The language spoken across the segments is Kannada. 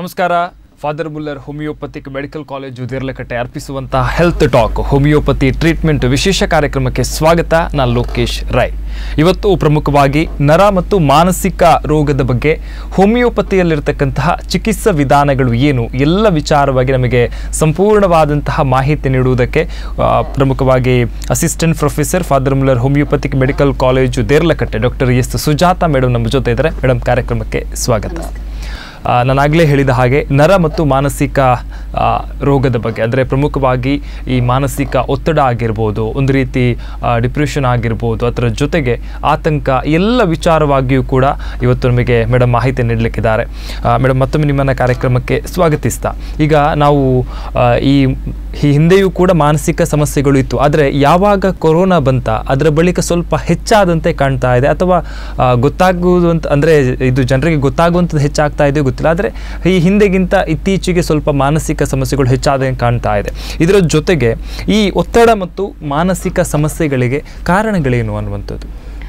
ನಮಸ್ಕಾರ father Muller homeopathic medical college Deralakatte ಅರ್ಪಿಸುವಂತಹ ಹೆಲ್ತ್ ಟಾಕ್ ಹೋಮಿಯೋಪತಿ ಟ್ರೀಟ್ಮೆಂಟ್ ವಿಶೇಷ ಕಾರ್ಯಕ್ರಮಕ್ಕೆ ಸ್ವಾಗತ ನಾನು ಲೋಕೇಶ್ ರೈ ಇವತ್ತು ಪ್ರಮುಖವಾಗಿ ನರ ಮತ್ತು ಮಾನಸಿಕ ರೋಗದ ಬಗ್ಗೆ ಹೋಮಿಯೋಪತಿಯಲ್ಲಿರ್ತಕ್ಕಂತಹ ಚಿಕಿತ್ಸಾ ವಿಧಾನಗಳು ಏನು ಎಲ್ಲ ವಿಚಾರವಾಗಿ ನಮಗೆ ಸಂಪೂರ್ಣವಾದಂತಹ ಮಾಹಿತಿ ನೀಡುವುದಕ್ಕೆ ಆ, ಪ್ರಮುಖವಾಗಿ assistant professor father Muller homeopathic medical college Deralakatte doctor S Sujatha madam ನಮ್ಮ ಜೊತೆ ಇದ್ದಾರೆ ಮೇಡಮ್ ಕಾರ್ಯಕ್ರಮಕ್ಕೆ ಸ್ವಾಗತ ಆ, ನಾನಾಗಲೇ ಹೇಳಿದ ಹಾಗೆ ನರ ಮತ್ತು ಮಾನಸಿಕ ಆ, ರೋಗದ ಬಗ್ಗೆ ಅಂದರೆ ಪ್ರಮುಖವಾಗಿ ಈ ಮಾನಸಿಕ ಒತ್ತಡ ಆಗಿರ್ಬೋದು ಒಂದು ರೀತಿ ಡಿಪ್ರೆಷನ್ ಆಗಿರ್ಬೋದು ಅದರ ಜೊತೆಗೆ ಆತಂಕ ಎಲ್ಲ ವಿಚಾರವಾಗಿಯೂ ಕೂಡ ಇವತ್ತು ನಮಗೆ ಮೇಡಮ್ ಮಾಹಿತಿ ನೀಡಲಿಕ್ಕಿದ್ದಾರೆ ಮೇಡಮ್ ಮತ್ತೊಮ್ಮೆ ನಿಮ್ಮನ್ನು ಕಾರ್ಯಕ್ರಮಕ್ಕೆ ಸ್ವಾಗತಿಸ್ತಾ ಈಗ ನಾವು ಆ, ಈ ಈ ಹಿಂದೆಯೂ ಕೂಡ ಮಾನಸಿಕ ಸಮಸ್ಯೆಗಳು ಇತ್ತು ಆದರೆ ಯಾವಾಗ ಕೊರೋನಾ ಬಂತ ಅದರ ಬಳಿಕ ಸ್ವಲ್ಪ ಹೆಚ್ಚಾದಂತೆ ಕಾಣ್ತಾ ಇದೆ ಅಥವಾ ಆ, ಗೊತ್ತಾಗುವುದು ಅಂತ ಅಂದರೆ ಇದು ಜನರಿಗೆ ಗೊತ್ತಾಗುವಂಥದ್ದು ಹೆಚ್ಚಾಗ್ತಾ ಇದೆಯೋ ಗೊತ್ತಿಲ್ಲ ಆದರೆ ಈ ಹಿಂದೆಗಿಂತ ಇತ್ತೀಚೆಗೆ ಸ್ವಲ್ಪ ಮಾನಸಿಕ ಸಮಸ್ಯೆಗಳು ಹೆಚ್ಚಾದಂಗೆ ಕಾಣ್ತಾ ಇದೆ ಇದರ ಜೊತೆಗೆ ಈ ಒತ್ತಡ ಮತ್ತು ಮಾನಸಿಕ ಸಮಸ್ಯೆಗಳಿಗೆ ಕಾರಣಗಳೇನು ಅನ್ನುವಂಥದ್ದು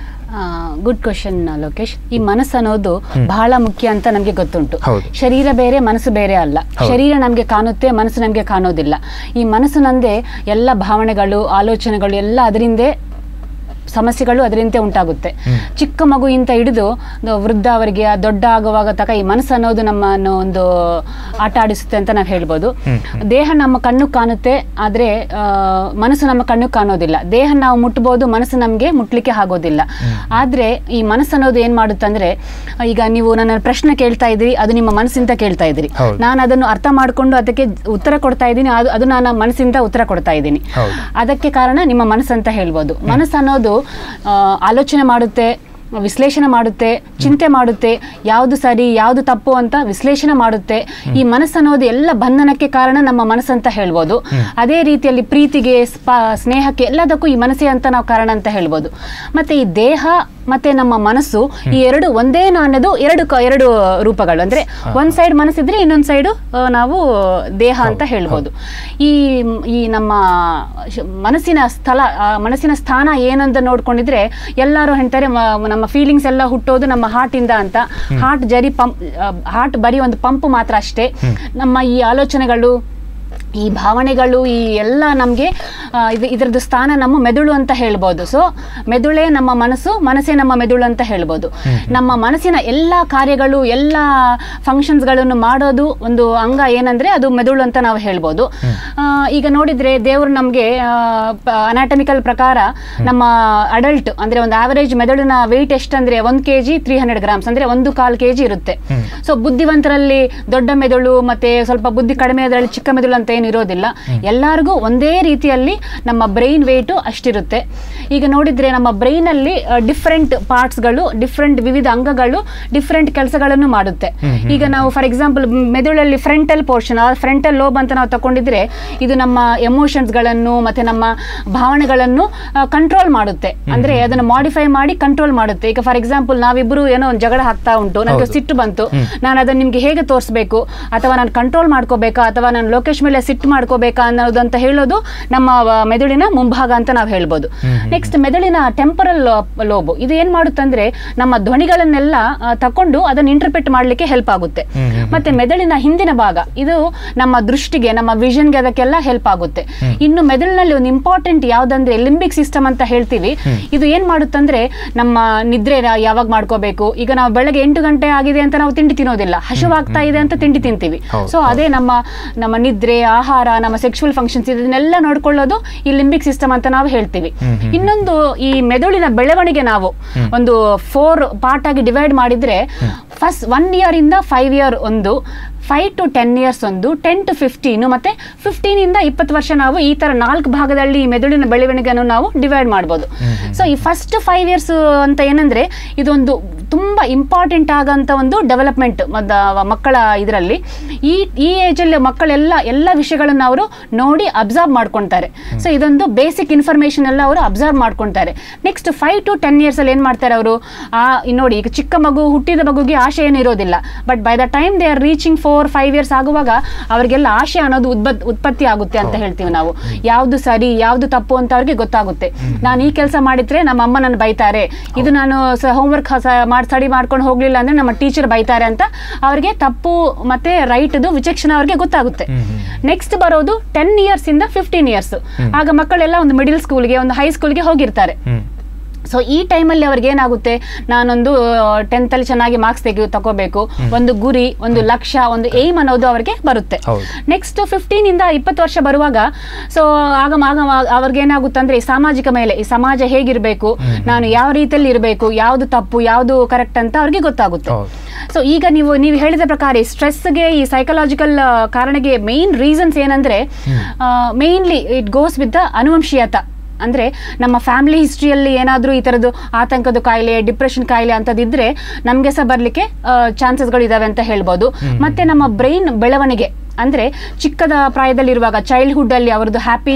ಗುಡ್ ಕ್ವಶನ್ ಲೋಕೇಶ್ ಈ ಮನಸ್ಸು ಅನ್ನೋದು ಬಹಳ ಮುಖ್ಯ ಅಂತ ನಮಗೆ ಗೊತ್ತುಂಟು ಹೌದು. ಶರೀರ ಬೇರೆ ಮನಸ್ಸು ಬೇರೆ ಅಲ್ಲ ಹೌದು. ಶರೀರ ನಮಗೆ ಕಾಣುತ್ತೆ ಮನಸ್ಸು ನಮಗೆ ಕಾಣೋದಿಲ್ಲ ಈ ಮನಸ್ಸಿನಂದೇ ಎಲ್ಲ ಭಾವನೆಗಳು ಆಲೋಚನೆಗಳು ಎಲ್ಲ ಅದರಿಂದೇ ಸಮಸ್ಯೆಗಳು ಅದರಿಂದ ಉಂಟಾಗುತ್ತೆ ಚಿಕ್ಕ ಮಗುವಿಂದ ಹಿಡಿದು ಒಂದು ವೃದ್ಧ ಅವರಿಗೆ ಆ ದೊಡ್ಡ ಆಗುವಾಗ ತಕ ಈ ಮನಸ್ಸು ಅನ್ನೋದು ನಮ್ಮನ್ನು ಒಂದು ಆಟ ಆಡಿಸುತ್ತೆ ಅಂತ ನಾವು ಹೇಳ್ಬೋದು ದೇಹ ನಮ್ಮ ಕಣ್ಣು ಕಾಣುತ್ತೆ ಆದರೆ ಮನಸ್ಸು ನಮ್ಮ ಕಣ್ಣು ಕಾಣೋದಿಲ್ಲ ದೇಹ ನಾವು ಮುಟ್ಬೋದು ಮನಸ್ಸು ನಮಗೆ ಮುಟ್ಲಿಕ್ಕೆ ಆಗೋದಿಲ್ಲ ಆದರೆ ಈ ಮನಸ್ಸು ಅನ್ನೋದು ಏನು ಮಾಡುತ್ತೆ ಅಂದರೆ ಈಗ ನೀವು ನನ್ನ ಪ್ರಶ್ನೆ ಕೇಳ್ತಾ ಇದ್ದೀರಿ ಅದು ನಿಮ್ಮ ಮನಸ್ಸಿಂದ ಕೇಳ್ತಾ ಇದ್ದೀರಿ ಹೌದು. ನಾನು ಅದನ್ನು ಅರ್ಥ ಮಾಡಿಕೊಂಡು ಅದಕ್ಕೆ ಉತ್ತರ ಕೊಡ್ತಾ ಇದ್ದೀನಿ ಅದು ಅದು ನನ್ನ ಮನಸ್ಸಿಂದ ಉತ್ತರ ಕೊಡ್ತಾ ಇದ್ದೀನಿ ಹೌದು. ಅದಕ್ಕೆ ಕಾರಣ ನಿಮ್ಮ ಮನಸ್ಸು ಅಂತ ಹೇಳ್ಬೋದು ಮನಸ್ಸು ಅನ್ನೋದು ಆ, ಆಲೋಚನೆ ಮಾಡುತ್ತೆ ವಿಶ್ಲೇಷಣೆ ಮಾಡುತ್ತೆ ಚಿಂತೆ ಮಾಡುತ್ತೆ ಯಾವುದು ಸರಿ ಯಾವುದು ತಪ್ಪು ಅಂತ ವಿಶ್ಲೇಷಣೆ ಮಾಡುತ್ತೆ ಈ ಮನಸ್ಸು ಅನ್ನೋದು ಎಲ್ಲ ಬಂಧನಕ್ಕೆ ಕಾರಣ ನಮ್ಮ ಮನಸ್ಸು ಅಂತ ಹೇಳ್ಬೋದು ಅದೇ ರೀತಿಯಲ್ಲಿ ಪ್ರೀತಿಗೆ ಸ್ಪ ಸ್ನೇಹಕ್ಕೆ ಎಲ್ಲದಕ್ಕೂ ಈ ಮನಸ್ಸೇ ಅಂತ ನಾವು ಕಾರಣ ಅಂತ ಹೇಳ್ಬೋದು ಮತ್ತೆ ಈ ದೇಹ ಮತ್ತೆ ನಮ್ಮ ಮನಸ್ಸು ಈ ಎರಡು ಒಂದೇ ನಾಣ್ಯದು ಎರಡು ಕ- ಎರಡು ರೂಪಗಳು ಅಂದ್ರೆ ಒಂದ್ ಸೈಡ್ ಮನಸ್ಸಿದ್ರೆ ಇನ್ನೊಂದ್ ಸೈಡು ನಾವು ದೇಹ ಅಂತ ಹೇಳ್ಬೋದು ಈ ಈ ನಮ್ಮ ಶ- ಮನಸ್ಸಿನ ಸ್ಥಳ ಆ ಮನಸ್ಸಿನ ಸ್ಥಾನ ಏನಂತ ನೋಡ್ಕೊಂಡಿದ್ರೆ ಎಲ್ಲರೂ ಹೇಳ್ತಾರೆ ಮ- ನಮ್ಮ ಫೀಲಿಂಗ್ಸ್ ಎಲ್ಲ ಹುಟ್ಟೋದು ನಮ್ಮ ಹಾರ್ಟ್ ಇಂದ ಅಂತ ಹಾರ್ಟ್ ಜರಿ ಪಂಪ್ ಹಾರ್ಟ್ ಬರೀ ಒಂದು ಪಂಪ್ ಮಾತ್ರ ಅಷ್ಟೇ ನಮ್ಮ ಈ ಆಲೋಚನೆಗಳು ಈ ಭಾವನೆಗಳು ಈ ಎಲ್ಲ ನಮಗೆ ಇದು ಇದರದ್ದು ಸ್ಥಾನ ನಮ್ಮ ಮೆದುಳು ಅಂತ ಹೇಳ್ಬೋದು ಸೊ ಮೆದುಳೇ ನಮ್ಮ ಮನಸ್ಸು ಮನಸ್ಸೇ ನಮ್ಮ ಮೆದುಳು ಅಂತ ಹೇಳ್ಬೋದು ನಮ್ಮ ಮನಸ್ಸಿನ ಎಲ್ಲ ಕಾರ್ಯಗಳು ಎಲ್ಲ ಫಂಕ್ಷನ್ಸ್ಗಳನ್ನು ಮಾಡೋದು ಒಂದು ಅಂಗ ಏನಂದ್ರೆ ಅದು ಮೆದುಳು ಅಂತ ನಾವು ಹೇಳ್ಬೋದು ಆ, ಈಗ ನೋಡಿದ್ರೆ ದೇವರು ನಮಗೆ ಅನಾಟಮಿಕಲ್ ಪ್ರಕಾರ ನಮ್ಮ ಅಡಲ್ಟ್ ಅಂದ್ರೆ ಒಂದು ಆವರೇಜ್ ಮೆದುಳಿನ ವೆಯ್ಟ್ ಎಷ್ಟಂದ್ರೆ ಒಂದು K G three hundred grams ಅಂದ್ರೆ ಒಂದು ಕಾಲು ಕೆ ಜಿ ಇರುತ್ತೆ ಸೊ ಬುದ್ಧಿವಂತರಲ್ಲಿ ದೊಡ್ಡ ಮೆದುಳು ಮತ್ತೆ ಸ್ವಲ್ಪ ಬುದ್ಧಿ ಕಡಿಮೆ ಅದರಲ್ಲಿ ಚಿಕ್ಕ ಮೆದುಳು ಅಂತ ಏನು ಇರೋದಿಲ್ಲ ಎಲ್ಲರಿಗೂ ಒಂದೇ ರೀತಿಯಲ್ಲಿ ನಮ್ಮ ಬ್ರೈನ್ ವೇಟು ಅಷ್ಟಿರುತ್ತೆ ಈಗ ನೋಡಿದ್ರೆ ನಮ್ಮ ಬ್ರೈನ್ ಅಲ್ಲಿ ಡಿಫ್ರೆಂಟ್ ಪಾರ್ಟ್ಸ್ಗಳು ಡಿಫ್ರೆಂಟ್ ವಿವಿಧ ಅಂಗಗಳು ಡಿಫ್ರೆಂಟ್ ಕೆಲಸಗಳನ್ನು ಮಾಡುತ್ತೆ ಈಗ ನಾವು ಫಾರ್ ಎಕ್ಸಾಂಪಲ್ ಮೆದುಳಲ್ಲಿ ಫ್ರಂಟಲ್ ಪೋರ್ಷನ್ ಫ್ರಂಟಲ್ ಲೋಬ್ ಅಂತ ನಾವು ತಗೊಂಡಿದ್ರೆ ಇದು ನಮ್ಮ ಎಮೋಷನ್ಸ್ಗಳನ್ನು ಮತ್ತೆ ನಮ್ಮ ಭಾವನೆಗಳನ್ನು ಕಂಟ್ರೋಲ್ ಮಾಡುತ್ತೆ ಅಂದ್ರೆ ಅದನ್ನು ಮಾಡಿಫೈ ಮಾಡಿ ಕಂಟ್ರೋಲ್ ಮಾಡುತ್ತೆ ಈಗ ಫಾರ್ ಎಕ್ಸಾಂಪಲ್ ನಾವಿಬ್ರು ಏನೋ ಒಂದು ಜಗಳ ಹಾಕ್ತಾ ಉಂಟು ನನಗೆ ಹೌದು. ಸಿಟ್ಟು ಬಂತು ನಾನು ಅದನ್ನ ನಿಮ್ಗೆ ಹೇಗೆ ತೋರಿಸ್ಬೇಕು ಅಥವಾ ನಾನು ಕಂಟ್ರೋಲ್ ಮಾಡ್ಕೋಬೇಕಾ ಅಥವಾ ನಾನು ಲೋಕೇಶ್ ಮೇಲೆ ಸಿಟ್ಟು ಮಾಡ್ಕೋಬೇಕಾ ಅನ್ನೋದು ಅಂತ ಹೇಳೋದು ನಮ್ಮ ಆ, ಮೆದುಳಿನ ಮುಂಭಾಗ ಅಂತ ನಾವು ಹೇಳ್ಬೋದು ನೆಕ್ಸ್ಟ್ ಮೆದುಳಿನ ಟೆಂಪರಲ್ ಲೋಬ್ ಇದು ಏನ್ ಮಾಡುತ್ತಂದ್ರೆ ನಮ್ಮ ಧ್ವನಿಗಳನ್ನೆಲ್ಲ ಆ, ತಕೊಂಡು ಅದನ್ನ ಇಂಟರ್ಪ್ರೆಟ್ ಮಾಡ್ಲಿಕ್ಕೆ ಹೆಲ್ಪ್ ಆಗುತ್ತೆ ಮತ್ತೆ ಮೆದುಳಿನ ಹಿಂದಿನ ಭಾಗ ಇದು ನಮ್ಮ ದೃಷ್ಟಿಗೆ ನಮ್ಮ ವಿಷನ್ಗೆ ಅದಕ್ಕೆಲ್ಲ ಹೆಲ್ಪ್ ಆಗುತ್ತೆ ಇನ್ನು ಮೆದುಳಿನಲ್ಲಿ ಒಂದು ಇಂಪಾರ್ಟೆಂಟ್ ಯಾವ್ದಂದ್ರೆ ಲಿಂಬಿಕ್ ಸಿಸ್ಟಮ್ ಅಂತ ಹೇಳ್ತೀವಿ ಇದು ಏನ್ ಮಾಡುತ್ತಂದ್ರೆ ನಮ್ಮ ನಿದ್ರೆ ರಾ- ಯಾವಾಗ ಮಾಡ್ಕೋಬೇಕು ಈಗ ನಾವು ಬೆಳಗ್ಗೆ ಎಂಟು ಗಂಟೆ ಆಗಿದೆ ಅಂತ ನಾವು ತಿಂಡಿ ತಿನ್ನೋದಿಲ್ಲ ಹಸಿವಾಗ್ತಾ ಇದೆ ಅಂತ ತಿಂಡಿ ತಿಂತೀವಿ ಹೌದು, ಸೊ ಅದೇ ನಮ್ಮ ನಮ್ಮ ನಿದ್ರೆ ಆಹಾರ ನಮ್ಮ ಸೆಕ್ಸುವಲ್ ಫಂಕ್ಷನ್ಸ್ ಇದನ್ನೆಲ್ಲ ನೋಡ್ಕೊಳ್ಳೋದು ಈ ಲಿಂಬಿಕ್ ಸಿಸ್ಟಮ್ ಅಂತ ನಾವು ಹೇಳ್ತೀವಿ ಇನ್ನೊಂದು ಈ ಮೆದುಳಿನ ಬೆಳವಣಿಗೆ ನಾವು ಒಂದು ಫೋರ್ ಪಾರ್ಟ್ ಆಗಿ ಡಿವೈಡ್ ಮಾಡಿದ್ರೆ ಫಸ್ಟ್ ಒನ್ ಇಯರ್ ಇಂದ ಫೈವ್ ಇಯರ್ ಒಂದು ಫೈವ್ ಟು ಟೆನ್ ಇಯರ್ಸ್ ಒಂದು ಟೆನ್ ಟು ಫಿಫ್ಟೀನು ಮತ್ತೆ ಫಿಫ್ಟೀನ್ ಇಂದ ಇಪ್ಪತ್ತು ವರ್ಷ ನಾವು ಈ ತರ ನಾಲ್ಕು ಭಾಗದಲ್ಲಿ ಈ ಮೆದುಳಿನ ಬೆಳವಣಿಗೆಯನ್ನು ನಾವು ಡಿವೈಡ್ ಮಾಡ್ಬೋದು ಸೊ ಈ ಫಸ್ಟ್ ಫೈವ್ ಇಯರ್ಸ್ ಅಂತ ಏನಂದ್ರೆ ಇದೊಂದು ತುಂಬಾ ಇಂಪಾರ್ಟೆಂಟ್ ಆಗಂತ ಒಂದು ಡೆವಲಪ್ಮೆಂಟ್ ಮಕ್ಕಳ ಇದರಲ್ಲಿ ಈ ಈ ಏಜಲ್ಲಿ ಮಕ್ಕಳೆಲ್ಲ ಎಲ್ಲ ವಿಷಯಗಳನ್ನು ಅವರು ನೋಡಿ ಅಬ್ಸರ್ವ್ ಮಾಡ್ಕೊಳ್ತಾರೆ ಸೊ ಇದೊಂದು ಬೇಸಿಕ್ ಇನ್ಫಾರ್ಮೇಶನ್ ಎಲ್ಲ ಅವರು ಅಬ್ಸರ್ವ್ ಮಾಡ್ಕೊಳ್ತಾರೆ next five to ten years ಅಲ್ಲಿ ಏನ್ ಮಾಡ್ತಾರೆ ಅವರು ಆ ಈ ನೋಡಿ ಈಗ ಚಿಕ್ಕ ಮಗು ಹುಟ್ಟಿದ ಮಗುಗೆ ಆಶೆ ಏನು ಇರೋದಿಲ್ಲ but by the time they are reaching four four five years ಆಗುವಾಗ ಅವರಿಗೆಲ್ಲ ಆಶೆ ಅನ್ನೋದು ಉದ್ಬತ್ ಉತ್ಪತ್ತಿ ಆಗುತ್ತೆ ಅಂತ ಹೇಳ್ತೀವಿ ನಾವು ಯಾವ್ದು ಸರಿ ಯಾವ್ದು ತಪ್ಪು ಅಂತ ಅವ್ರಿಗೆ ಗೊತ್ತಾಗುತ್ತೆ ನಾನು ಈ ಕೆಲಸ ಮಾಡಿದ್ರೆ ನಮ್ಮ ಅಮ್ಮ ನನ್ನ ಬೈತಾರೆ ಇದು ನಾನು ಹೋಮ್ವರ್ಕ್ ಮಾಡಿ ಸ್ಟಡಿ ಮಾಡ್ಕೊಂಡು ಹೋಗ್ಲಿಲ್ಲ ಅಂದ್ರೆ ನಮ್ಮ ಟೀಚರ್ ಬೈತಾರೆ ಅಂತ ಅವ್ರಿಗೆ ತಪ್ಪು ಮತ್ತೆ ರೈಟ್ದು ವಿಚಕ್ಷಣ ಅವ್ರಿಗೆ ಗೊತ್ತಾಗುತ್ತೆ ನೆಕ್ಸ್ಟ್ ಬರೋದು ಟೆನ್ ಇಯರ್ಸ್ ಇಂದ ಫಿಫ್ಟೀನ್ ಇಯರ್ಸ್ ಆಗ ಮಕ್ಕಳೆಲ್ಲ ಒಂದು ಮಿಡಿಲ್ ಸ್ಕೂಲ್ಗೆ ಒಂದು ಹೈ ಸ್ಕೂಲ್ಗೆ ಹೋಗಿರ್ತಾರೆ ಹ್ಮ್ ಸೊ ಈ ಟೈಮಲ್ಲಿ ಅವ್ರಿಗೆ ಏನಾಗುತ್ತೆ ನಾನೊಂದು ಟೆಂತಲ್ಲಿ ಚೆನ್ನಾಗಿ ಮಾರ್ಕ್ಸ್ ತೆಗಿ ತಗೋಬೇಕು ಒಂದು ಗುರಿ ಒಂದು ಲಕ್ಷ್ಯ ಒಂದು ಏಮ್ ಅನ್ನೋದು ಅವ್ರಿಗೆ ಬರುತ್ತೆ ಹೌದು. ನೆಕ್ಸ್ಟ್ ಫಿಫ್ಟೀನ್ ಇಂದ ಇಪ್ಪತ್ತು ವರ್ಷ ಬರುವಾಗ ಸೊ ಆಗ ಆಗ ಅವ್ರಿಗೆ ಏನಾಗುತ್ತೆ ಅಂದ್ರೆ ಈ ಸಾಮಾಜಿಕ ಮೇಲೆ ಈ ಸಮಾಜ ಹೇಗಿರಬೇಕು ನಾನು ಯಾವ ರೀತಿಯಲ್ಲಿ ಇರಬೇಕು ಯಾವುದು ತಪ್ಪು ಯಾವುದು ಕರೆಕ್ಟ್ ಅಂತ ಅವ್ರಿಗೆ ಗೊತ್ತಾಗುತ್ತೆ ಹೌದು. ಸೊ ಈಗ ನೀವು ನೀವು ಹೇಳಿದ ಪ್ರಕಾರ ಈ ಸ್ಟ್ರೆಸ್ಗೆ ಈ ಸೈಕಲಾಜಿಕಲ್ ಕಾರಣಕ್ಕೆ ಮೇನ್ ರೀಸನ್ಸ್ ಏನಂದ್ರೆ mainly it goes with the ಅನುವಂಶೀಯತ ಅಂದ್ರೆ ನಮ್ಮ ಫ್ಯಾಮಿಲಿ ಹಿಸ್ಟ್ರಿಯಲ್ಲಿ ಏನಾದರೂ ಈ ಥರದ್ದು ಆತಂಕದ ಕಾಯಿಲೆ ಡಿಪ್ರೆಷನ್ ಕಾಯಿಲೆ ಅಂತದಿದ್ರೆ ನಮಗೆ ಸಹ ಬರಲಿಕ್ಕೆ ಚಾನ್ಸಸ್ಗಳು ಇದಾವೆ ಅಂತ ಹೇಳ್ಬೋದು ಮತ್ತೆ ನಮ್ಮ ಬ್ರೈನ್ ಬೆಳವಣಿಗೆ ಅಂದ್ರೆ ಚಿಕ್ಕದ ಪ್ರಾಯದಲ್ಲಿರುವಾಗ ಚೈಲ್ಡ್ಹುಡ್ ಅಲ್ಲಿ ಅವ್ರದ್ದು ಹ್ಯಾಪಿ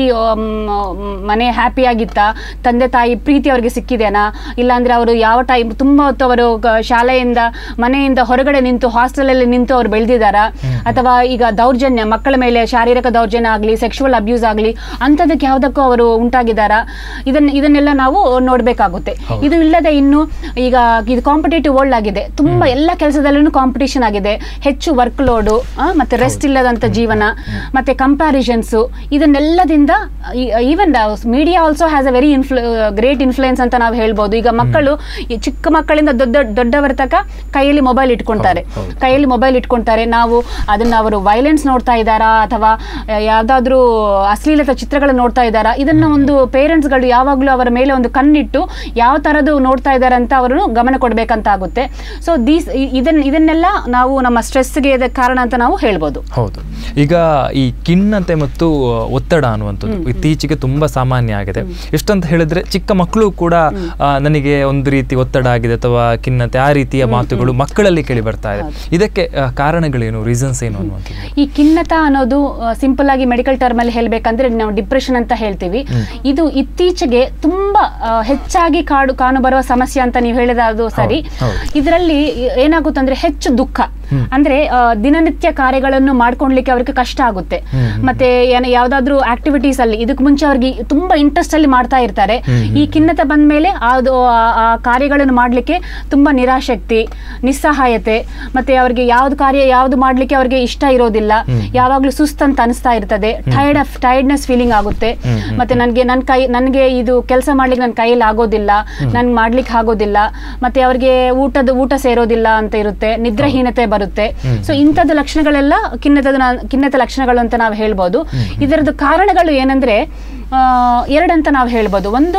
ಮನೆ ಹ್ಯಾಪಿ ಆಗಿತ್ತಾ ತಂದೆ ತಾಯಿ ಪ್ರೀತಿ ಅವ್ರಿಗೆ ಸಿಕ್ಕಿದೆನಾ ಇಲ್ಲಾಂದ್ರೆ ಅವರು ಯಾವ ಟೈಮ್ ತುಂಬಾ ಹೊತ್ತು ಅವರು ಗ- ಶಾಲೆಯಿಂದ ಮನೆಯಿಂದ ಹೊರಗಡೆ ನಿಂತು ಹಾಸ್ಟೆಲಲ್ಲಿ ನಿಂತು ಅವ್ರು ಬೆಳೆದಿದ್ದಾರಾ ಅಥವಾ ಈಗ ದೌರ್ಜನ್ಯ ಮಕ್ಕಳ ಮೇಲೆ ಶಾರೀರಿಕ ದೌರ್ಜನ್ಯ ಆಗಲಿ ಸೆಕ್ಷುವಲ್ ಅಬ್ಯೂಸ್ ಆಗಲಿ ಅಂಥದಕ್ಕೆ ಯಾವುದಕ್ಕೂ ಅವರು ಉಂಟಾಗಿದ್ದಾರಾ ಇದನ್ನ ಇದನ್ನೆಲ್ಲ ನಾವು ನೋಡಬೇಕಾಗುತ್ತೆ ಇದು ಇಲ್ಲದೆ ಇನ್ನು ಈಗ ಇದು ಕಾಂಪಿಟೇಟಿವ್ ವರ್ಲ್ಡ್ ಆಗಿದೆ ತುಂಬಾ ಎಲ್ಲ ಕೆಲಸದಲ್ಲೂ ಕಾಂಪಿಟೇಷನ್ ಆಗಿದೆ ಹೆಚ್ಚು ವರ್ಕ್ ಲೋಡು ಮತ್ತೆ ರೆಸ್ಟ್ ಇಲ್ಲದಂತ ಜೀವನ ಮತ್ತೆ ಕಂಪ್ಯಾರಿಸನ್ಸ್ ಇದನ್ನೆಲ್ಲದಿಂದ even media also has a very influ great influence ಅಂತ ನಾವು ಹೇಳ್ಬೋದು ಈಗ ಮಕ್ಕಳು ಈ ಚಿಕ್ಕ ಮಕ್ಕಳಿಂದ ದೊಡ್ಡ ದೊಡ್ಡವರ ತನಕ ಕೈಯಲ್ಲಿ ಮೊಬೈಲ್ ಇಟ್ಕೊಂತಾರೆ ಕೈಯಲ್ಲಿ ಮೊಬೈಲ್ ಇಟ್ಕೊಂತಾರೆ ನಾವು ಅದನ್ನ ಅವರು ವೈಲೆನ್ಸ್ ನೋಡ್ತಾ ಇದ್ದಾರಾ ಅಥವಾ ಯಾವ್ದಾದ್ರು ಅಶ್ಲೀಲತ ಚಿತ್ರಗಳನ್ನು ನೋಡ್ತಾ ಇದ್ದಾರಾ ಇದನ್ನ ಒಂದು ಪೇರೆಂಟ್ಸ್ಗಳು ಯಾವಾಗಲೂ ಅವರ ಮೇಲೆ ಒಂದು ಕಣ್ಣಿಟ್ಟು ಯಾವ ತರದ್ದು ನೋಡ್ತಾ ಇದ್ದಾರೆ ಅಂತ ಅವರು ಗಮನ ಕೊಡ್ಬೇಕಂತ ಆಗುತ್ತೆ ಸೊ ದೀಸ್ ಇದನ್ನ ಇದನ್ನೆಲ್ಲ ನಾವು ನಮ್ಮ ಸ್ಟ್ರೆಸ್ಗೆ ಇದಕ್ಕೆ ಕಾರಣ ಅಂತ ನಾವು ಹೇಳ್ಬೋದು ಹೌದು ಈಗ ಈ ಖಿನ್ನತೆ ಮತ್ತು ಒತ್ತಡ ಅನ್ನುವಂಥದ್ದು ಇತ್ತೀಚೆಗೆ ತುಂಬಾ ಸಾಮಾನ್ಯ ಆಗಿದೆ ಎಷ್ಟಂತ ಹೇಳಿದ್ರೆ ಚಿಕ್ಕ ಮಕ್ಕಳು ಕೂಡ ಆ, ನನಗೆ ಒಂದು ರೀತಿ ಒತ್ತಡ ಆಗಿದೆ ಅಥವಾ ಖಿನ್ನತೆ ಆ ರೀತಿಯ ಮಾತುಗಳು ಮಕ್ಕಳಲ್ಲಿ ಕೇಳಿ ಬರ್ತಾ ಇದೆ ಇದಕ್ಕೆ ಆ, ಕಾರಣಗಳೇನು ರೀಸನ್ಸ್ ಏನು ಅನ್ನುವಂಥದ್ದು ಈ ಖಿನ್ನತ ಅನ್ನೋದು ಸಿಂಪಲ್ ಆಗಿ ಮೆಡಿಕಲ್ ಟರ್ಮ್ ಅಲ್ಲಿ ಹೇಳ್ಬೇಕಂದ್ರೆ ನಾವು ಡಿಪ್ರೆಷನ್ ಅಂತ ಹೇಳ್ತೀವಿ ಇದು ಇತ್ತೀಚೆಗೆ ತುಂಬಾ ಆ, ಹೆಚ್ಚಾಗಿ ಕಾಡು ಕಾಣುಬರುವ ಸಮಸ್ಯೆ ಅಂತ ನೀವು ಹೇಳಿದ ಅದು ಸರಿ ಹೌದು. ಇದರಲ್ಲಿ ಏನಾಗುತ್ತಂದ್ರೆ ಹೆಚ್ಚು ದುಃಖ ಅಂದ್ರೆ ಆ, ದಿನನಿತ್ಯ ಕಾರ್ಯಗಳನ್ನು ಮಾಡ್ಕೊಳ್ಲಿಕ್ಕೆ ಅವ್ರಿಗೆ ಕಷ್ಟ ಆಗುತ್ತೆ ಮತ್ತೆ ಏನ ಯಾವ್ದಾದ್ರು ಆಕ್ಟಿವಿಟೀಸ್ ಅಲ್ಲಿ ಇದಕ್ಕೆ ಮುಂಚೆ ಅವ್ರಿಗೆ ತುಂಬಾ ಇಂಟ್ರೆಸ್ಟ್ ಅಲ್ಲಿ ಮಾಡ್ತಾ ಇರ್ತಾರೆ ಈ ಖಿನ್ನತೆ ಬಂದ ಮೇಲೆ ಅದು ಆ- ಆ ಕಾರ್ಯಗಳನ್ನು ಮಾಡ್ಲಿಕ್ಕೆ ತುಂಬಾ ನಿರಾಸಕ್ತಿ ನಿಸ್ಸಹಾಯತೆ ಮತ್ತೆ ಅವ್ರಿಗೆ ಯಾವ್ದು ಕಾರ್ಯ ಯಾವ್ದು ಮಾಡ್ಲಿಕ್ಕೆ ಅವ್ರಿಗೆ ಇಷ್ಟ ಇರೋದಿಲ್ಲ ಯಾವಾಗ್ಲೂ ಸುಸ್ತಂತ ಅನಿಸ್ತಾ ಇರ್ತದೆ ಟೈರ್ಡ್ ಆಫ್ ಟೈರ್ಡ್ನೆಸ್ ಫೀಲಿಂಗ್ ಆಗುತ್ತೆ ಮತ್ತೆ ನನಗೆ ನನ್ನ ಕೈ ನನಗೆ ಇದು ಕೆಲಸ ಮಾಡ್ಲಿಕ್ಕೆ ನನ್ನ ಕೈಯಲ್ಲಿ ಆಗೋದಿಲ್ಲ ನನ್ಗೆ ಮಾಡ್ಲಿಕ್ಕೆ ಆಗೋದಿಲ್ಲ ಮತ್ತೆ ಅವ್ರಿಗೆ ಊಟದ ಊಟ ಸೇರೋದಿಲ್ಲ ಅಂತ ಇರುತ್ತೆ ನಿದ್ರಾಹೀನತೆ ಬರುತ್ತೆ ಸೊ ಇಂಥದ್ದು ಲಕ್ಷಣಗಳೆಲ್ಲ ಖಿನ್ನತದ ಖಿನ್ನತೆ ಲಕ್ಷಣಗಳು ಅಂತ ನಾವು ಹೇಳ್ಬೋದು ಇದರದ್ದು ಕಾರಣಗಳು ಏನಂದ್ರೆ ಆ, ಎರಡಂತ ನಾವು ಹೇಳ್ಬೋದು ಒಂದು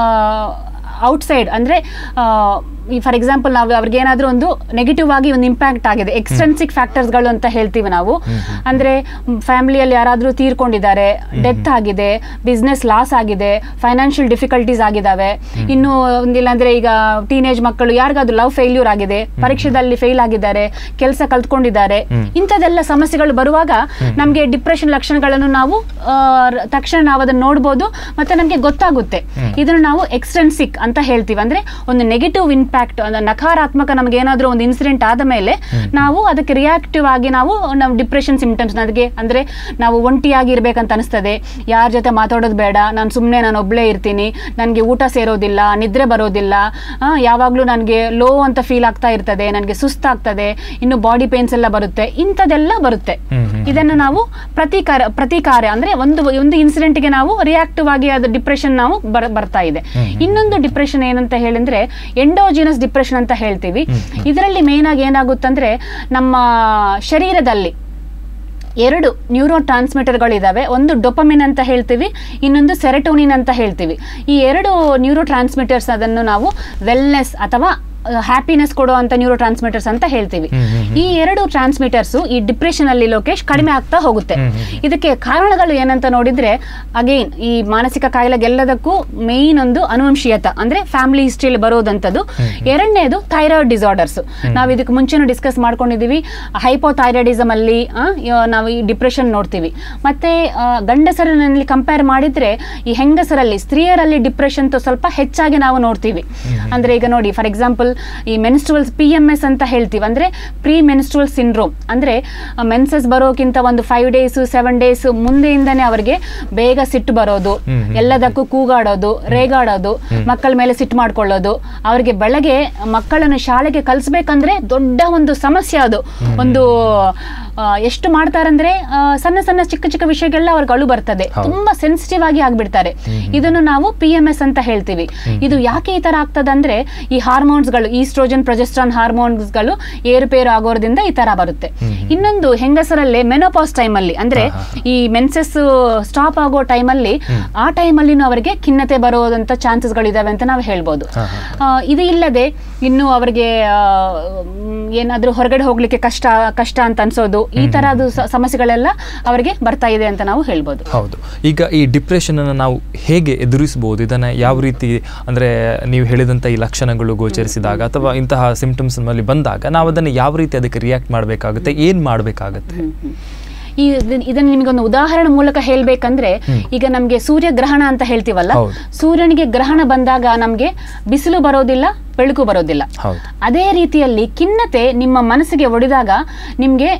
ಔಟ್ಸೈಡ್ ಅಂದ್ರೆ ಆ, ಈ ಫಾರ್ ಎಕ್ಸಾಂಪಲ್ ನಾವು ಅವ್ರಿಗೆ ಏನಾದ್ರೂ ಒಂದು ನೆಗೆಟಿವ್ ಆಗಿ ಒಂದು ಇಂಪ್ಯಾಕ್ಟ್ ಆಗಿದೆ ಎಕ್ಸ್ಟೆನ್ಸಿಕ್ ಫ್ಯಾಕ್ಟರ್ಸ್ಗಳು ಅಂತ ಹೇಳ್ತೀವಿ ನಾವು ಅಂದ್ರೆ ಫ್ಯಾಮಿಲಿಯಲ್ಲಿ ಯಾರಾದ್ರೂ ತೀರ್ಕೊಂಡಿದ್ದಾರೆ ಡೆತ್ ಆಗಿದೆ ಬಿಸ್ನೆಸ್ ಲಾಸ್ ಆಗಿದೆ ಫೈನಾನ್ಷಿಯಲ್ ಡಿಫಿಕಲ್ಟೀಸ್ ಆಗಿದಾವೆ ಇನ್ನು ಒಂದಿಲ್ಲ ಅಂದ್ರೆ ಈಗ ಟೀನೇಜ್ ಮಕ್ಕಳು ಯಾರಿಗಾದ್ರೂ ಲವ್ ಫೇಲ್ಯೂರ್ ಆಗಿದೆ ಪರೀಕ್ಷೆದಲ್ಲಿ ಫೇಲ್ ಆಗಿದ್ದಾರೆ ಕೆಲಸ ಕಲ್ತ್ಕೊಂಡಿದ್ದಾರೆ ಇಂಥದೆಲ್ಲ ಸಮಸ್ಯೆಗಳು ಬರುವಾಗ ನಮಗೆ ಡಿಪ್ರೆಷನ್ ಲಕ್ಷಣಗಳನ್ನು ನಾವು ಆ, ರ- ತಕ್ಷಣ ನಾವು ಅದನ್ನ ನೋಡ್ಬೋದು ಮತ್ತೆ ನಮಗೆ ಗೊತ್ತಾಗುತ್ತೆ ಇದನ್ನು ನಾವು ಎಕ್ಸ್ಟೆನ್ಸಿಕ್ ಅಂತ ಹೇಳ್ತೀವಿ ಅಂದ್ರೆ ಒಂದು ನೆಗೆಟಿವ್ ಇಂಪ್ಯಾಕ್ಟ್ ನಕಾರಾತ್ಮಕ ನಮ್ಗೆ ಏನಾದ್ರೂ ಒಂದು ಇನ್ಸಿಡೆಂಟ್ ಆದ ಮೇಲೆ ನಾವು ಅದಕ್ಕೆ ರಿಯಾಕ್ಟಿವ್ ಆಗಿ ನಾವು ನಾವು ಡಿಪ್ರೆಷನ್ ಸಿಂಪ್ಟಮ್ಸ್ ನನಗೆ ಅಂದ್ರೆ ನಾವು ಒಂಟಿಯಾಗಿ ಇರ್ಬೇಕಂತ ಅನಿಸ್ತದೆ ಯಾರ ಜೊತೆ ಮಾತಾಡೋದು ಬೇಡ ನಾನು ಸುಮ್ಮನೆ ನಾನು ಒಬ್ಳೇ ಇರ್ತೀನಿ ನನಗೆ ಊಟ ಸೇರೋದಿಲ್ಲ ನಿದ್ರೆ ಬರೋದಿಲ್ಲ ಆ, ಯಾವಾಗ್ಲೂ ನನಗೆ ಲೋ ಅಂತ ಫೀಲ್ ಆಗ್ತಾ ಇರ್ತದೆ ನನಗೆ ಸುಸ್ತಾಗ್ತದೆ ಇನ್ನು ಬಾಡಿ ಪೇನ್ಸ್ ಎಲ್ಲ ಬರುತ್ತೆ ಇಂಥದೆಲ್ಲ ಬರುತ್ತೆ ಹ್ಮ್, ಹ್ಮ್. ಇದನ್ನು ನಾವು ಪ್ರತಿಕಾರ ಪ್ರತಿಕಾರ ಅಂದ್ರೆ ಒಂದು ಒಂದು ಇನ್ಸಿಡೆಂಟ್ಗೆ ನಾವು ರಿಯಾಕ್ಟಿವ್ ಆಗಿ ಅದು ಡಿಪ್ರೆಷನ್ ನಾವು ಬರ್ ಬರ್ತಾ ಇದೆ ಇನ್ನೊಂದು ಡಿಪ್ರೆಷನ್ ಏನಂತ ಹೇಳಿದ್ರೆ ಎಂಡೋಜಿನಸ್ ಡಿಪ್ರೆಷನ್ ಅಂತ ಹೇಳ್ತೀವಿ ಇದರಲ್ಲಿ ಮೇನ್ ಆಗಿ ಏನಾಗುತ್ತಂದ್ರೆ ನಮ್ಮ ಶರೀರದಲ್ಲಿ ಎರಡು ನ್ಯೂರೋ ಟ್ರಾನ್ಸ್ಮಿಟರ್ಗಳಿದ್ದಾವೆ ಒಂದು ಡೊಪಮಿನ್ ಅಂತ ಹೇಳ್ತೀವಿ ಇನ್ನೊಂದು ಸೆರೆಟೋನಿನ್ ಅಂತ ಹೇಳ್ತೀವಿ ಈ ಎರಡು ನ್ಯೂರೋ ಟ್ರಾನ್ಸ್ಮಿಟರ್ಸ್ ಅದನ್ನು ನಾವು ವೆಲ್ನೆಸ್ ಅಥವಾ ಹ್ಯಾಪಿನೆಸ್ ಕೊಡುವಂತ ನ್ಯೂರೋ ಟ್ರಾನ್ಸ್ಮಿಟರ್ಸ್ ಅಂತ ಹೇಳ್ತೀವಿ ಈ ಎರಡು ಟ್ರಾನ್ಸ್ಮಿಟರ್ಸ್ ಈ ಡಿಪ್ರೆಷನ್ ಅಲ್ಲಿ ಲೋಕೇಶ್ ಕಡಿಮೆ ಆಗ್ತಾ ಹೋಗುತ್ತೆ ಇದಕ್ಕೆ ಕಾರಣಗಳು ಏನಂತ ನೋಡಿದ್ರೆ ಅಗೈನ್ ಈ ಮಾನಸಿಕ ಕಾಯಿಲೆಗೆಲ್ಲದಕ್ಕೂ ಮೇನ್ ಒಂದು ಅನುವಂಶೀಯತ ಅಂದ್ರೆ ಫ್ಯಾಮಿಲಿ ಹಿಸ್ಟ್ರಿಯಲ್ಲಿ ಬರೋದಂಥದ್ದು ಎರಡನೇದು ಥೈರಾಯ್ಡ್ ಡಿಸಾರ್ಡರ್ಸ್ ನಾವು ಇದಕ್ಕೆ ಮುಂಚೆನೂ ಡಿಸ್ಕಸ್ ಮಾಡ್ಕೊಂಡಿದೀವಿ ಹೈಪೋಥೈರಾಯ್ಡಿಸಮ್ ಅಲ್ಲಿ ಆ, ಯ- ನಾವು ಈ ಡಿಪ್ರೆಷನ್ ನೋಡ್ತೀವಿ ಮತ್ತೆ ಆ, ಗಂಡಸರಲ್ಲಿ ಕಂಪೇರ್ ಮಾಡಿದ್ರೆ ಈ ಹೆಂಗಸರಲ್ಲಿ ಸ್ತ್ರೀಯರಲ್ಲಿ ಡಿಪ್ರೆಷನ್ ಸ್ವಲ್ಪ ಹೆಚ್ಚಾಗಿ ನಾವು ನೋಡ್ತೀವಿ ಅಂದ್ರೆ ಈಗ ನೋಡಿ ಫಾರ್ ಎಕ್ಸಾಂಪಲ್ ಈ ಮೆನ್ಸ್ಟ್ರುವಲ್ಸ್ ಪಿ ಎಮ್ ಎಸ್ ಅಂತ ಹೇಳ್ತೀವಿ ಅಂದರೆ ಪ್ರೀ ಮೆನ್ಸ್ಟ್ರುವಲ್ ಸಿಂಡ್ರೋಮ್ ಅಂದರೆ ಮೆನ್ಸಸ್ ಬರೋಕ್ಕಿಂತ ಒಂದು ಫೈವ್ ಡೇಸ್ ಸೆವೆನ್ ಡೇಸ್ ಮುಂದೆಯಿಂದನೇ ಅವರಿಗೆ ಬೇಗ ಸಿಟ್ಟು ಬರೋದು ಹ್ಮ್, ಹ್ಮ್. ಎಲ್ಲದಕ್ಕೂ ಕೂಗಾಡೋದು ರೇಗಾಡೋದು ಮಕ್ಕಳ ಮೇಲೆ ಸಿಟ್ಟು ಮಾಡ್ಕೊಳ್ಳೋದು ಅವರಿಗೆ ಬೆಳಗ್ಗೆ ಮಕ್ಕಳನ್ನು ಶಾಲೆಗೆ ಕಲಿಸ್ಬೇಕಂದ್ರೆ ದೊಡ್ಡ ಒಂದು ಸಮಸ್ಯೆ ಅದು ಒಂದು ಆ, ಎಷ್ಟು ಮಾಡ್ತಾರಂದ್ರೆ ಆ, ಸಣ್ಣ ಸಣ್ಣ ಚಿಕ್ಕ ಚಿಕ್ಕ ವಿಷಯಗಳೆಲ್ಲ ಅವ್ರಿಗೆ ಅಳು ಬರ್ತದೆ ಹೌದು. ತುಂಬಾ ಸೆನ್ಸಿಟಿವ್ ಆಗಿ ಆಗ್ಬಿಡ್ತಾರೆ ಇದನ್ನು ನಾವು ಪಿ ಎಂ ಎಸ್ ಅಂತ ಹೇಳ್ತೀವಿ ಇದು ಯಾಕೆ ಈ ತರ ಆಗ್ತದಂದ್ರೆ ಈ ಹಾರ್ಮೋನ್ಸ್ಗಳು ಈಸ್ಟ್ರೋಜನ್ ಪ್ರೊಜೆಸ್ಟ್ರಾನ್ ಹಾರ್ಮೋನ್ಸ್ಗಳು ಏರುಪೇರು ಆಗೋದ್ರಿಂದ ಈ ತರ ಬರುತ್ತೆ ಇನ್ನೊಂದು ಹೆಂಗಸರಲ್ಲೇ ಮೆನೋಪಾಸ್ ಟೈಮಲ್ಲಿ ಅಂದ್ರೆ ಹಾ, ಈ ಮೆನ್ಸಸ್ ಸ್ಟಾಪ್ ಆಗೋ ಟೈಮಲ್ಲಿ ಆ ಟೈಮಲ್ಲಿನೂ ಅವರಿಗೆ ಖಿನ್ನತೆ ಬರೋದಂತ ಚಾನ್ಸಸ್ಗಳಿದಾವೆ ಅಂತ ನಾವು ಹೇಳ್ಬೋದು ಹಾ, ಆ, ಇದು ಇಲ್ಲದೆ ಇನ್ನು ಅವರಿಗೆ ಆ, ಮ್, ಏನಾದ್ರೂ ಹೊರಗಡೆ ಹೋಗ್ಲಿಕ್ಕೆ ಕಷ್ಟ ಕಷ್ಟ ಅಂತ ಅನ್ಸೋದು ಈ ತರದ್ದು ಸ- ಸಮಸ್ಯೆಗಳೆಲ್ಲ ಅವರಿಗೆ ಬರ್ತಾ ಇದೆ ಅಂತ ನಾವು ಹೇಳ್ಬೋದು ಹೌದು ಈಗ ಈ ಡಿಪ್ರೆಷನ್ ಅನ್ನು ನಾವು ಹೇಗೆ ಎದುರಿಸಬಹುದು ಇದನ್ನ ಯಾವ ರೀತಿ ಅಂದ್ರೆ ನೀವು ಹೇಳಿದಂಥ ಈ ಲಕ್ಷಣಗಳು ಗೋಚರಿಸಿದಾಗ ಅಥವಾ ಇಂತಹ ಸಿಂಪ್ಟಮ್ಸ್ ನಮ್ಮಲ್ಲಿ ಬಂದಾಗ ನಾವು ಅದನ್ನು ಯಾವ ರೀತಿ ಅದಕ್ಕೆ ರಿಯಾಕ್ಟ್ ಮಾಡಬೇಕಾಗುತ್ತೆ ಏನು ಮಾಡಬೇಕಾಗುತ್ತೆ ಹ್ಮ್, ಹ್ಮ್. ಈ ಇದನ್- ಇದನ್ನ ನಿಮಗೊಂದು ಉದಾಹರಣೆ ಮೂಲಕ ಹೇಳ್ಬೇಕಂದ್ರೆ ಈಗ ನಮ್ಗೆ ಸೂರ್ಯ ಗ್ರಹಣ ಅಂತ ಹೇಳ್ತೀವಲ್ಲ ಹೌದು. ಸೂರ್ಯನಿಗೆ ಗ್ರಹಣ ಬಂದಾಗ ನಮ್ಗೆ ಬಿಸಿಲು ಬರೋದಿಲ್ಲ ಬೆಳಕು ಬರೋದಿಲ್ಲ ಹೌದು ಅದೇ ರೀತಿಯಲ್ಲಿ ಖಿನ್ನತೆ ನಿಮ್ಮ ಮನಸ್ಸಿಗೆ ಒಡೆದಾಗ ನಿಮ್ಗೆ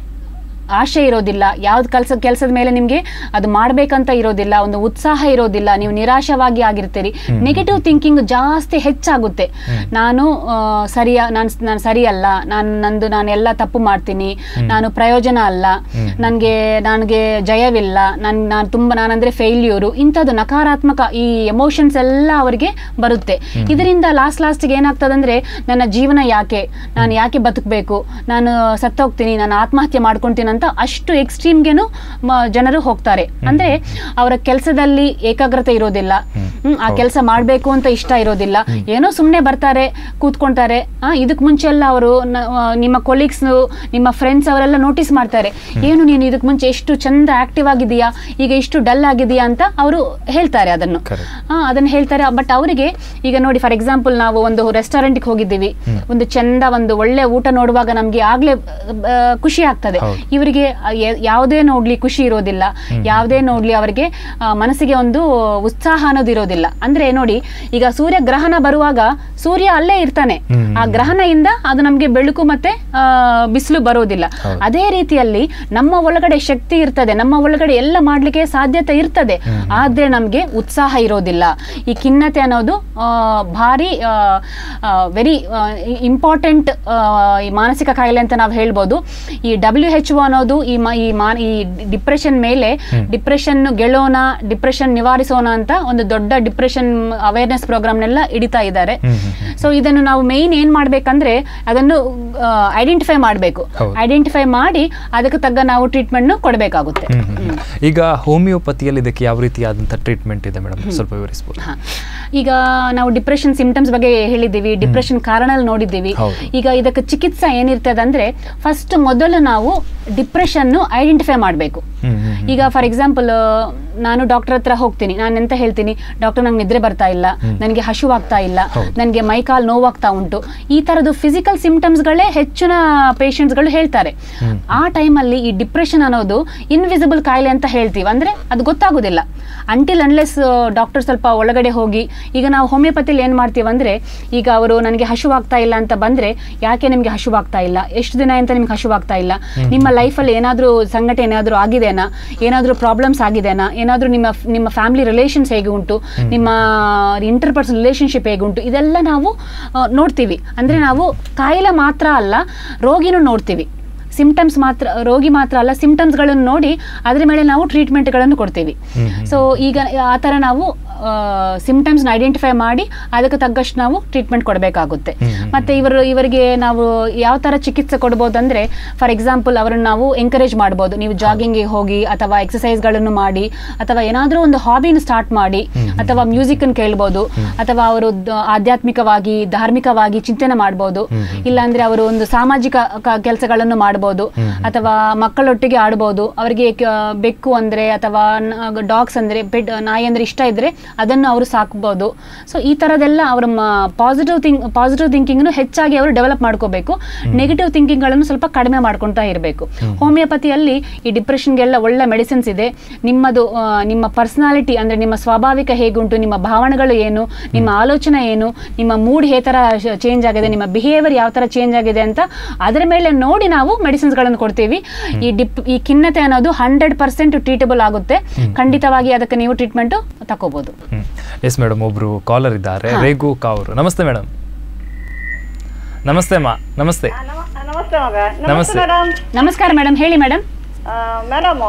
ಆಶೆ ಇರೋದಿಲ್ಲ ಯಾವ್ದು ಕೆಲಸ ಕೆಲಸದ ಮೇಲೆ ನಿಮ್ಗೆ ಅದು ಮಾಡ್ಬೇಕಂತ ಇರೋದಿಲ್ಲ ಒಂದು ಉತ್ಸಾಹ ಇರೋದಿಲ್ಲ ನೀವು ನಿರಾಶವಾಗಿ ಆಗಿರ್ತೀರಿ ನೆಗೆಟಿವ್ ಥಿಂಕಿಂಗ್ ಜಾಸ್ತಿ ಹೆಚ್ಚಾಗುತ್ತೆ ನಾನು ಆ, ಸರಿಯ ನಾನು ನಾನು ಸರಿಯಲ್ಲ ನಾನು ನಂದು ನಾನೆಲ್ಲ ತಪ್ಪು ಮಾಡ್ತೀನಿ ನಾನು ಪ್ರಯೋಜನ ಅಲ್ಲ ನನಗೆ ನನಗೆ ಜಯವಿಲ್ಲ ನನ್ ನಾನು ತುಂಬ ನಾನಂದ್ರೆ ಫೇಲ್ಯೂರು ಇಂಥದ್ದು ನಕಾರಾತ್ಮಕ ಈ ಎಮೋಷನ್ಸ್ ಎಲ್ಲ ಅವರಿಗೆ ಬರುತ್ತೆ ಇದರಿಂದ ಲಾಸ್ಟ್ ಲಾಸ್ಟ್ಗೆ ಏನಾಗ್ತದಂದ್ರೆ ನನ್ನ ಜೀವನ ಯಾಕೆ ನಾನು ಯಾಕೆ ಬದುಕಬೇಕು ನಾನು ಸತ್ತೋಗ್ತೀನಿ ನಾನು ಆತ್ಮಹತ್ಯೆ ಮಾಡ್ಕೊಂತೀನಿ ಅಂತ ಅಷ್ಟು ಎಕ್ಸ್ಟ್ರೀಮ್ಗೆನು ಜನರು ಹೋಗ್ತಾರೆ ಅಂದ್ರೆ ಅವರ ಕೆಲಸದಲ್ಲಿ ಏಕಾಗ್ರತೆ ಇರೋದಿಲ್ಲ ಹ್ಮ್, ಆ ಕೆಲಸ ಮಾಡಬೇಕು ಅಂತ ಇಷ್ಟ ಇರೋದಿಲ್ಲ ಏನೋ ಸುಮ್ಮನೆ ಬರ್ತಾರೆ ಕೂತ್ಕೊಂತಾರೆ ಆ, ಇದಕ್ ಮುಂಚೆ ಎಲ್ಲ ಅವರು ನಿಮ್ಮ ಕೊಲೀಗ್ಸ್ ನಿಮ್ಮ ಫ್ರೆಂಡ್ಸ್ ಅವರೆಲ್ಲ ನೋಟಿಸ್ ಮಾಡ್ತಾರೆ ಏನು ನೀನು ಇದಕ್ ಮುಂಚೆ ಎಷ್ಟು ಚಂದ ಆಕ್ಟಿವ್ ಆಗಿದೆಯಾ ಈಗ ಇಷ್ಟು ಡಲ್ ಆಗಿದೆಯಾ ಅಂತ ಅವರು ಹೇಳ್ತಾರೆ ಅದನ್ನು Correct. ಆ, ಅದನ್ನ ಹೇಳ್ತಾರೆ ಬಟ್ ಅವರಿಗೆ ಈಗ ನೋಡಿ ಫಾರ್ ಎಕ್ಸಾಂಪಲ್ ನಾವು ಒಂದು ರೆಸ್ಟೋರೆಂಟ್ಗೆ ಹೋಗಿದ್ದೀವಿ ಒಂದು ಚಂದ ಒಂದು ಒಳ್ಳೆ ಊಟ ನೋಡುವಾಗ ನಮ್ಗೆ ಆಗ್ಲೇ ಆ, ಖುಷಿ ಆಗ್ತದೆ ಹೌದು. ಇವರಿಗೆ ಯಾವುದೇ ನೋಡ್ಲಿ ಖುಷಿ ಇರೋದಿಲ್ಲ ಯಾವುದೇ ನೋಡ್ಲಿ ಅವರಿಗೆ ಆ, ಮನಸ್ಸಿಗೆ ಒಂದು ಉತ್ಸಾಹ ಅನ್ನೋದು ಇರೋದಿಲ್ಲ ಅಂದ್ರೆ ನೋಡಿ ಈಗ ಸೂರ್ಯ ಗ್ರಹಣ ಬರುವಾಗ ಸೂರ್ಯ ಅಲ್ಲೇ ಇರ್ತಾನೆ ಹ್ಮ್. ಆ ಗ್ರಹಣದಿಂದ ಅದು ನಮ್ಗೆ ಬೆಳಕು ಮತ್ತೆ ಆ, ಬಿಸಿಲು ಬರೋದಿಲ್ಲ ಹೌದು. ಅದೇ ರೀತಿಯಲ್ಲಿ ನಮ್ಮ ಒಳಗಡೆ ಶಕ್ತಿ ಇರ್ತದೆ ನಮ್ಮ ಒಳಗಡೆ ಎಲ್ಲ ಮಾಡ್ಲಿಕ್ಕೆ ಸಾಧ್ಯತೆ ಇರ್ತದೆ ಆದ್ರೆ ನಮ್ಗೆ ಉತ್ಸಾಹ ಇರೋದಿಲ್ಲ ಈ ಖಿನ್ನತೆ ಅನ್ನೋದು ಆ, ಭಾರಿ ವೆರಿ ಇಂಪಾರ್ಟೆಂಟ್ ಈ ಮಾನಸಿಕ ಕಾಯಿಲೆ ಅಂತ ನಾವು ಹೇಳ್ಬೋದು ಈ ಡಬ್ಲ್ಯೂ ಎಚ್ ಒ ಅನ್ನೋದು ಈ ಮ- ಈ ಮಾ ಈ ಡಿಪ್ರೆಷನ್ ಮೇಲೆ ಡಿಪ್ರೆಷನ್ ಗೆಳೋಣ ಡಿಪ್ರೆಷನ್ ನಿವಾರಿಸೋಣ ಅಂತ ಒಂದು ದೊಡ್ಡ ಡಿಪ್ರೆಷನ್ ಅವೇರ್ನೆಸ್ ಪ್ರೋಗ್ರಾಮ್ನೆಲ್ಲ ಹಿಡಿತಾ ಇದ್ದಾರೆ ಹ್ಮ್, ಹ್ಮ್, ಸೊ ಇದನ್ನು ನಾವು ಮೇಯ್ನ್ ಏನ್ ಮಾಡ್ಬೇಕಂದ್ರೆ ಅದನ್ನು ಐಡೆಂಟಿಫೈ ಮಾಡಬೇಕು ಹೌದು. ಐಡೆಂಟಿಫೈ ಮಾಡಿ ಅದಕ್ಕೆ ತಗ್ಗ ನಾವು ಟ್ರೀಟ್ಮೆಂಟ್ ಕೊಡಬೇಕಾಗುತ್ತೆ ಹ್ಮ್, ಹ್ಮ್, ಹ್ಮ್. ಈಗ ಹೋಮಿಯೋಪತಿಯಲ್ಲಿ ಇದಕ್ಕೆ ಯಾವ ರೀತಿಯಾದಂಥ ಟ್ರೀಟ್ಮೆಂಟ್ ಇದೆ ಮೇಡಮ್ ಸ್ವಲ್ಪ ವಿವರಿಸ್ಬೋದು ಹಾ. ಈಗ ನಾವು ಡಿಪ್ರೆಷನ್ ಸಿಂಪ್ಟಮ್ಸ್ ಬಗ್ಗೆ ಹೇಳಿದ್ದೀವಿ ಡಿಪ್ರೆಷನ್ ಕಾರಣ ನೋಡಿದ್ದೀವಿ ಹೌದು. ಈಗ ಇದಕ್ಕೆ ಚಿಕಿತ್ಸೆ ಏನಿರ್ತದೆ ಅಂದ್ರೆ ಫಸ್ಟ್ ಮೊದಲು ನಾವು ಡಿಪ್ರೆಷನ್ ಐಡೆಂಟಿಫೈ ಮಾಡಬೇಕು ಹ್ಮ್, ಹ್ಮ್, ಹ್ಮ್. ಈಗ ಫಾರ್ ಎಕ್ಸಾಂಪಲ್ ನಾನು ಡಾಕ್ಟರ್ ಹತ್ರ ಹೋಗ್ತೀನಿ ನಾನು ಎಂತ ಹೇಳ್ತೀನಿ ಡಾಕ್ಟರ್ ನಂಗೆ ನಿದ್ರೆ ಬರ್ತಾ ಇಲ್ಲ ನನಗೆ ಹಶುವಾಗ್ತಾ ಇಲ್ಲ ಹೌದು. ನನಗೆ ಮೈಕಾಲ್ ನೋವಾಗ್ತಾ ಉಂಟು ಈ ತರದ್ದು ಫಿಸಿಕಲ್ ಸಿಂಪ್ಟಮ್ಸ್ಗಳೇ ಹೆಚ್ಚಿನ ಪೇಷಂಟ್ಸ್ಗಳು ಹೇಳ್ತಾರೆ ಆ ಟೈಮಲ್ಲಿ ಈ ಡಿಪ್ರೆಷನ್ ಅನ್ನೋದು ಇನ್ವಿಸಿಬಲ್ ಕಾಯಿಲೆ ಅಂತ ಹೇಳ್ತೀವಿ ಅಂದ್ರೆ ಅದು ಗೊತ್ತಾಗೋದಿಲ್ಲ ಅಂಟಿಲ್ ಅನ್ಲೆಸ್ ಡಾಕ್ಟರ್ ಸ್ವಲ್ಪ ಒಳಗಡೆ ಹೋಗಿ ಈಗ ನಾವು ಹೋಮಿಯೋಪತಿಲಿ ಏನು ಮಾಡ್ತೀವಿ ಅಂದ್ರೆ ಈಗ ಅವರು ನನಗೆ ಹಶುವಾಗ್ತಾ ಇಲ್ಲ ಅಂತ ಬಂದ್ರೆ ಯಾಕೆ ನಿಮಗೆ ಹಶುವಾಗ್ತಾ ಇಲ್ಲ ಎಷ್ಟು ದಿನ ಅಂತ ನಿಮ್ಗೆ ಹಶುವಾಗ್ತಾ ಇಲ್ಲ ನಿಮ್ಮ ಲೈಫಲ್ಲಿ ಏನಾದರೂ ಸಂಘಟ ಏನಾದರೂ ಆಗಿದೆನಾ ಏನಾದರೂ ಪ್ರಾಬ್ಲಮ್ಸ್ ಆಗಿದೆನಾ ಏನಾದರೂ ನಿಮ್ಮ ನಿಮ್ಮ ಫ್ಯಾಮಿಲಿ ರಿಲೇಷನ್ಸ್ ಹೇಗೆ ಉಂಟು ನಿಮ್ಮ ಇಂಟರ್ಪರ್ಸನಲ್ ರಿಲೇಶನ್ಶಿಪ್ ಹೇಗೆ ಉಂಟು ಇದೆಲ್ಲ ನಾವು ಆ, ನೋಡ್ತೀವಿ ಅಂದ್ರೆ ನಾವು ಕಾಯಿಲೆ ಮಾತ್ರ ಅಲ್ಲ ರೋಗಿನೂ ನೋಡ್ತೀವಿ ಸಿಂಪ್ಟಮ್ಸ್ ಮಾತ್ರ ರೋಗಿ ಮಾತ್ರ ಅಲ್ಲ ಸಿಂಪ್ಟಮ್ಸ್ಗಳನ್ನು ನೋಡಿ ಅದ್ರ ಮೇಲೆ ನಾವು ಟ್ರೀಟ್ಮೆಂಟ್ಗಳನ್ನು ಕೊಡ್ತೀವಿ ಸೊ ಈಗ ಆ ಥರ ನಾವು ಸಿಂಪ್ಟಮ್ಸ್ನ ಐಡೆಂಟಿಫೈ ಮಾಡಿ ಅದಕ್ಕೆ ತగ్గಷ್ಟು ನಾವು ಟ್ರೀಟ್ಮೆಂಟ್ ಕೊಡಬೇಕಾಗುತ್ತೆ ಮತ್ತೆ ಇವರು ಇವರಿಗೆ ನಾವು ಯಾವ ಥರ ಚಿಕಿತ್ಸೆ ಕೊಡ್ಬೋದು ಅಂದರೆ ಫಾರ್ ಎಕ್ಸಾಂಪಲ್ ಅವರನ್ನು ನಾವು ಎಂಕರೇಜ್ ಮಾಡ್ಬೋದು ನೀವು ಜಾಗಿಂಗ್ಗೆ ಹೋಗಿ ಅಥವಾ ಎಕ್ಸಸೈಸ್ಗಳನ್ನು ಮಾಡಿ ಅಥವಾ ಏನಾದರೂ ಒಂದು ಹಾಬಿನ ಸ್ಟಾರ್ಟ್ ಮಾಡಿ ಅಥವಾ ಮ್ಯೂಸಿಕನ್ನು ಕೇಳ್ಬೋದು ಅಥವಾ ಅವರು ದ- ಆಧ್ಯಾತ್ಮಿಕವಾಗಿ ಧಾರ್ಮಿಕವಾಗಿ ಚಿಂತನೆ ಮಾಡ್ಬೋದು ಇಲ್ಲಾಂದ್ರೆ ಅವರು ಒಂದು ಸಾಮಾಜಿಕ ಕೆಲಸಗಳನ್ನು ಮಾಡ್ಬೋದು ಅಥವಾ ಮಕ್ಕಳೊಟ್ಟಿಗೆ ಆಡ್ಬೋದು ಅವರಿಗೆ ಕ- ಬೆಕ್ಕು ಅಂದ್ರೆ ಅಥವಾ ಡಾಗ್ಸ್ ಅಂದ್ರೆ ಪೆಟ್ ನಾಯಿ ಅಂದ್ರೆ ಇಷ್ಟ ಇದ್ರೆ ಅದನ್ನು ಅವರು ಸಾಕ್ಬೋದು ಸೊ ಈ ಥರದೆಲ್ಲ ಅವರ ಪಾಸಿಟಿವ್ ಥಿಂಕ್ ಪಾಸಿಟಿವ್ ಥಿಂಕಿಂಗ್ನು ಹೆಚ್ಚಾಗಿ ಅವರು ಡೆವಲಪ್ ಮಾಡ್ಕೋಬೇಕು ನೆಗೆಟಿವ್ ಥಿಂಕಿಂಗ್ಗಳನ್ನು ಸ್ವಲ್ಪ ಕಡಿಮೆ ಮಾಡ್ಕೊತಾ ಇರಬೇಕು ಹೋಮಿಯೋಪತಿಯಲ್ಲಿ ಈ ಡಿಪ್ರೆಷನ್ಗೆಲ್ಲ ಒಳ್ಳೆ ಮೆಡಿಸಿನ್ಸ್ ಇದೆ ನಿಮ್ಮದು ಆ, ನಿಮ್ಮ ಪರ್ಸನಾಲಿಟಿ ಅಂದರೆ ನಿಮ್ಮ ಸ್ವಾಭಾವಿಕ ಹೇಗುಂಟು ನಿಮ್ಮ ಭಾವನೆಗಳು ಏನು ನಿಮ್ಮ ಆಲೋಚನೆ ಏನು ನಿಮ್ಮ ಮೂಡ್ ಯಾವ ಥರ ಚೇಂಜ್ ಆಗಿದೆ ನಿಮ್ಮ ಬಿಹೇವಿಯರ್ ಯಾವ ಥರ ಚೇಂಜ್ ಆಗಿದೆ ಅಂತ ಅದರ ಮೇಲೆ ನೋಡಿ ನಾವು ಮೆಡಿಸಿನ್ಸ್ಗಳನ್ನು ಕೊಡ್ತೀವಿ ಈ ಡಿಪ್ ಈ ಖಿನ್ನತೆ ಅನ್ನೋದು ಹಂಡ್ರೆಡ್ ಪರ್ಸೆಂಟ್ ಟ್ರೀಟಬಲ್ ಆಗುತ್ತೆ ಖಂಡಿತವಾಗಿ ಅದಕ್ಕೆ ನೀವು ಟ್ರೀಟ್ಮೆಂಟು ತಗೋಬೋದು ಎಸ್ ಮೇಡಮ್ ಒಬ್ರು ಕಾಲರ್ ಇದ್ದಾರೆ ರೇಗು ಕಾವ್ರು ನಮಸ್ತೆ ಮೇಡಮ್ ನಮಸ್ತೆ ಅಮ್ಮ ನಮಸ್ತೆ ನಮ- ನಮಸ್ತೆ ಮಗ ನಮಸ್ತೆ. ನಮಸ್ತೆ ಮೇಡಮ್ ನಮಸ್ಕಾರ ಮೇಡಮ್ ಹೇಳಿ ಮೇಡಮ್ ಮೇಡಮ್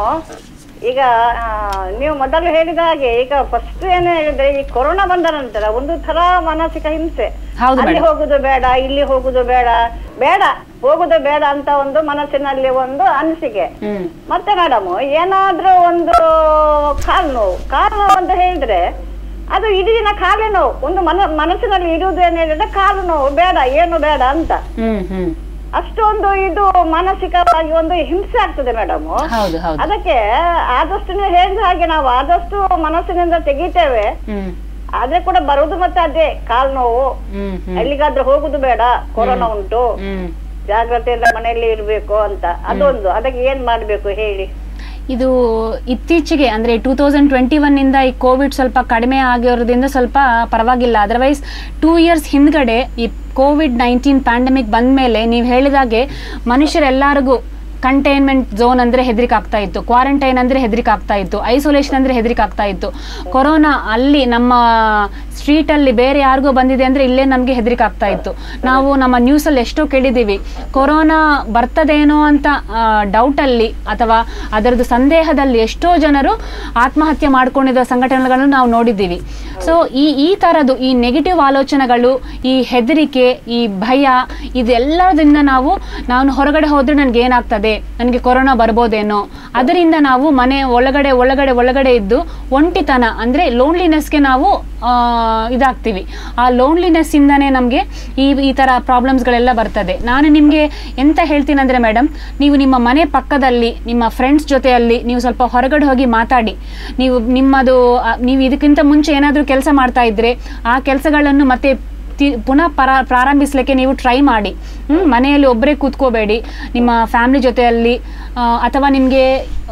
ಈಗ ಆ, ನೀವು ಮೊದಲು ಹೇಳಿದ ಹಾಗೆ ಈಗ ಫಸ್ಟ್ ಏನು ಹೇಳಿದ್ರೆ ಈ ಕೊರೋನಾ ಬಂದ ನಂತರ ಒಂದು ತರ ಮಾನಸಿಕ ಹಿಂಸೆ ಹೌದು ಅಲ್ಲಿ ಮೇಡಮ್ ಹೋಗುದು ಬೇಡ ಇಲ್ಲಿ ಹೋಗುದು ಬೇಡ ಬೇಡ ಹೋಗುದು ಬೇಡ ಅಂತ ಒಂದು ಮನಸ್ಸಿನಲ್ಲಿ ಒಂದು ಅನಿಸಿಕೆ ಹ್ಮ್ ಮತ್ತೆ ಮೇಡಮ್ ಏನಾದ್ರೂ ಒಂದು ಕಾಲು ನೋವು ಕಾಲು ನೋವು ಅಂತ ಹೇಳಿದ್ರೆ ಅದು ಇಡೀ ದಿನ ಕಾಲೇ ನೋವು ಒಂದು ಮನ ಮನಸ್ಸಿನಲ್ಲಿ ಇರುವುದು ಏನು ಹೇಳಿದ್ರೆ ಕಾಲು ನೋವು ಬೇಡ ಏನು ಬೇಡ ಅಂತ ಹ್ಮ್ ಹ್ಮ್ ಅಷ್ಟೊಂದು ಇದು ಮಾನಸಿಕವಾಗಿ ಒಂದು ಹಿಂಸೆ ಆಗ್ತದೆ ಮೇಡಮ್ ಹೌದು ಹೌದು ಅದಕ್ಕೆ ಆದಷ್ಟು ನೀವು ಹೇಳಿದ ಹಾಗೆ ನಾವು ಆದಷ್ಟು ಮನಸ್ಸಿನಿಂದ ತೆಗಿತೇವೆ ಹ್ಮ್ ಆದ್ರೆ ಕೂಡ ಬರುದು ಮತ್ತೆ ಅದೇ ಕಾಲ್ ನೋವು ಹ್ಮ್ ಹ್ಮ್ ಎಲ್ಲಿಗಾದ್ರೂ ಹೋಗುದು ಬೇಡ ಕೊರೋನಾ ಉಂಟು ಹ್ಮ್ ಜಾಗ್ರತೆಯಿಂದ ಮನೆಯಲ್ಲಿ ಇರ್ಬೇಕು ಅಂತ ಅದೊಂದು ಅದಕ್ಕೆ ಏನ್ ಮಾಡ್ಬೇಕು ಹೇಳಿ ಇದು ಇತ್ತೀಚೆಗೆ ಅಂದರೆ ಟೂ ತೌಸಂಡ್ ಟ್ವೆಂಟಿ ಒನ್ನಿಂದ ಈ ಕೋವಿಡ್ ಸ್ವಲ್ಪ ಕಡಿಮೆ ಆಗಿರೋದ್ರಿಂದ ಸ್ವಲ್ಪ ಪರವಾಗಿಲ್ಲ ಅದರ್ವೈಸ್ ಟೂ ಇಯರ್ಸ್ ಹಿಂದ್ಗಡೆ ಈ ಕೋವಿಡ್ ನೈನ್ಟೀನ್ ಪ್ಯಾಂಡಮಿಕ್ ಬಂದ ಮೇಲೆ ನೀವು ಹೇಳಿದಾಗೆ ಮನುಷ್ಯರೆಲ್ಲರಿಗೂ ಕಂಟೈನ್ಮೆಂಟ್ ಝೋನ್ ಅಂದರೆ ಹೆದರಿಕೆ ಆಗ್ತಾ ಇತ್ತು ಕ್ವಾರಂಟೈನ್ ಅಂದರೆ ಹೆದರಿಕೆ ಆಗ್ತಾ ಇತ್ತು ಐಸೋಲೇಷನ್ ಅಂದರೆ ಹೆದರಿಕೆ ಆಗ್ತಾ ಇತ್ತು ಕೊರೋನಾ ಅಲ್ಲಿ ನಮ್ಮ ಸ್ಟ್ರೀಟಲ್ಲಿ ಬೇರೆ ಯಾರಿಗೋ ಬಂದಿದೆ ಅಂದರೆ ಇಲ್ಲೇ ನಮಗೆ ಹೆದರಿಕೆ ಆಗ್ತಾ ಇತ್ತು ನಾವು ನಮ್ಮ ನ್ಯೂಸಲ್ಲಿ ಎಷ್ಟೋ ಕೇಳಿದ್ದೀವಿ ಕೊರೋನಾ ಬರ್ತದೇನೋ ಅಂತ ಡೌಟಲ್ಲಿ ಅಥವಾ ಅದರದ್ದು ಸಂದೇಹದಲ್ಲಿ ಎಷ್ಟೋ ಜನರು ಆತ್ಮಹತ್ಯೆ ಮಾಡ್ಕೊಂಡಿದ್ದ ಸಂಘಟನೆಗಳನ್ನು ನಾವು ನೋಡಿದ್ದೀವಿ ಸೊ ಈ ಈ ಥರದ್ದು ಈ ನೆಗೆಟಿವ್ ಆಲೋಚನೆಗಳು ಈ ಹೆದರಿಕೆ ಈ ಭಯ ಇದೆಲ್ಲದರಿಂದ ನಾವು ನಾನು ಹೊರಗಡೆ ಹೋದ್ರೆ ನನಗೆ ಏನಾಗ್ತದೆ ನನಗೆ ಕೊರೋನಾ ಬರ್ಬೋದೇನೋ ಅದರಿಂದ ನಾವು ಮನೆ ಒಳಗಡೆ ಒಳಗಡೆ ಒಳಗಡೆ ಇದ್ದು ಒಂಟಿತನ ಅಂದರೆ ಲೋನ್ಲಿನೆಸ್ಗೆ ನಾವು ಆ, ಇದಾಗ್ತೀವಿ ಆ ಲೋನ್ಲಿನೆಸ್ ಇಂದಾನೆ ನಮಗೆ ಈ ಈ ಥರ ಪ್ರಾಬ್ಲಮ್ಸ್ಗಳೆಲ್ಲ ಬರ್ತದೆ ನಾನು ನಿಮಗೆ ಎಂತ ಹೇಳ್ತೀನಿ ಅಂದರೆ ಮೇಡಮ್ ನೀವು ನಿಮ್ಮ ಮನೆ ಪಕ್ಕದಲ್ಲಿ ನಿಮ್ಮ ಫ್ರೆಂಡ್ಸ್ ಜೊತೆಯಲ್ಲಿ ನೀವು ಸ್ವಲ್ಪ ಹೊರಗಡೆ ಹೋಗಿ ಮಾತಾಡಿ ನೀವು ನಿಮ್ಮದು ಆ, ನೀವು ಇದಕ್ಕಿಂತ ಮುಂಚೆ ಏನಾದರೂ ಕೆಲಸ ಮಾಡ್ತಾ ಇದ್ರೆ ಆ ಕೆಲಸಗಳನ್ನು ಮತ್ತೆ ತಿ- ಪುನಃ ಪರ ಪ್ರಾರಂಭಿಸಲಿಕ್ಕೆ ನೀವು ಟ್ರೈ ಮಾಡಿ ಹ್ಮ್? ಮನೆಯಲ್ಲಿ ಒಬ್ಬರೇ ಕೂತ್ಕೋಬೇಡಿ ನಿಮ್ಮ ಫ್ಯಾಮಿಲಿ ಜೊತೆಯಲ್ಲಿ ಆ, ಅಥವಾ ನಿಮಗೆ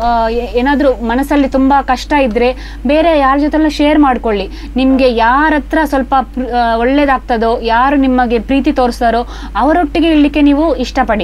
ಏನಾದರೂ ಮನಸ್ಸಲ್ಲಿ ತುಂಬ ಕಷ್ಟ ಇದ್ದರೆ ಬೇರೆ ಯಾರ ಜೊತೆಲ್ಲ ಶೇರ್ ಮಾಡ್ಕೊಳ್ಳಿ ನಿಮಗೆ ಯಾರ ಹತ್ರ ಸ್ವಲ್ಪ ಪ್ರ- ಆ, ಒಳ್ಳೇದಾಗ್ತದೋ ಯಾರು ನಿಮಗೆ ಪ್ರೀತಿ ತೋರಿಸ್ತಾರೋ ಅವರೊಟ್ಟಿಗೆ ಇರಲಿಕ್ಕೆ ನೀವು ಇಷ್ಟಪಡಿ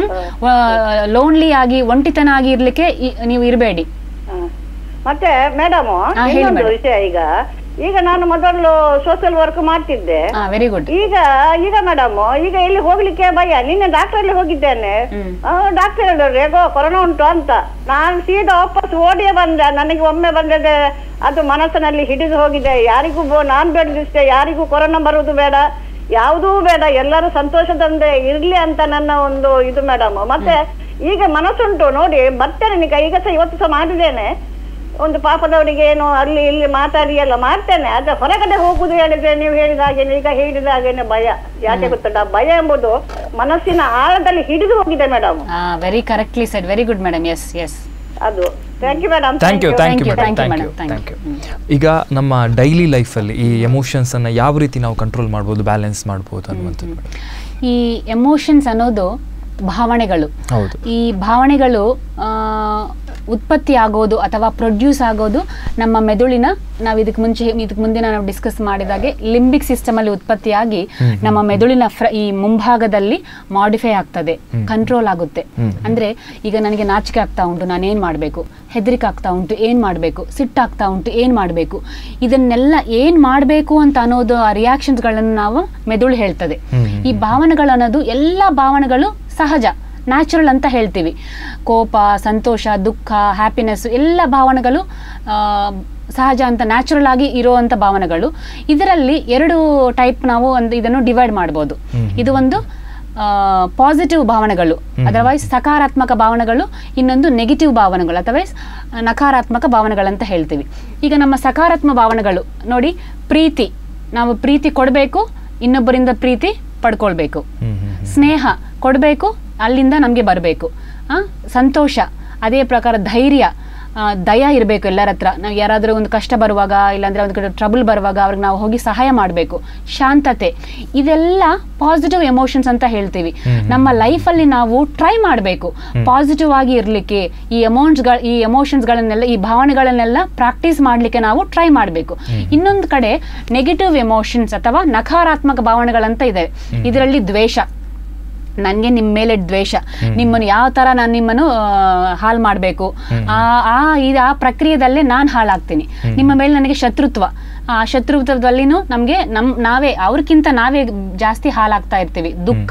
ಲೋನ್ಲಿ ಆಗಿ ಒಂಟಿತನ ಆಗಿ ಇರಲಿಕ್ಕೆ ನೀವು ಇರಬೇಡಿ ಹ. ಮತ್ತೆ ಮೇಡಮ್ ಹಾ, ಹೇಳಿ ಇನ್ನೊಂದು madam. ವಿಷಯ ಈಗ ಈಗ ನಾನು ಮೊದಲು ಸೋಷಿಯಲ್ ವರ್ಕ್ ಮಾಡ್ತಿದ್ದೆ ಹಾಂ ವೆರಿ ಗುಡ್ ಈಗ ಈಗ ಮೇಡಮ್ ಈಗ ಇಲ್ಲಿ ಹೋಗ್ಲಿಕ್ಕೆ ಭಯ ನಿನ್ನೆ ಡಾಕ್ಟರ್ ಅಲ್ಲಿ ಹೋಗಿದ್ದೇನೆ ಹ್ಮ್. ಡಾಕ್ಟರ್ ಹೇಳಿದ್ರು ಹೇಗೋ ಕೊರೋನಾ ಉಂಟು ಅಂತ ನಾನು ಸೀದಾ ವಾಪಸ್ ಓಡಿಯೇ ಬಂದೆ ನನಗೆ ಒಮ್ಮೆ ಬಂದಿದೆ ಅದು ಮನಸ್ಸಿನಲ್ಲಿ ಹಿಡಿದು ಹೋಗಿದೆ ಯಾರಿಗೂ ಬೋ- ನಾನ್ ಬೆಳೆದಿಷ್ಟೇ ಯಾರಿಗೂ ಕೊರೋನಾ ಬರುವುದು ಬೇಡ ಯಾವುದೂ ಬೇಡ ಎಲ್ಲರೂ ಸಂತೋಷದಿಂದ ಇರ್ಲಿ ಅಂತ ನನ್ನ ಒಂದು ಇದು ಮೇಡಮ್ ಮತ್ತೆ ಈಗ ಮನಸ್ಸುಂಟು ನೋಡಿ ಬರ್ತೇನೆ ಈಗ ಈಗ ಸಹ ಇವತ್ತು ಸಹ ಮಾಡಿದ್ದೇನೆ ಒಂದು ಪಾಪದವರಿಗೆ ಏನು ಅಲ್ಲಿ ಇಲ್ಲಿ ಮಾತಾಡಿ ಎಲ್ಲ ಮಾಡ್ತೇನೆ ಆದ್ರೆ ಹೊರಗಡೆ ಹೋಗುದು ಹೇಳಿದ್ರೆ ನೀವು ಹೇಳಿದ ಹಾಗೇನೆ ಈಗ ಹೇಳಿದ ಹಾಗೇನೆ ಭಯ ಯಾಕೆ ಗೊತ್ತುಂಟ ಭಯ ಎಂಬುದು ಮನಸ್ಸಿನ ಆಳದಲ್ಲಿ ಹಿಡಿದು ಹೋಗಿದೆ madam very correctly said very good madam yes yes ಅದು thank you madam thank you thank you Thank you, madam thank thank you, you madam. Thank you ಈಗ ನಮ್ಮ ಡೈಲಿ ಲೈಫಲ್ಲಿ ಈ ಎಮೋಷನ್ಸನ್ನು ಯಾವ ರೀತಿ ನಾವು ಕಂಟ್ರೋಲ್ ಮಾಡ್ಬೋದು ಬ್ಯಾಲೆನ್ಸ್ ಮಾಡ್ಬೋದು ಅನ್ನುವಂಥದ್ದು ಮೇಡಮ್ ಈ ಎಮೋಷನ್ಸ್ ಅನ್ನೋದು ಭಾವನೆಗಳು ಹೌದು ಈ ಭಾವನೆಗಳು ಆ, ಉತ್ಪತ್ತಿ ಆಗೋದು ಅಥವಾ ಪ್ರೊಡ್ಯೂಸ್ ಆಗೋದು ನಮ್ಮ ಮೆದುಳಿನ ನಾವು ಇದಕ್ಕೆ ಮುಂಚೆ ಇದಕ್ಕೆ ಮುಂದಿನ ನಾವು ಡಿಸ್ಕಸ್ ಮಾಡಿದಾಗೆ ಲಿಂಬಿಕ್ ಸಿಸ್ಟಮ್ ಅಲ್ಲಿ ಉತ್ಪತ್ತಿಯಾಗಿ ನಮ್ಮ ಮೆದುಳಿನ ಫ್ರ ಈ ಮುಂಭಾಗದಲ್ಲಿ ಮಾಡಿಫೈ ಆಗ್ತದೆ ಕಂಟ್ರೋಲ್ ಆಗುತ್ತೆ ಅಂದ್ರೆ ಈಗ ನನಗೆ ನಾಚಿಕೆ ಆಗ್ತಾ ಉಂಟು ನಾನು ಏನ್ ಮಾಡಬೇಕು ಹೆದರಿಕೆ ಆಗ್ತಾ ಉಂಟು ಏನ್ ಮಾಡಬೇಕು ಸಿಟ್ಟಾಗ್ತಾ ಉಂಟು ಏನ್ ಮಾಡಬೇಕು ಇದನ್ನೆಲ್ಲ ಏನ್ ಮಾಡಬೇಕು ಅಂತ ಅನ್ನೋದು ಆ ರಿಯಾಕ್ಷನ್ಸ್ಗಳನ್ನು ನಾವು ಮೆದುಳು ಹೇಳ್ತದೆ ಈ ಭಾವನೆಗಳನ್ನೋದು ಎಲ್ಲ ಭಾವನೆಗಳು ಸಹಜ ನ್ಯಾಚುರಲ್ ಅಂತ ಹೇಳ್ತೀವಿ ಕೋಪ ಸಂತೋಷ ದುಃಖ ಹ್ಯಾಪಿನೆಸ್ ಎಲ್ಲ ಭಾವನೆಗಳು ಆ, ಸಹಜ ಅಂತ ನ್ಯಾಚುರಲ್ ಆಗಿ ಇರುವಂಥ ಭಾವನೆಗಳು ಇದರಲ್ಲಿ ಎರಡು ಟೈಪ್ ನಾವು ಒಂದು ಇದನ್ನು ಡಿವೈಡ್ ಮಾಡ್ಬೋದು ಇದು ಒಂದು ಪಾಸಿಟಿವ್ ಭಾವನೆಗಳು ಅದರ್ವೈಸ್ ಸಕಾರಾತ್ಮಕ ಭಾವನೆಗಳು ಇನ್ನೊಂದು ನೆಗೆಟಿವ್ ಭಾವನೆಗಳು ಅಥವಾ ನಕಾರಾತ್ಮಕ ಭಾವನೆಗಳಂತ ಹೇಳ್ತೀವಿ ಈಗ ನಮ್ಮ ಸಕಾರಾತ್ಮಕ ಭಾವನೆಗಳು ನೋಡಿ ಪ್ರೀತಿ ನಾವು ಪ್ರೀತಿ ಕೊಡಬೇಕು ಇನ್ನೊಬ್ಬರಿಂದ ಪ್ರೀತಿ ಪಡ್ಕೊಳ್ಬೇಕು ಹ್ಮ್ ಹ್ಮ್ ಸ್ನೇಹ ಕೊಡಬೇಕು ಅಲ್ಲಿಂದ ನಮಗೆ ಬರಬೇಕು ಸಂತೋಷ ಅದೇ ಪ್ರಕಾರ ಧೈರ್ಯ ಆ, ದಯ ಇರಬೇಕು ಎಲ್ಲರ ಹತ್ರ ನಾವು ಯಾರಾದರೂ ಒಂದು ಕಷ್ಟ ಬರುವಾಗ ಇಲ್ಲಾಂದ್ರೆ ಒಂದು ಕಡೆ ಟ್ರಬಲ್ ಬರುವಾಗ ಅವ್ರಿಗೆ ನಾವು ಹೋಗಿ ಸಹಾಯ ಮಾಡಬೇಕು ಶಾಂತತೆ ಇದೆಲ್ಲ ಪಾಸಿಟಿವ್ ಎಮೋಷನ್ಸ್ ಅಂತ ಹೇಳ್ತೀವಿ ನಮ್ಮ ಲೈಫಲ್ಲಿ ನಾವು ಟ್ರೈ ಮಾಡಬೇಕು ಪಾಸಿಟಿವ್ ಆಗಿ ಇರಲಿಕ್ಕೆ ಈ ಎಮೋನ್ಸ್ಗಳ ಈ ಎಮೋಷನ್ಸ್ಗಳನ್ನೆಲ್ಲ ಈ ಭಾವನೆಗಳನ್ನೆಲ್ಲ ಪ್ರಾಕ್ಟೀಸ್ ಮಾಡಲಿಕ್ಕೆ ನಾವು ಟ್ರೈ ಮಾಡಬೇಕು ಇನ್ನೊಂದು ಕಡೆ ನೆಗೆಟಿವ್ ಎಮೋಷನ್ಸ್ ಅಥವಾ ನಕಾರಾತ್ಮಕ ಭಾವನೆಗಳಂತ ಇದೆ ಇದರಲ್ಲಿ ದ್ವೇಷ ನನಗೆ ನಿಮ್ಮ ಮೇಲೆ ದ್ವೇಷ ನಿಮ್ಮನ್ನು ಯಾವ ಥರ ನಾನು ನಿಮ್ಮನ್ನು ಹಾಳು ಮಾಡಬೇಕು ಆ ಆ ಇದು ಆ ಪ್ರಕ್ರಿಯೆದಲ್ಲೇ ನಾನು ಹಾಳಾಗ್ತೀನಿ ನಿಮ್ಮ ಮೇಲೆ ನನಗೆ ಶತ್ರುತ್ವ ಆ ಶತ್ರುತ್ವದಲ್ಲಿನೂ ನಮಗೆ ನಮ್ ನಾವೇ ಅವ್ರಿಗಿಂತ ನಾವೇ ಜಾಸ್ತಿ ಹಾಳಾಗ್ತಾ ಇರ್ತೀವಿ ದುಃಖ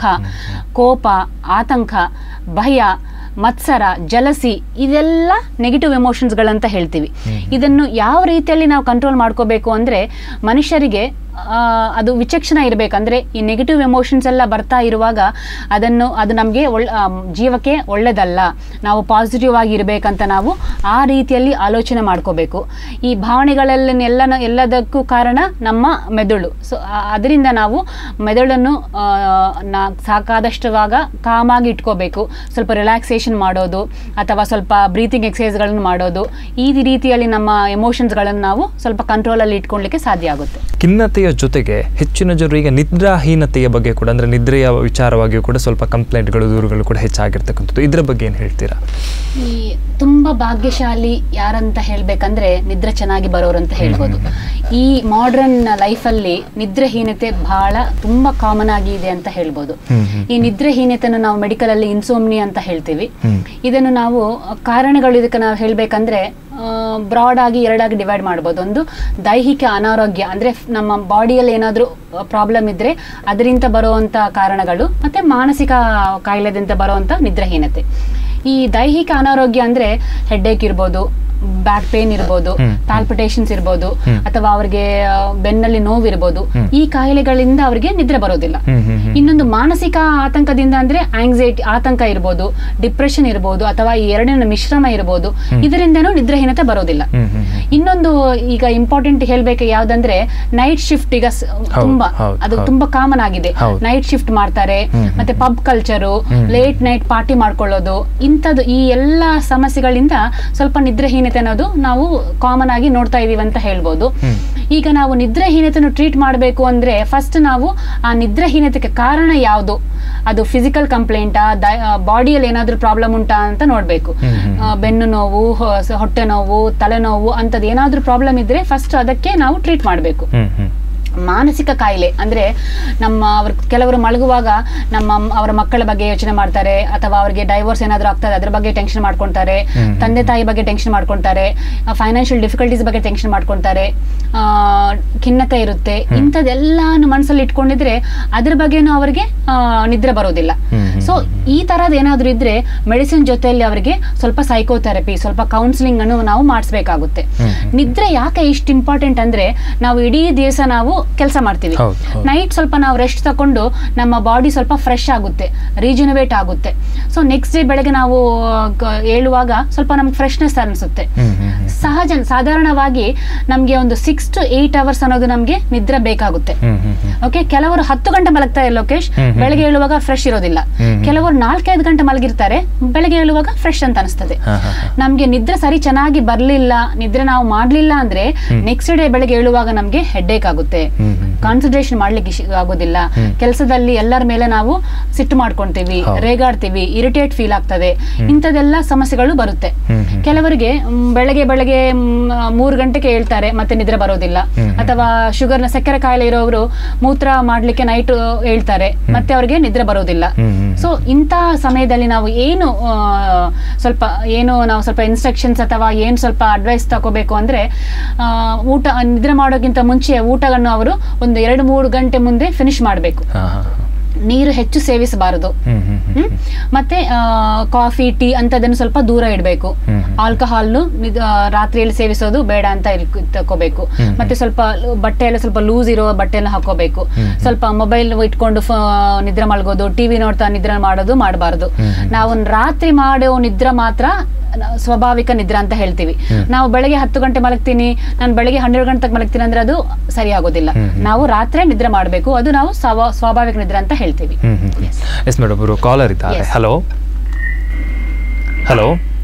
ಕೋಪ ಆತಂಕ ಭಯ ಮತ್ಸರ ಜಲಸಿ ಇದೆಲ್ಲ ನೆಗೆಟಿವ್ ಎಮೋಷನ್ಸ್ಗಳಂತ ಹೇಳ್ತೀವಿ ಇದನ್ನು ಯಾವ ರೀತಿಯಲ್ಲಿ ನಾವು ಕಂಟ್ರೋಲ್ ಮಾಡ್ಕೋಬೇಕು ಅಂದರೆ ಮನುಷ್ಯರಿಗೆ ಆ, ಅದು ವಿಚಕ್ಷಣ ಇರಬೇಕಂದ್ರೆ ಈ ನೆಗೆಟಿವ್ ಎಮೋಷನ್ಸ್ ಎಲ್ಲ ಬರ್ತಾ ಇರುವಾಗ ಅದನ್ನು ಅದು ನಮಗೆ ಒಳ್ಳೆ ಜೀವಕ್ಕೆ ಒಳ್ಳೆಯದಲ್ಲ ನಾವು ಪಾಸಿಟಿವ್ ಆಗಿ ಇರಬೇಕಂತ ನಾವು ಆ ರೀತಿಯಲ್ಲಿ ಆಲೋಚನೆ ಮಾಡ್ಕೋಬೇಕು ಈ ಭಾವನೆಗಳೆಲ್ಲ ಎಲ್ಲದಕ್ಕೂ ಕಾರಣ ನಮ್ಮ ಮೆದುಳು ಸೊ ಅದರಿಂದ ನಾವು ಮೆದುಳನ್ನು ಆ, ನಾ ಸಾಕಾದಷ್ಟುವಾಗ ಕಾಮಾಗಿ ಇಟ್ಕೋಬೇಕು ಸ್ವಲ್ಪ ರಿಲ್ಯಾಕ್ಸೇಷನ್ ಮಾಡೋದು ಅಥವಾ ಸ್ವಲ್ಪ ಬ್ರೀತಿಂಗ್ ಎಕ್ಸಸೈಸ್ಗಳನ್ನು ಮಾಡೋದು ಈ ರೀತಿಯಲ್ಲಿ ನಮ್ಮ ಎಮೋಷನ್ಸ್ಗಳನ್ನು ನಾವು ಸ್ವಲ್ಪ ಕಂಟ್ರೋಲಲ್ಲಿ ಇಟ್ಕೊಳ್ಳಿಕ್ಕೆ ಸಾಧ್ಯ ಆಗುತ್ತೆ ಖಿನ್ನತೆಯ ಜೊತೆಗೆ ಹೆಚ್ಚಿನ ಜನರು ಈಗ ನಿದ್ರಾಹೀನತೆಯ ಬಗ್ಗೆ ಕೂಡ ಅಂದರೆ ನಿದ್ರೆಯ ವಿಚಾರವಾಗಿಯೂ ಕೂಡ ಸ್ವಲ್ಪ ಕಂಪ್ಲೇಂಟ್ಗಳು ದೂರುಗಳು ಕೂಡ ಹೆಚ್ಚಾಗಿರ್ತಕ್ಕಂಥದ್ದು ಇದರ ಬಗ್ಗೆ ಏನು ಹೇಳ್ತೀರಾ ಈ ತುಂಬಾ ಭಾಗ್ಯಶಾಲಿ ಯಾರಂತ ಹೇಳ್ಬೇಕಂದ್ರೆ ನಿದ್ರೆ ಚೆನ್ನಾಗಿ ಬರೋರು ಅಂತ ಹೇಳ್ಬೋದು ಈ ಮಾಡ್ರನ್ ಲೈಫಲ್ಲಿ ನಿದ್ರೆಹೀನತೆ ಬಹಳ ತುಂಬಾ ಕಾಮನ್ ಆಗಿ ಇದೆ ಅಂತ ಹೇಳ್ಬೋದು ಹ್ಮ್, ಹ್ಮ್. ಈ ನಿದ್ರೆಹೀನತೆಯನ್ನು ನಾವು ಮೆಡಿಕಲ್ ಅಲ್ಲಿ ಇನ್ಸೋಮ್ನಿ ಅಂತ ಹೇಳ್ತೀವಿ ಹ್ಮ್. ಇದನ್ನು ನಾವು ಕಾರಣಗಳು ಇದಕ್ಕೆ ನಾವು ಹೇಳ್ಬೇಕಂದ್ರೆ ಬ್ರಾಡ್ ಆಗಿ ಎರಡಾಗಿ ಡಿವೈಡ್ ಮಾಡ್ಬೋದು ಒಂದು ದೈಹಿಕ ಅನಾರೋಗ್ಯ ಅಂದ್ರೆ ಫ್- ನಮ್ಮ ಬಾಡಿಯಲ್ಲಿ ಏನಾದರೂ ಪ್ರಾಬ್ಲಮ್ ಇದ್ರೆ ಅದರಿಂದ ಬರುವಂತ ಕಾರಣಗಳು ಮತ್ತೆ ಮಾನಸಿಕ ಕಾಯಿಲೆದಿಂದ ಬರುವಂತ ನಿದ್ರಾಹೀನತೆ ಈ ದೈಹಿಕ ಅನಾರೋಗ್ಯ ಅಂದ್ರೆ ಹೆಡ್ಡೇಕ್ ಇರ್ಬೋದು ಬ್ಯಾಕ್ ಪೇನ್ ಇರ್ಬೋದು ಹ್ಮ್. ಪಾಲ್ಪಿಟೇಷನ್ಸ್ ಇರ್ಬೋದು ಹ್ಮ್. ಅಥವಾ ಅವ್ರಿಗೆ ಆ, ಬೆನ್ನಲ್ಲಿ ನೋವು ಇರ್ಬೋದು ಹ್ಮ್. ಈ ಕಾಯಿಲೆಗಳಿಂದ ಅವರಿಗೆ ನಿದ್ರೆ ಬರೋದಿಲ್ಲ ಹ್ಮ್, ಹ್ಮ್, ಹ್ಮ್. ಇನ್ನೊಂದು ಮಾನಸಿಕ ಆತಂಕದಿಂದ ಅಂದ್ರೆ ಆಂಗ್ಸೈಟಿ ಆತಂಕ ಇರ್ಬೋದು ಡಿಪ್ರೆಷನ್ ಇರ್ಬೋದು ಅಥವಾ ಈ ಎರಡನೇ ಮಿಶ್ರಮ ಇರ್ಬೋದು ಇದರಿಂದನೂ ನಿದ್ರಾಹೀನತೆ ಬರೋದಿಲ್ಲ ಹ್ಮ್, ಹ್ಮ್, ಹ್ಮ್. ಇನ್ನೊಂದು ಈಗ ಇಂಪಾರ್ಟೆಂಟ್ ಹೇಳ್ಬೇಕು ಯಾವ್ದಂದ್ರೆ ನೈಟ್ ಶಿಫ್ಟ್ ಈಗ ಸ- ತುಂಬಾ ಹೌದು, ಅದು ಹೌದು. ತುಂಬಾ ಕಾಮನ್ ಆಗಿದೆ ಹೌದು. ನೈಟ್ ಶಿಫ್ಟ್ ಮಾಡ್ತಾರೆ ಹ್ಮ್, ಮತ್ತೆ ಪಬ್ ಕಲ್ಚರು ಹ್ಮ್. ಲೇಟ್ ನೈಟ್ ಪಾರ್ಟಿ ಮಾಡ್ಕೊಳ್ಳೋದು ಇಂಥದ್ದು ಈ ಎಲ್ಲ ಸಮಸ್ಯೆಗಳಿಂದ ಸ್ವಲ್ಪ ನಿದ್ರಾಹೀನತೆ ಅನ್ನೋದು ನಾವು ಕಾಮನ್ ಆಗಿ ನೋಡ್ತಾ ಇದೀವಿ ಅಂತ ಹೇಳ್ಬೋದು ಹ್ಮ್. ಈಗ ನಾವು ನಿದ್ರಾಹೀನತೆಯನ್ನು ಟ್ರೀಟ್ ಮಾಡಬೇಕು ಅಂದ್ರೆ ಫಸ್ಟ್ ನಾವು ಆ ನಿದ್ರಾಹೀನತೆಗೆ ಕಾರಣ ಯಾವುದು ಅದು ಫಿಸಿಕಲ್ ಕಂಪ್ಲೇಂಟಾ ಬಾಡಿಯಲ್ಲಿ ಏನಾದ್ರೂ ಪ್ರಾಬ್ಲಮ್ ಉಂಟಾ ಅಂತ ನೋಡ್ಬೇಕು ಹ್ಮ್, ಹ್ಮ್. ಆ, ಬೆನ್ನು ನೋವು ಹೊ- ಸ- ಹೊಟ್ಟೆ ನೋವು ತಲೆನೋವು ಅಂಥದ್ದು ಏನಾದ್ರೂ ಪ್ರಾಬ್ಲಮ್ ಇದ್ರೆ ಫಸ್ಟ್ ಅದಕ್ಕೆ ನಾವು ಟ್ರೀಟ್ ಮಾಡಬೇಕು ಹ್ಮ್, ಹ್ಮ್. ಮಾನಸಿಕ ಕಾಯಿಲೆ ಅಂದ್ರೆ ನಮ್ಮ ಅವ್ರ ಕೆಲವರು ಮಲಗುವಾಗ ನಮ್ಮ ಮ್- ಅವರ ಮಕ್ಕಳ ಬಗ್ಗೆ ಯೋಚನೆ ಮಾಡ್ತಾರೆ ಅಥವಾ ಅವರಿಗೆ ಡೈವೋರ್ಸ್ ಏನಾದರೂ ಆಗ್ತದೆ ಅದ್ರ ಬಗ್ಗೆ ಟೆನ್ಷನ್ ಮಾಡ್ಕೊಳ್ತಾರೆ ಹ್ಮ್. ತಂದೆ ತಾಯಿ ಬಗ್ಗೆ ಟೆನ್ಷನ್ ಮಾಡ್ಕೊಳ್ತಾರೆ ಫೈನಾನ್ಷಿಯಲ್ ಡಿಫಿಕಲ್ಟೀಸ್ ಬಗ್ಗೆ ಟೆನ್ಷನ್ ಮಾಡ್ಕೊಳ್ತಾರೆ ಆ, ಖಿನ್ನತೆ ಇರುತ್ತೆ ಇಂಥದ್ದೆಲ್ಲಾನು ಮನಸ್ಸಲ್ಲಿ ಇಟ್ಕೊಂಡಿದ್ರೆ ಅದ್ರ ಬಗ್ಗೆನೂ ಅವರಿಗೆ ಆ, ನಿದ್ರೆ ಬರೋದಿಲ್ಲ ಹ್ಮ್, ಹ್ಮ್, ಸೊ ಈ ತರದ್ ಏನಾದ್ರೂ ಇದ್ರೆ ಮೆಡಿಸಿನ್ ಜೊತೆಯಲ್ಲಿ ಅವರಿಗೆ ಸ್ವಲ್ಪ ಸೈಕೋಥೆರಪಿ ಸ್ವಲ್ಪ ಕೌನ್ಸಿಲಿಂಗ್ ಅನ್ನು ನಾವು ಮಾಡಿಸ್ಬೇಕಾಗುತ್ತೆ ಹ್ಮ್, ಹ್ಮ್. ನಿದ್ರೆ ಯಾಕೆ ಇಷ್ಟು ಇಂಪಾರ್ಟೆಂಟ್ ಅಂದ್ರೆ ನಾವು ಇಡೀ ದಿವಸ ನಾವು ಕೆಲಸ ಮಾಡ್ತೀವಿ ಹೌದು, ಹೌದು. ನೈಟ್ ಸ್ವಲ್ಪ ನಾವು ರೆಸ್ಟ್ ತಕೊಂಡು ನಮ್ಮ ಬಾಡಿ ಸ್ವಲ್ಪ ಫ್ರೆಶ್ ಆಗುತ್ತೆ ರೀಜನವೇಟ್ ಆಗುತ್ತೆ ಸೊ ನೆಕ್ಸ್ಟ್ ಡೇ ಬೆಳಗ್ಗೆ ನಾವು ಕ- ಏಳುವಾಗ ಸ್ವಲ್ಪ ನಮ್ಗೆ ಫ್ರೆಶ್ನೆಸ್ ಅನಿಸುತ್ತೆ ಹ್ಮ್, ಹ್ಮ್, ಹ್ಮ್. ಸಹಜ ಸಾಧಾರಣವಾಗಿ ನಮಗೆ ಒಂದು ಸಿಕ್ಸ್ ಟು ಏಟ್ ಅವರ್ಸ್ ಅನ್ನೋದು ನಮಗೆ ನಿದ್ರೆ ಬೇಕಾಗುತ್ತೆ ಹ್ಮ್, ಹ್ಮ್, ಹ್ಮ್. ಓಕೆ ಕೆಲವರು ಹತ್ತು ಗಂಟೆ ಮಲಗ್ತಾರೆ ಲೋಕೇಶ್ ಹ್ಮ್, ಹ್ಮ್. ಬೆಳಗ್ಗೆ ಏಳುವಾಗ ಫ್ರೆಶ್ ಇರೋದಿಲ್ಲ ಹ್ಮ್, ಹ್ಮ್. ಕೆಲವರು ನಾಲ್ಕೈದು ಗಂಟೆ ಮಲಗಿರ್ತಾರೆ ಬೆಳಗ್ಗೆ ಏಳುವಾಗ ಫ್ರೆಶ್ ಅಂತ ಅನಿಸ್ತದೆ ಹಾ, ಹಾ, ಹಾ. ನಮ್ಗೆ ನಿದ್ರೆ ಸರಿ ಚೆನ್ನಾಗಿ ಬರ್ಲಿಲ್ಲ ನಿದ್ರೆ ನಾವು ಮಾಡ್ಲಿಲ್ಲ ಅಂದ್ರೆ ನೆಕ್ಸ್ಟ್ ಡೇ ಬೆಳಗ್ಗೆ ಏಳುವಾಗ ನಮ್ಗೆ ಹೆಡ್ಡೇಕ್ ಆಗುತ್ತೆ ಹ್ಮ್, ಹ್ಮ್. ಕಾನ್ಸಂಟ್ರೇಷನ್ ಮಾಡ್ಲಿಕ್ಕೆ ಇಶ್- ಆಗೋದಿಲ್ಲ ಹ್ಮ್. ಕೆಲಸದಲ್ಲಿ ಎಲ್ಲರ ಮೇಲೆ ನಾವು ಸಿಟ್ಟು ಮಾಡ್ಕೊಂತೀವಿ ಹೌದು. ರೇಗಾಡ್ತೀವಿ ಇರಿಟೇಟ್ ಫೀಲ್ ಆಗ್ತದೆ ಇಂಥದೆಲ್ಲ ಸಮಸ್ಯೆಗಳು ಬರುತ್ತೆ ಹ್ಮ್, ಹ್ಮ್. ಕೆಲವರಿಗೆ ಮ್, ಬೆಳಗ್ಗೆ ಬೆಳಗ್ಗೆ ಮ್, ಮೂರು ಗಂಟೆಗೆ ಹೇಳ್ತಾರೆ ಮತ್ತೆ ನಿದ್ರೆ ಬರೋದಿಲ್ಲ ಹ್ಮ್. ಅಥವಾ ಶುಗರ್ನ ಸಕ್ಕರೆ ಕಾಯಿಲೆ ಇರೋರು ಮೂತ್ರ ಮಾಡ್ಲಿಕ್ಕೆ ನೈಟ್ ಹೇಳ್ತಾರೆ ಮತ್ತೆ ಅವ್ರಿಗೆ ನಿದ್ರೆ ಬರೋದಿಲ್ಲ ಹ್ಮ್, ಹ್ಮ್. ಸೊ ಇಂತಹ ಸಮಯದಲ್ಲಿ ನಾವು ಏನು ಆ, ಸ್ವಲ್ಪ ಏನು ನಾವು ಸ್ವಲ್ಪ ಇನ್ಸ್ಟ್ರಕ್ಷನ್ಸ್ ಅಥವಾ ಏನು ಸ್ವಲ್ಪ ಅಡ್ವೈಸ್ ತಗೋಬೇಕು ಅಂದ್ರೆ ಆ, ಊಟ ನಿದ್ರೆ ಮಾಡೋಕ್ಕಿಂತ ಮುಂಚೆ ಊಟವನ್ನು ಅವರು ಒಂದು ಎರಡು ಮೂರು ಗಂಟೆ ಮುಂದೆ ಫಿನಿಶ್ ಮಾಡಬೇಕು ಹಾ, ಹಾ, ಹಾ. ನೀರು ಹೆಚ್ಚು ಸೇವಿಸಬಾರದು ಹ್ಮ್, ಹ್ಮ್, ಹ್ಮ್. ಹ್ಮ್? ಮತ್ತೆ ಕಾಫಿ ಟೀ ಅಂತದನ್ನು ಸ್ವಲ್ಪ ದೂರ ಇಡಬೇಕು ಹ್ಮ್. ಆಲ್ಕಹಾಲ್ನು ರಾತ್ರಿಯಲ್ಲಿ ಸೇವಿಸೋದು ಬೇಡ ಅಂತ ಇರ್- ತಕೋಬೇಕು ಹ್ಮ್. ಮತ್ತೆ ಸ್ವಲ್ಪ ಲು- ಬಟ್ಟೆ ಎಲ್ಲ ಸ್ವಲ್ಪ ಲೂಸ್ ಇರೋ ಬಟ್ಟೆನ ಹಾಕೋಬೇಕು ಹ್ಮ್. ಸ್ವಲ್ಪ ಮೊಬೈಲ್ ಇಟ್ಕೊಂಡು ಫ- ನಿದ್ರೆ ಮಲ್ಗೋದು ಟಿವಿ ನೋಡ್ತಾ ನಿದ್ರೆ ಮಾಡೋದು ಮಾಡಬಾರ್ದು ಹ್ಮ್. ನಾವು ರಾತ್ರಿ ಮಾಡೋ ನಿದ್ರೆ ಮಾತ್ರ ನ- ಸ್ವಾಭಾವಿಕ ನಿದ್ರೆ ಅಂತ ಹೇಳ್ತೀವಿ ಹ್ಮ್. ನಾವು ಬೆಳಗ್ಗೆ ಹತ್ತು ಗಂಟೆ ಮಲಗ್ತೀನಿ ನಾನು ಬೆಳಗ್ಗೆ ಹನ್ನೆರಡು ಗಂಟೆಗೆ ಮಲಗ್ತೀನಿ ಅಂದ್ರೆ ಅದು ಸರಿ ಆಗೋದಿಲ್ಲ ಹ್ಮ್. ನಾವು ರಾತ್ರಿ ನಿದ್ರೆ ಮಾಡಬೇಕು ಅದು ನಾವು ಸ್ವ- ಸ್ವಾಭಾವಿಕ ನಿದ್ರೆ ಅಂತ ಹೇಳ್ತೀವಿ ಹ್ಮ್, ಹ್ಮ್, ಹ್ಮ್. ಎಸ್ ಮೇಡಮ್ ಒಬ್ರು ಕಾಲರ್ ಇದ್ದಾರೆ Yes. ಹಲೋ ಹಲೋ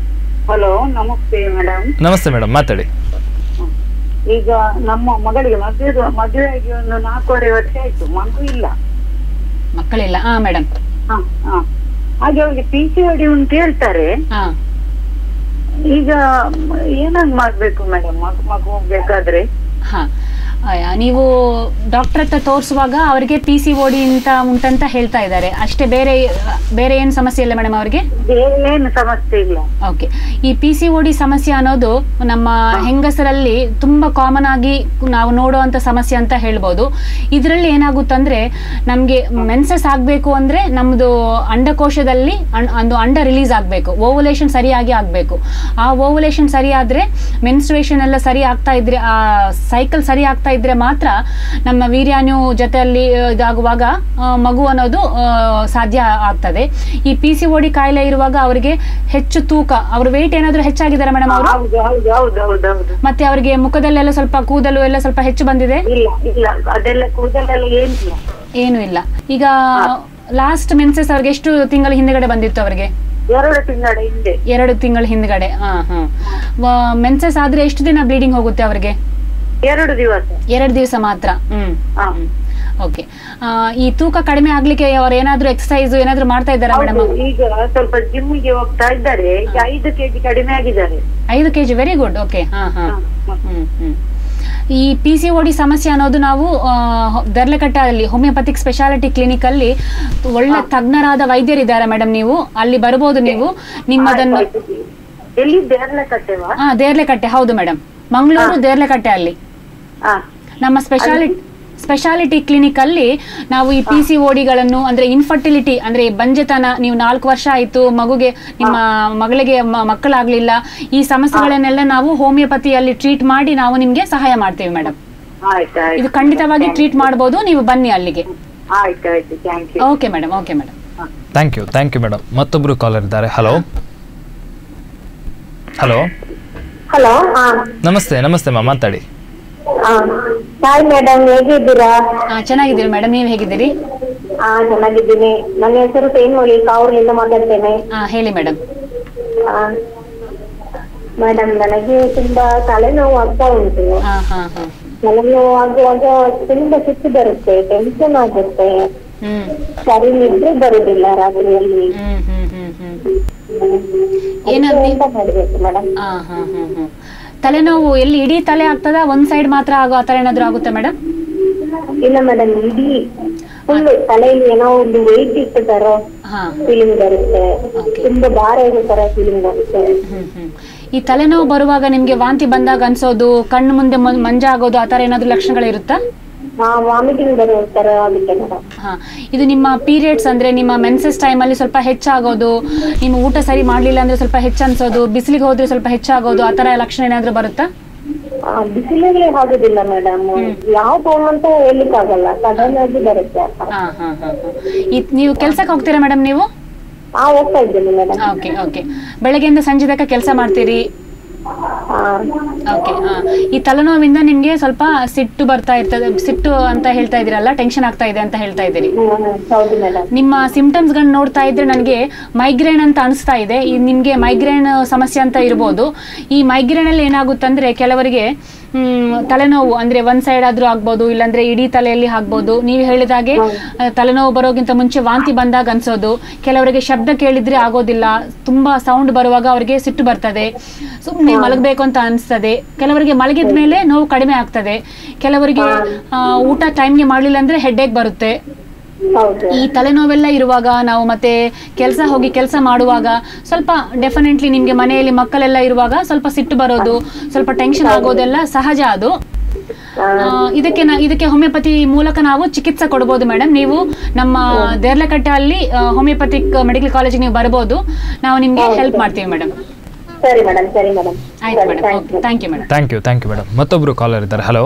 ಹಲೋ ನಮಸ್ತೆ ಮೇಡಮ್ ನಮಸ್ತೆ ಮೇಡಮ್ ಮಾತಾಡಿ ಈಗ ನಮ್ಮ ಮಗಳಿಗೆ ಮದುವೆ ಮದುವೆ ಆಗಿ ಒಂದು ನಾಲ್ಕೂವರೆ ವರ್ಷ ಆಯ್ತು ಮಗು ಇಲ್ಲ ಮಕ್ಕಳಿಲ್ಲ ಹಾ ಮೇಡಮ್ ಹ, ಹ. ಹಾಗೆ ಅವಳಿಗೆ ಪಿ ಸಿ ಡಿ ಅಂತ ಹೇಳ್ತಾರೆ ಹಾ ಈಗ ಏನಾಗ್ ಮಾಡ್ಬೇಕು ಮೇಡಮ್ ಮಗು ಮಗು ಬೇಕಾದ್ರೆ ಹಾ ಅಯ್ಯ, ನೀವು ಡಾಕ್ಟರ್ ಹತ್ರ ತೋರಿಸುವಾಗ ಅವರಿಗೆ ಪಿ ಸಿ ಓಡಿ ಅಂತ ಉಂಟಂತ ಹೇಳ್ತಾ ಇದ್ದಾರೆ ಅಷ್ಟೇ ಬೇರೆ ಬೇರೆ ಏನು ಸಮಸ್ಯೆ ಇಲ್ಲ ಮೇಡಮ್ ಅವರಿಗೆ ಬೇರೆ ಏನು ಸಮಸ್ಯೆ ಇಲ್ಲ ಓಕೆ ಈ ಪಿ ಸಿ ಓಡಿ ಸಮಸ್ಯೆ ಅನ್ನೋದು ನಮ್ಮ ಹೆಂಗಸರಲ್ಲಿ ತುಂಬ ಕಾಮನ್ ಆಗಿ ನಾವು ನೋಡುವಂಥ ಸಮಸ್ಯೆ ಅಂತ ಹೇಳ್ಬೋದು ಇದರಲ್ಲಿ ಏನಾಗುತ್ತಂದ್ರೆ ನಮಗೆ ಮೆನ್ಸಸ್ ಆಗಬೇಕು ಅಂದರೆ ನಮ್ಮದು ಅಂಡಕೋಶದಲ್ಲಿ ಅಣ್- ಒಂದು ಅಂಡ ರಿಲೀಸ್ ಆಗಬೇಕು ಓವುಲೇಷನ್ ಸರಿಯಾಗಿ ಆಗಬೇಕು ಆ ಓವುಲೇಷನ್ ಸರಿಯಾದರೆ ಮೆನ್ಸ್ಟ್ರೇಷನ್ ಎಲ್ಲ ಸರಿ ಆಗ್ತಾ ಇದ್ರೆ ಆ ಸೈಕಲ್ ಸರಿ ಆಗ್ತಾ ಇದ್ರೆ ಮಾತ್ರ ನಮ್ಮ ವೀರ್ಯಾಣು ಜೊತೆಯಲ್ಲಿ ಆ, ಇದಾಗುವಾಗ ಆ, ಮಗು ಅನ್ನೋದು ಆ, ಸಾಧ್ಯ ಆಗ್ತದೆ ಈ ಪಿ ಸಿ ಓಡಿ ಕಾಯಿಲೆ ಇರುವಾಗ ಅವರಿಗೆ ಹೆಚ್ಚು ತೂಕ ಅವ್ರ ವೆಯ್ಟ್ ಏನಾದರೂ ಹೆಚ್ಚಾಗಿದ್ದಾರೆ ಮೇಡಮ್ ಅವರು ಹೌದು ಹೌದು ಹೌದು ಹೌದು ಹೌದು ಮತ್ತೆ ಅವರಿಗೆ ಮುಖದಲ್ಲೆಲ್ಲ ಸ್ವಲ್ಪ ಕೂದಲು ಎಲ್ಲ ಸ್ವಲ್ಪ ಹೆಚ್ಚು ಬಂದಿದೆ ಇಲ್ಲ ಇಲ್ಲ ಅದೆಲ್ಲ ಕೂದಲೆಲ್ಲ ಏನಿಲ್ಲ ಏನು ಇಲ್ಲ ಈಗ ಲಾಸ್ಟ್ ಮೆನ್ಸಸ್ ಅವ್ರಿಗೆ ಎಷ್ಟು ತಿಂಗಳ ಹಿಂದ್ಗಡೆ ಬಂದಿತ್ತು ಅವರಿಗೆ ಎರಡು ತಿಂಗಳ ಹಿಂದೆ ಎರಡು ತಿಂಗಳ ಹಿಂದ್ಗಡೆ ಹಾ ಹಾ ಮೆನ್ಸಸ್ ಆದ್ರೆ ಎಷ್ಟು ದಿನ ಬ್ಲೀಡಿಂಗ್ ಹೋಗುತ್ತೆ ಅವರಿಗೆ ಎರಡು ದಿವಸ ಎರಡು ದಿವಸ ಮಾತ್ರ ಹ್ಮ್ ಹಾ. ಓಕೆ ಈ ತೂಕ ಕಡಿಮೆ ಆಗ್ಲಿಕ್ಕೆ ಅವ್ರು ಏನಾದ್ರೂ ಎಕ್ಸಸೈಸ್ ಏನಾದ್ರೂ ಮಾಡ್ತಾ ಇದ್ದಾರಾ ಮೇಡಮ್ ಹೌದು, ಈಗ ಸ್ವಲ್ಪ ಜಿಮ್ಗೆ ಹೋಗ್ತಾ ಇದ್ದಾರೆ ಈಗ ಐದು ಕೆಜಿ ಕಡಿಮೆ ಆಗಿದ್ದಾರೆ ಐದು ಕೆಜಿ ವೆರಿ ಗುಡ್ ಓಕೆ ಹಾ ಹಾ ಹ, ಹ. ಹ್ಮ್ ಹ್ಮ್ ಈ ಪಿ ಸಿ ಓಡಿ ಸಮಸ್ಯೆ ಅನ್ನೋದು ನಾವು ದರ್ಲಕಟ್ಟಲ್ಲಿ ಹೋಮಿಯೋಪತಿಕ್ ಸ್ಪೆಷಾಲಿಟಿ ಕ್ಲಿನಿಕ್ ಅಲ್ಲಿ ಒಳ್ಳೆ ತಜ್ಞರಾದ ವೈದ್ಯರಿದ್ದಾರೆ ಮೇಡಮ್ ನೀವು ಅಲ್ಲಿ ಬರ್ಬೋದು ನೀವು ನಿಮ್ಮದನ್ನು ಆಯ್ತು, ಆಯ್ತು. ಎಲ್ಲಿ ಬೇರ್ಲೆ ಕಟ್ಟೆವಾ ಹಾ ದೇರ್ಲೆಕಟ್ಟೆ ಹೌದು ಮೇಡಮ್ ಮಂಗಳೂರು ದೇರ್ಲೆಕಟ್ಟೆ ಅಲ್ಲಿ ಹಾ ನಮ್ಮ ಸ್ಪೆಷಾಲಿಟಿ ಸ್ಪೆಷಾಲಿಟಿ ಕ್ಲಿನಿಕ್ ಅಲ್ಲಿ ನಾವು ಈ ಪಿ ಸಿ ಓಡಿಗಳನ್ನು ಅಂದ್ರೆ ಇನ್ಫರ್ಟಿಲಿಟಿ ಅಂದ್ರೆ ಈ ಬಂಜೆತನ ನೀವು ನಾಲ್ಕು ವರ್ಷ ಆಯ್ತು ಮಗುಗೆ ನಿಮ್ಮ ಮಗಳಿಗೆ ಮ- ಮಕ್ಕಳಾಗ್ಲಿಲ್ಲ ಈ ಸಮಸ್ಯೆಗಳನ್ನೆಲ್ಲ ನಾವು ಹೋಮಿಯೋಪತಿಯಲ್ಲಿ ಟ್ರೀಟ್ ಮಾಡಿ ನಾವು ನಿಮ್ಗೆ ಸಹಾಯ ಮಾಡ್ತೇವೆ ಮೇಡಮ್ ಆಯ್ತು ಆಯ್ತು ಇದು ಖಂಡಿತವಾಗಿ ಟ್ರೀಟ್ ಮಾಡಬಹುದು ನೀವು ಬನ್ನಿ ಅಲ್ಲಿಗೆ ಆಯ್ತು ಆಯ್ತು thank you okay madam okay madam thank you thank you madam ಮತ್ತೊಬ್ರು ಕಾಲರ್ ಇದ್ದಾರೆ ಹಲೋ ಹಲೋ ಹಲೋ ಹಾ ನಮಸ್ತೆ ನಮಸ್ತೆ ಮಾ ಮಾತಾಡಿ ಹಾಯ್ ಮೇಡಮ್ ಹೇಗಿದ್ದೀರಾ ಚೆನ್ನಾಗಿದ್ದೀರಿ ಮೇಡಮ್ ನೀವು ಹೇಗಿದ್ದೀರಿ ಹಾ ಚೆನ್ನಾಗಿದ್ದೀನಿ ನನ್ನ ಹೆಸರು ತೇನ್ಮೊಳಿ ಕಾವೂರಿನಿಂದ ಮಾತಾಡ್ತೇನೆ ಹಾ ಹೇಳಿ ಮೇಡಮ್ ಮೇಡಮ್ ನನಗೆ ತುಂಬಾ ತಲೆನೋವು ಆಗ್ತಾ ಉಂಟು ಹಾ ಹಾ ಹಾ ತಲೆನೋವು ಆಗುವಾಗ ತುಂಬಾ ಸಿಟ್ಟು ಬರುತ್ತೆ ಟೆನ್ಷನ್ ಆಗುತ್ತೆ ಹ್ಮ್ ಸರಿ ನಿದ್ರೆ ಬರುದಿಲ್ಲ ರಾತ್ರಿಯಲ್ಲಿ ಹ್ಮ್ ಹ್ಮ್ ಹ್ಮ್ ಹ್ಮ್ ಏನಾದ್ರು ಎಂತ ಮಾಡ್ಬೇಕು ಮೇಡಮ್ ಹಾ ಹಾ ಹಾ ಹಾ ತಲೆನೋವು ಎಲ್ಲಿ ಇಡೀ ತಲೆ ಆಗ್ತದ ಒಂದ್ ಸೈಡ್ ಮಾತ್ರ ಆಗೋ ಆ ಥರ ಏನಾದ್ರು ಆಗುತ್ತೆ ಮೇಡಮ್ ಇಲ್ಲ ಮೇಡಮ್ ಇಡೀ ಫುಲ್ ತಲೆಯಲ್ಲಿ ಏನೋ ಒಂದು ವೆಯ್ಟ್ ಇಟ್ಟ ತರ ಹಾ ಫೀಲಿಂಗ್ ಬರುತ್ತೆ Okay. ತುಂಬಾ ಭಾರ ಇರೋ ತರ ಫೀಲಿಂಗ್ ಬರುತ್ತೆ ಹ್ಮ್ ಹ್ಮ್ ಈ ತಲೆನೋವು ಬರುವಾಗ ನಿಮ್ಗೆ ವಾಂತಿ ಬಂದಾಗ ಅನ್ಸೋದು ಕಣ್ಣು ಮುಂದೆ ಮಂ- ಮಂಜ ಆಗೋದು ಆ ಥರ ಏನಾದ್ರು ಲಕ್ಷಣಗಳು ಇರುತ್ತಾ ಹಾ ವಾಮಿಟಿಂಗ್ ಬರೋ ತರ ಆಗುತ್ತೆ ಮೇಡಮ್ ಹಾ ಇದು ನಿಮ್ಮ ಪೀರಿಯಡ್ಸ್ ಅಂದ್ರೆ ನಿಮ್ಮ ಮೆನ್ಸಸ್ ಟೈಮಲ್ಲಿ ಸ್ವಲ್ಪ ಹೆಚ್ಚಾಗೋದು ನಿಮ್ಮ ಊಟ ಸರಿ ಮಾಡ್ಲಿಲ್ಲ ಅಂದ್ರೆ ಸ್ವಲ್ಪ ಹೆಚ್ಚು ಅನ್ಸೋದು ಬಿಸಿಲಿಗೆ ಹೋದ್ರೆ ಸ್ವಲ್ಪ ಹೆಚ್ಚಾಗೋದು ಆ ಥರ ಲಕ್ಷಣ ಏನಾದ್ರು ಬರುತ್ತಾ ಆ, ಬಿಸಿಲಿಗೆ ಆಗುದಿಲ್ಲ ಮೇಡಮ್ ಯಾವ ಟೈಮ್ ಅಂತ ಹೇಳಿಕ್ ಆಗಲ್ಲ ಸಡನ್ ಆಗಿ ಬರುತ್ತೆ ಹಾ ಹಾ ಹಾ ಹಾ ಈ ನೀವು ಕೆಲ್ಸಕ್ಕೆ ಹೋಗ್ತೀರಾ ಮೇಡಮ್ ನೀವು ಹಾ ಹೋಗ್ತಾ ಇದ್ದೇನೆ ಮೇಡಮ್ ಓಕೆ ಓಕೆ ಬೆಳಗ್ಗೆಯಿಂದ ಸಂಜೆ ತನಕ ಕೆಲಸ ಮಾಡ್ತೀರಿ ಓಕೆ ಈ ತಲೆನೋವಿಂದ ನಿಮ್ಗೆ ಸ್ವಲ್ಪ ಸಿಟ್ಟು ಬರ್ತಾ ಇರ್ತದೆ ಸಿಟ್ಟು ಅಂತ ಹೇಳ್ತಾ ಇದೀರಲ್ಲ ಟೆನ್ಷನ್ ಆಗ್ತಾ ಇದೆ ಅಂತ ಹೇಳ್ತಾ ಇದ್ದೀರಿ ಹೌದು ಮೇಡಮ್ ನಿಮ್ಮ ಸಿಂಪ್ಟಮ್ಸ್ ಗಳನ್ನ ನೋಡ್ತಾ ಇದ್ರೆ ನನಗೆ ಮೈಗ್ರೇನ್ ಅಂತ ಅನಿಸ್ತಾ ಇದೆ ಈ ನಿಮ್ಗೆ ಮೈಗ್ರೇನ್ ಸಮಸ್ಯೆ ಅಂತ ಇರ್ಬೋದು ಈ ಮೈಗ್ರೇನ್ ಅಲ್ಲಿ ಏನಾಗುತ್ತಂದ್ರೆ ಕೆಲವರಿಗೆ ಹ್ಮ್, ತಲೆನೋವು ಅಂದ್ರೆ ಒಂದ್ ಸೈಡ್ ಆದ್ರೂ ಆಗ್ಬೋದು ಇಲ್ಲಾಂದ್ರೆ ಇಡೀ ತಲೆಯಲ್ಲಿ ಆಗ್ಬೋದು ನೀವು ಹೇಳಿದ ಹಾಗೆ ಆ, ತಲೆನೋವು ಬರೋಕ್ಕಿಂತ ಮುಂಚೆ ವಾಂತಿ ಬಂದಾಗ ಅನ್ಸೋದು ಕೆಲವರಿಗೆ ಶಬ್ದ ಕೇಳಿದ್ರೆ ಆಗೋದಿಲ್ಲ ತುಂಬಾ ಸೌಂಡ್ ಬರುವಾಗ ಅವರಿಗೆ ಸಿಟ್ಟು ಬರ್ತದೆ ಸುಮ್ಮನೆ ಮಲಗಬೇಕು ಅಂತ ಅನಿಸ್ತದೆ ಕೆಲವರಿಗೆ ಮಲಗಿದ ಮೇಲೆ ನೋವು ಕಡಿಮೆ ಆಗ್ತದೆ ಕೆಲವರಿಗೆ ಆ, ಊಟ ಟೈಮ್ಗೆ ಮಾಡಲಿಲ್ಲ ಅಂದ್ರೆ ಹೆಡ್ಡೇಕ್ ಬರುತ್ತೆ ಹೌದು ಈ ತಲೆನೋವೆಲ್ಲ ಇರುವಾಗ ನಾವು ಮತ್ತೆ ಕೆಲಸ ಹೋಗಿ ಕೆಲಸ ಮಾಡುವಾಗ ಸ್ವಲ್ಪ ಡೆಫಿನೆಟ್ಲಿ ನಿಮ್ಗೆ ಮನೆಯಲ್ಲಿ ಮಕ್ಕಳೆಲ್ಲ ಇರುವಾಗ ಸ್ವಲ್ಪ ಸಿಟ್ಟು ಬರೋದು ಸ್ವಲ್ಪ ಟೆನ್ಷನ್ ಆಗೋದೆಲ್ಲ ಸಹಜ ಅದು ಆ, ಇದಕ್ಕೆ ನಾ ಇದಕ್ಕೆ ಹೋಮಿಯೋಪತಿ ಮೂಲಕ ನಾವು ಚಿಕಿತ್ಸೆ ಕೊಡ್ಬೋದು ಮೇಡಮ್ ನೀವು ನಮ್ಮ ದೇರ್ಲಕಟ್ಟೆ ಅಲ್ಲಿ ಹೋಮಿಯೋಪತಿಕ್ ಮೆಡಿಕಲ್ ಕಾಲೇಜಿಗೆ ನೀವು ಬರ್ಬೋದು ನಾವು ನಿಮ್ಗೆ ಹೆಲ್ಪ್ ಮಾಡ್ತೀವಿ ಮೇಡಮ್ ಸರಿ ಮೇಡಮ್ ಸರಿ ಮೇಡಮ್ ಆಯ್ತು madam okay thank you madam thank you thank you madam ಮತ್ತೊಬ್ರು ಕಾಲರ್ ಇದ್ದಾರೆ ಹಲೋ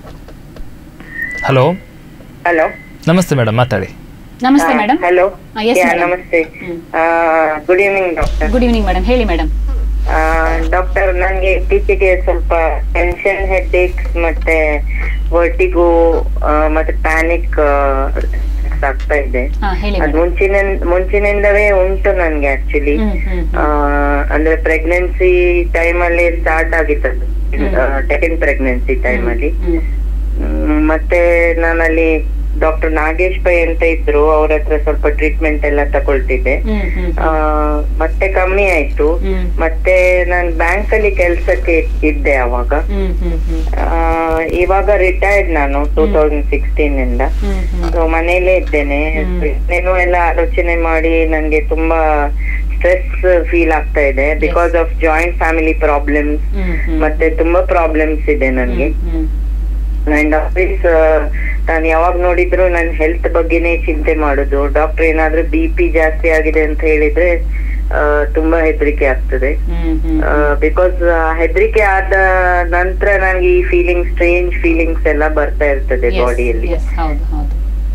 ಹಲೋ ಹಲೋ ನಮಸ್ತೆ ಮೇಡಮ್ ಮಾತಾಡಿ ನಮಸ್ತೆ madam hello Ah, yes, madam. ನಮಸ್ತೆ ಹ್ಮ್. Good evening doctor good evening madam ಹೇಳಿ ಮೇಡಮ್ ಡಾಕ್ಟರ್ ನನಗೆ ಇತ್ತೀಚೆಗೆ ಸ್ವಲ್ಪ ಟೆನ್ಷನ್ ಹೆಡ್ ಏಕ್ಸ್ ಮತ್ತೆ ವರ್ಟಿಗೋ ಮತ್ತೆ ಪ್ಯಾನಿಕ್ ರಿಲ್ಯಾಕ್ಸ್ ಆಗ್ತಾ ಇದೆ ಹಾ ಹೇಳಿ ಅದ್ ಮೇಡಮ್ ಮುಂಚಿನ ಮುಂಚಿನಿಂದವೇ ಉಂಟು ನನ್ಗೆ ಆಕ್ಚುಲಿ ಹ್ಮ್, ಹ್ಮ್, ಅಂದ್ರೆ ಪ್ರೆಗ್ನೆನ್ಸಿ ಟೈಮ್ ಅಲ್ಲಿ ಸ್ಟಾರ್ಟ್ ಆಗಿತ್ತದು ಸೆಕೆಂಡ್ ಪ್ರೆಗ್ನೆನ್ಸಿ ಟೈಮ್ ಅಲ್ಲಿ ಹ್ಮ್ ಹ್ಮ್, ಮತ್ತೆ ನಾನಲ್ಲಿ ಡಾಕ್ಟರ್ ನಾಗೇಶ್ ಪೈ ಅಂತ ಇದ್ರು ಅವ್ರ ಹತ್ರ ಸ್ವಲ್ಪ ಟ್ರೀಟ್ಮೆಂಟ್ ಎಲ್ಲ ತಗೊಳ್ತಿದ್ದೆ ಹ್ಮ್ ಹ್ಮ್ ಆ, ಮತ್ತೆ ಕಮ್ಮಿ ಆಯ್ತು ಹ್ಮ್. ಮತ್ತೆ ನಾನ್ ಬ್ಯಾಂಕ್ ಅಲ್ಲಿ ಕೆಲ್ಸಕ್ಕೆ ಇದ್ದೆ ಅವಾಗ ಹ್ಮ್ ಹ್ಮ್ ಹ್ಮ್ ಆ, ಇವಾಗ ರಿಟೈರ್ಡ್ ನಾನು ಟೂ ತೌಸಂಡ್ ಸಿಕ್ಸ್ಟೀನ್ ಇಂದ ಹ್ಮ್ ಹ್ಮ್ ಸೊ ಮನೇಲೇ ಇದ್ದೇನೆ ನಾನು ಎಲ್ಲ ಆಲೋಚನೆ ಮಾಡಿ ನನ್ಗೆ ತುಂಬಾ ಸ್ಟ್ರೆಸ್ ಫೀಲ್ ಆಗ್ತಾ ಇದೆ because of joint family problems ಹ್ಮ್ ಹ್ಮ್ ಮತ್ತೆ ತುಂಬಾ ಪ್ರಾಬ್ಲಮ್ಸ್ ಇದೆ ನನ್ಗೆ ಹ್ಮ್ ಅಂಡ್ ಆಫೀಸ್ ನಾನು ಯಾವಾಗ ನೋಡಿದ್ರು ನನ್ ಹೆಲ್ತ್ ಬಗ್ಗೆನೇ ಚಿಂತೆ ಮಾಡುದು ಡಾಕ್ಟರ್ ಏನಾದ್ರೂ ಬಿ ಪಿ ಜಾಸ್ತಿ ಆಗಿದೆ ಅಂತ ಹೇಳಿದ್ರೆ ಆ, ತುಂಬಾ ಹೆದರಿಕೆ ಆಗ್ತದೆ ಹ್ಮ್ ಹ್ಮ್ ಬಿಕಾಸ್ ಹೆದರಿಕೆ ಆದ ನಂತರ ನನಗೆ ಈ ಫೀಲಿಂಗ್ ಸ್ಟ್ರೇಂಜ್ ಫೀಲಿಂಗ್ಸ್ ಎಲ್ಲ ಬರ್ತಾ ಇರ್ತದೆ Yes, ಬಾಡಿಯಲ್ಲಿ yes, ಹೌದು ಹೌದು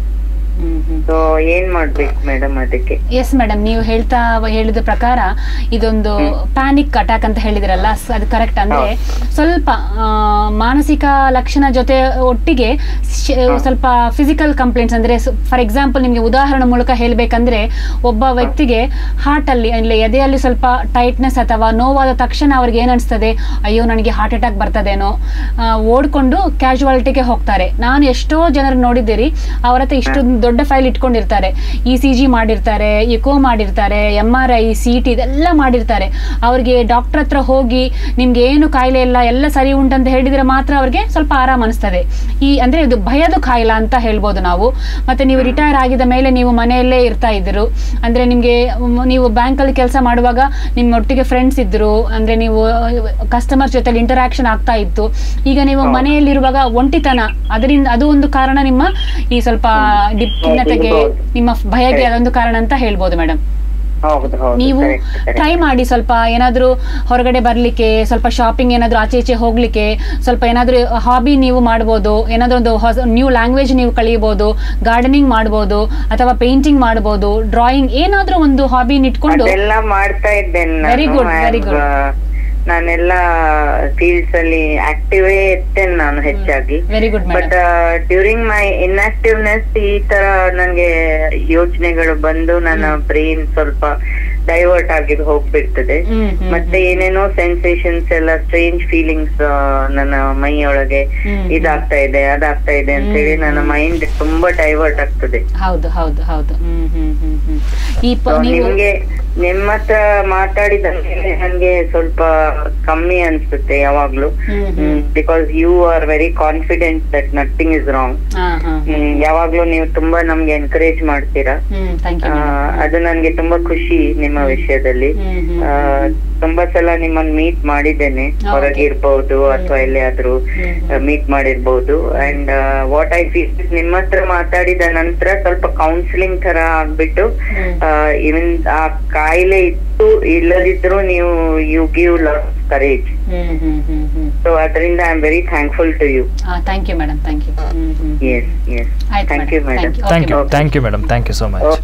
ಹ್ಮ್ ಹ್ಮ್ ಸೊ ಏನ್ ಮಾಡ್ಬೇಕು ಮೇಡಮ್ ಅದಕ್ಕೆ ಎಸ್ ಮೇಡಮ್ ನೀವು ಹೇಳ್ತಾ ಹೇಳಿದ ಪ್ರಕಾರ ಇದೊಂದು ಪ್ಯಾನಿಕ್ ಅಟ್ಯಾಕ್ ಅಂತ ಹೇಳಿದ್ರಲ್ಲ ಸ- ಅದು ಕರೆಕ್ಟ್ ಅಂದ್ರೆ ಸ್ವಲ್ಪ ಆ, ಮಾನಸಿಕ ಲಕ್ಷಣ ಜೊತೆ ಒಟ್ಟಿಗೆ ಶ- ಸ್ವಲ್ಪ ಫಿಸಿಕಲ್ ಕಂಪ್ಲೇಂಟ್ಸ್ ಅಂದ್ರೆ ಫಾರ್ ಎಕ್ಸಾಂಪಲ್ ನಿಮಗೆ ಉದಾಹರಣೆ ಮೂಲಕ ಹೇಳ್ಬೇಕಂದ್ರೆ ಒಬ್ಬ ವ್ಯಕ್ತಿಗೆ ಹಾರ್ಟ್ ಅಲ್ಲಿ ಅಂದ್ರೆ ಎದೆಯಲ್ಲಿ ಸ್ವಲ್ಪ ಟೈಟ್ನೆಸ್ ಅಥವಾ ನೋವಾದ ತಕ್ಷಣ ಅವ್ರಿಗೆ ಏನ್ ಅನ್ಸ್ತದೆ ಅಯ್ಯೋ ನನಗೆ ಹಾರ್ಟ್ ಅಟ್ಯಾಕ್ ಬರ್ತದೇನೋ ಆ, ಓಡ್ಕೊಂಡು ಕ್ಯಾಶುವಾಲಿಟಿಗೆ ಹೋಗ್ತಾರೆ ನಾನು ಎಷ್ಟೋ ಜನರು ನೋಡಿದ್ದೀರಿ ಅವ್ರ ಹತ್ರ ಇಷ್ಟು ದೊಡ್ಡ ಫೈಲ್ ಇಟ್ಕೊಂಡಿರ್ತಾರೆ ಇ ಸಿ ಜಿ ಮಾಡಿರ್ತಾರೆ ಎಕೋ ಮಾಡಿರ್ತಾರೆ M R I C T ಇದೆಲ್ಲ ಮಾಡಿರ್ತಾರೆ ಅವ್ರಿಗೆ ಡಾಕ್ಟರ್ ಹತ್ರ ಹೋಗಿ ನಿಮ್ಗೆ ಏನು ಕಾಯಿಲೆ ಇಲ್ಲ ಎಲ್ಲ ಸರಿ ಉಂಟಂತ ಹೇಳಿದ್ರೆ ಮಾತ್ರ ಅವ್ರಿಗೆ ಸ್ವಲ್ಪ ಆರಾಮ ಅನಿಸ್ತದೆ ಈ ಅಂದ್ರೆ ಇದು ಭಯದ ಕಾಯಿಲೆ ಅಂತ ಹೇಳ್ಬೋದು ನಾವು ಮತ್ತೆ ನೀವು ರಿಟೈರ್ ಆಗಿದ ಮೇಲೆ ನೀವು ಮನೆಯಲ್ಲೇ ಇರ್ತಾ ಇದ್ರು ಅಂದ್ರೆ ನಿಮ್ಗೆ ಮ್, ನೀವು ಬ್ಯಾಂಕಲ್ಲಿ ಕೆಲಸ ಮಾಡುವಾಗ ನಿಮ್ಮ ಒಟ್ಟಿಗೆ ಫ್ರೆಂಡ್ಸ್ ಇದ್ರು ಅಂದ್ರೆ ನೀವು ಕಸ್ಟಮರ್ ಜೊತೆ ಇಂಟರಾಕ್ಷನ್ ಆಗ್ತಾ ಇತ್ತು ಈಗ ನೀವು ಮನೆಯಲ್ಲಿರುವಾಗ ಒಂಟಿತನ ಅದರಿಂದ ಅದು ಒಂದು ಕಾರಣ ನಿಮ್ಮ ಈ ಸ್ವಲ್ಪ ಡಿಪ್ ಖಿನ್ನತೆಗೆ ಹೌದು. ನಿಮ್ಮ ಭಯಗೆ ಅದೊಂದು ಕಾರಣ ಅಂತ ಹೇಳ್ಬೋದು ಮೇಡಮ್ ಹೌದು ಹೌದು ನೀವು correct, correct. ಟ್ರೈ ಮಾಡಿ ಸ್ವಲ್ಪ ಏನಾದ್ರೂ ಹೊರಗಡೆ ಬರ್ಲಿಕ್ಕೆ ಸ್ವಲ್ಪ ಶಾಪಿಂಗ್ ಏನಾದ್ರೂ ಆಚೆ ಈಚೆ ಹೋಗ್ಲಿಕ್ಕೆ ಸ್ವಲ್ಪ ಏನಾದ್ರೂ ಹಾಬಿ ನೀವು ಮಾಡ್ಬೋದು ಏನಾದ್ರೂ ಒಂದು ಹೊಸ ನ್ಯೂ ಲ್ಯಾಂಗ್ವೇಜ್ ನೀವು ಕಲಿಯಬಹುದು ಗಾರ್ಡನಿಂಗ್ ಮಾಡ್ಬೋದು ಅಥವಾ ಪೇಂಟಿಂಗ್ ಮಾಡ್ಬೋದು ಡ್ರಾಯಿಂಗ್ ಏನಾದ್ರೂ ಒಂದು ಹಾಬಿನ ಇಟ್ಕೊಂಡು ಅದೆಲ್ಲ ಮಾಡ್ತಾ ಇದ್ದೇನೆ Very good, very good. ನಾನೆಲ್ಲ ಫೀಲ್ಡ್ಸ್ ಅಲ್ಲಿ ಆಕ್ಟಿವೇ ಇರ್ತೇನೆ ನಾನು ಹೆಚ್ಚಾಗಿ very good but madam during my inactiveness ಈ ತರ ನಂಗೆ ಯೋಚನೆಗಳು ಬಂದು ನನ್ನ ಬ್ರೈನ್ ಸ್ವಲ್ಪ ಡೈವರ್ಟ್ ಆಗಿ ಹೋಗ್ಬಿಡ್ತದೆ ಹ್ಮ್, ಹ್ಮ್, ಮತ್ತೆ ಏನೇನೋ ಸೆನ್ಸೇಷನ್ಸ್ ಎಲ್ಲ ಸ್ಟ್ರೇಂಜ್ ಫೀಲಿಂಗ್ಸ್ ನನ್ನ ಮೈಯೊಳಗೆ ಹ್ಮ್, ಇದಾಗ್ತಾ ಇದೆ ಅದಾಗ್ತಾ ಇದೆ ಅಂತ ಹೇಳಿ ನನ್ನ ಮೈಂಡ್ ತುಂಬಾ ಡೈವರ್ಟ್ ಆಗ್ತದೆ ಹೌದು ಹೌದು ಹೌದು ಹ್ಮ್ ಹ್ಮ್ ಹ್ಮ್ ಹ್ಮ್ ಈ ಪ- So, ನೀವು ನಿಮ್ಗೆ ನಿಮ್ಮ ಹತ್ರ ಮಾತಾಡಿದ ಮೇಲೆ ನನ್ಗೆ ಸ್ವಲ್ಪ ಕಮ್ಮಿ ಅನ್ಸುತ್ತೆ ಯಾವಾಗ್ಲೂ ಹ್ಮ್, ಹ್ಮ್. Because you are very confident that nothing is wrong ಹಾ ಹಾ ಯಾವಾಗ್ಲೂ ನೀವು ತುಂಬಾ ನಮ್ಗೆ ಎನ್ಕರೇಜ್ ಮಾಡ್ತೀರಾ ಹ್ಮ್ ಥ್ಯಾಂಕ್ ಆ, ಯು ಅದು ನನ್ಗೆ ತುಂಬಾ ಖುಷಿ ನಿಮ್ಮ ವಿಷಯದಲ್ಲಿ ಹ್ಮ್, ಹ್ಮ್, ಆ, ತುಂಬಾ ಸಲ ನಿಮ್ಮನ್ನ ಮೀಟ್ ಮಾಡಿದ್ದೇನೆ Okay. ಹೊರಗೆ ಇರ್ಬಹುದು ಅಥವಾ ಎಲ್ಲಿಯಾದ್ರೂ ಹ್ಮ್, ಮೀಟ್ ಮಾಡಿರ್ಬಹುದು ಅಂಡ್ ವಾಟ್ ಐ ಫೀಲ್ ನಿಮ್ಮ ಹತ್ರ ಮಾತಾಡಿದ ನಂತರ ಸ್ವಲ್ಪ ಕೌನ್ಸಿಲಿಂಗ್ ತರ ಆಗ್ಬಿಟ್ಟು ಹ್ಮ್. ಇವನ್ ಆ ಕಾಯಿಲೆ ಇತ್ತು ಇಲ್ಲದಿದ್ರು ನೀವು ಯು ಗಿವ್ ಲಾಟ್ ಕರೇಜ್ ಹ್ಮ್ ಹ್ಮ್ ಹ್ಮ್ ಹ್ಮ್ ಸೊ ಅದರಿಂದ I am very thankful to you ಹಾ thank you madam thank you ಹ್ಮ್ ಹ್ಮ್ ಎಸ್ ಎಸ್ ಆಯ್ತು thank you madam madam thank you thank you thank you madam thank you so much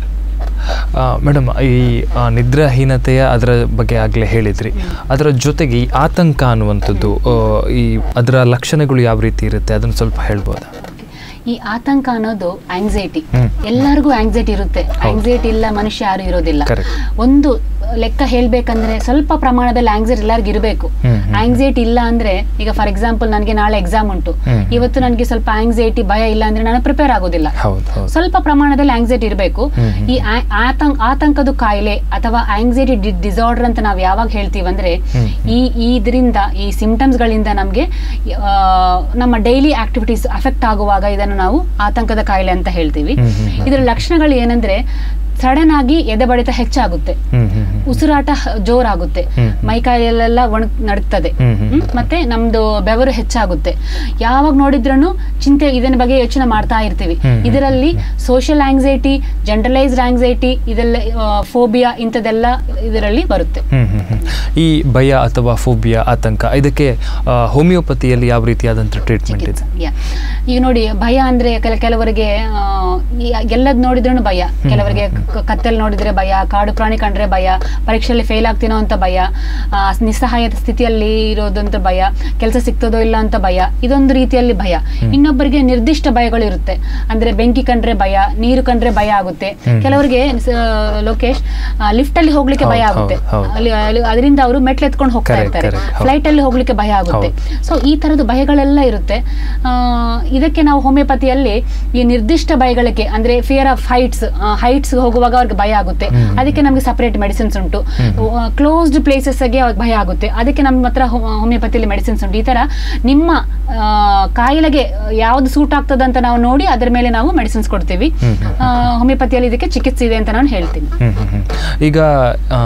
madam ಈ ಆ, ನಿದ್ರಾಹೀನತೆಯ ಅದರ ಬಗ್ಗೆ ಆಗಲೇ ಹೇಳಿದ್ರಿ ಅದರ ಜೊತೆಗೆ ಈ ಆತಂಕ ಅನ್ನುವಂಥದ್ದು ಆ, ಈ ಅದರ ಲಕ್ಷಣಗಳು ಯಾವ ರೀತಿ ಇರುತ್ತೆ ಅದನ್ನು ಸ್ವಲ್ಪ ಹೇಳ್ಬೋದಾ ಈ ಆತಂಕ ಅನ್ನೋದು ಆಂಗ್ಸೈಟಿ ಹ್ಮ್. ಎಲ್ಲರಿಗೂ ಆಂಗ್ಸೈಟಿ ಇರುತ್ತೆ ಆಂಗ್ಸೈಟಿ ಇಲ್ಲ ಮನುಷ್ಯ ಯಾರು ಇರೋದಿಲ್ಲ Correct. ಒಂದು ಲೆಕ್ಕ ಹೇಳ್ಬೇಕಂದ್ರೆ ಸ್ವಲ್ಪ ಪ್ರಮಾಣದಲ್ಲಿ ಆಂಗ್ಸೈಟಿ ಎಲ್ಲರಿಗೂ ಇರಬೇಕು ಹ್ಮ್, ಹ್ಮ್. ಆಂಗ್ಸೈಟಿ ಇಲ್ಲ ಅಂದ್ರೆ ಈಗ ಫಾರ್ ಎಕ್ಸಾಂಪಲ್ ನನಗೆ ನಾಳೆ ಎಕ್ಸಾಮ್ ಉಂಟು ಹ್ಮ್. ಇವತ್ತು ನನಗೆ ಸ್ವಲ್ಪ ಆಂಗ್ಸೈಟಿ ಭಯ ಇಲ್ಲ ಅಂದ್ರೆ ನಾನು ಪ್ರಿಪೇರ್ ಆಗೋದಿಲ್ಲ ಹೌದು ಹೌದು ಸ್ವಲ್ಪ ಪ್ರಮಾಣದಲ್ಲಿ ಆಂಗ್ಸೈಟಿ ಇರಬೇಕು ಹ್ಮ್, ಹ್ಮ್. ಈ ಆ- ಆತಂಕ ಆತಂಕದ ಕಾಯಿಲೆ ಅಥವಾ ಆಂಗ್ಸೈಟಿ ಡಿಸಾರ್ಡರ್ ಅಂತ ನಾವು ಯಾವಾಗ ಹೇಳ್ತೀವಂದ್ರೆ ಹ್ಮ್, ಈ ಇದರಿಂದ ಈ ಸಿಂಪ್ಟಮ್ಸ್ ಗಳಿಂದ ನಮಗೆ ನಮ್ಮ ಡೈಲಿ ಆಕ್ಟಿವಿಟೀಸ್ ಅಫೆಕ್ಟ್ ಆಗುವಾಗ ಇದನ್ನು ನಾವು ಆತಂಕದ ಕಾಯಿಲೆ ಅಂತ ಹೇಳ್ತೀವಿ ಹ್ಮ್, ಹ್ಮ್, ಹ್ಮ್. ಇದರ ಲಕ್ಷಣಗಳು ಏನಂದ್ರೆ ಸಡನ್ ಆಗಿ ಎದೆ ಬಡಿತ ಹೆಚ್ಚಾಗುತ್ತೆ ಹ್ಮ್ ಹ್ಮ್ ಹ್ಮ್ ಉಸಿರಾಟ ಹ- ಜೋರಾಗುತ್ತೆ ಹ್ಮ್. ಮೈಕೈಯಲ್ಲೆಲ್ಲ ಒಣಗ್ ನಡುತ್ತದೆ ಹ್ಮ್, ಹ್ಮ್. ಹ್ಮ್? ಮತ್ತೆ ನಮ್ದು ಬೆವರು ಹೆಚ್ಚಾಗುತ್ತೆ ಯಾವಾಗ ನೋಡಿದ್ರೂ ಚಿಂತೆ ಇದನ್ನ ಬಗ್ಗೆ ಯೋಚನೆ ಮಾಡ್ತಾ ಇರ್ತೀವಿ ಹ್ಮ್, ಹ್ಮ್, ಇದರಲ್ಲಿ ಸೋಷಿಯಲ್ ಆಂಗ್ಸೈಟಿ ಜನರಲೈಸ್ಡ್ ಆಂಗ್ಸೈಟಿ ಇದೆಲ್ಲ ಫೋಬಿಯಾ ಇಂಥದ್ದೆಲ್ಲ ಇದರಲ್ಲಿ ಬರುತ್ತೆ ಹ್ಮ್ ಹ್ಮ್ ಹ್ಮ್. ಈ ಭಯ ಅಥವಾ ಫೋಬಿಯಾ ಆತಂಕ ಇದಕ್ಕೆ ಆ, ಹೋಮಿಯೋಪತಿಯಲ್ಲಿ ಯಾವ ರೀತಿಯಾದಂಥ ಟ್ರೀಟ್ಮೆಂಟ್ ಇದೆ ಚಿಕಿತ್ಸೆ. Yeah. ಈಗ ನೋಡಿ ಭಯ ಅಂದ್ರೆ ಕೆಲ ಕೆಲವರಿಗೆ ಆ, ಈ ಎಲ್ಲದ್ ನೋಡಿದ್ರು ಭಯ ಕೆಲವರಿಗೆ ಕ- ಕತ್ತಲ್ ನೋಡಿದ್ರೆ ಭಯ ಕಾಡು ಪ್ರಾಣಿ ಕಂಡ್ರೆ ಭಯ ಪರೀಕ್ಷೆಯಲ್ಲಿ ಫೇಲ್ ಆಗ್ತೀನೋ ಅಂತ ಭಯ ಆ, ನಿಸ್ಸಹಾಯದ ಸ್ಥಿತಿಯಲ್ಲಿ ಇರೋದು ಅಂತ ಭಯ ಕೆಲಸ ಸಿಗ್ತದೋ ಇಲ್ಲ ಅಂತ ಭಯ ಇದೊಂದು ರೀತಿಯಲ್ಲಿ ಭಯ ಇನ್ನೊಬ್ಬರಿಗೆ ನಿರ್ದಿಷ್ಟ ಭಯಗಳು ಇರುತ್ತೆ ಅಂದ್ರೆ ಬೆಂಕಿ ಕಂಡ್ರೆ ಭಯ ನೀರು ಕಂಡ್ರೆ ಭಯ ಆಗುತ್ತೆ ಕೆಲವರಿಗೆ ಸ- ಲೋಕೇಶ್ ಲಿಫ್ಟ್ ಅಲ್ಲಿ ಹೋಗ್ಲಿಕ್ಕೆ ಭಯ ಹೌದು, ಆಗುತ್ತೆ ಹೌದು, ಹೌದು. ಅಲ್ಲಿ ಅಲ್ಲಿ- ಅದರಿಂದ ಅವರು ಮೆಟ್ಲು ಎತ್ಕೊಂಡು ಹೋಗ್ತಾ Correct, ಇರ್ತಾರೆ correct, ಹೌದು. ಫ್ಲೈಟ್ ಅಲ್ಲಿ ಹೋಗ್ಲಿಕ್ಕೆ ಭಯ ಆಗುತ್ತೆ ಸೊ ಈ ತರದ ಭಯಗಳೆಲ್ಲ ಇರುತ್ತೆ ಆ, ಇದಕ್ಕೆ ನಾವು ಹೋಮಿಯೋಪತಿಯಲ್ಲಿ ಈ ನಿರ್ದಿಷ್ಟ ಭಯಗಳಿಗೆ ಅಂದ್ರೆ ಫಿಯರ್ ಆಫ್ ಹೈಟ್ಸ್ ಹೈಟ್ಸ್ ಹೋಗುವಾಗ ಅವ್ರಿಗೆ ಭಯ ಆಗುತ್ತೆ ಅದಕ್ಕೆ ನಮಗೆ ಸಪರೇಟ್ ಮೆಡಿಸಿನ್ಸ್ ಉಂಟು ಕ್ಲೋಸ್ಡ್ ಪ್ಲೇಸಸ್ಗೆ ಅವ್ರಿಗೆ ಭಯ ಆಗುತ್ತೆ ಅದಕ್ಕೆ ನಮ್ಮ ಹತ್ರ ಹೋಮಿಯೋಪತಿಯಲ್ಲಿ ಮೆಡಿಸಿನ್ಸ್ ಉಂಟು ಈ ತರ ನಿಮ್ಮ ಆ, ಕಾಯಿಲೆಗೆ ಯಾವ್ದು ಸೂಟ್ ಆಗ್ತದೆ ಅಂತ ನಾವು ನೋಡಿ ಅದರ ಮೇಲೆ ನಾವು ಮೆಡಿಸಿನ್ಸ್ ಕೊಡ್ತೀವಿ ಆ, ಹೋಮಿಯೋಪತಿಯಲ್ಲಿ ಇದಕ್ಕೆ ಚಿಕಿತ್ಸೆ ಇದೆ ಅಂತ ನಾನು ಹೇಳ್ತೀನಿ ಹ್ಮ್, ಹ್ಮ್, ಹ್ಮ್. ಈಗ ಆ,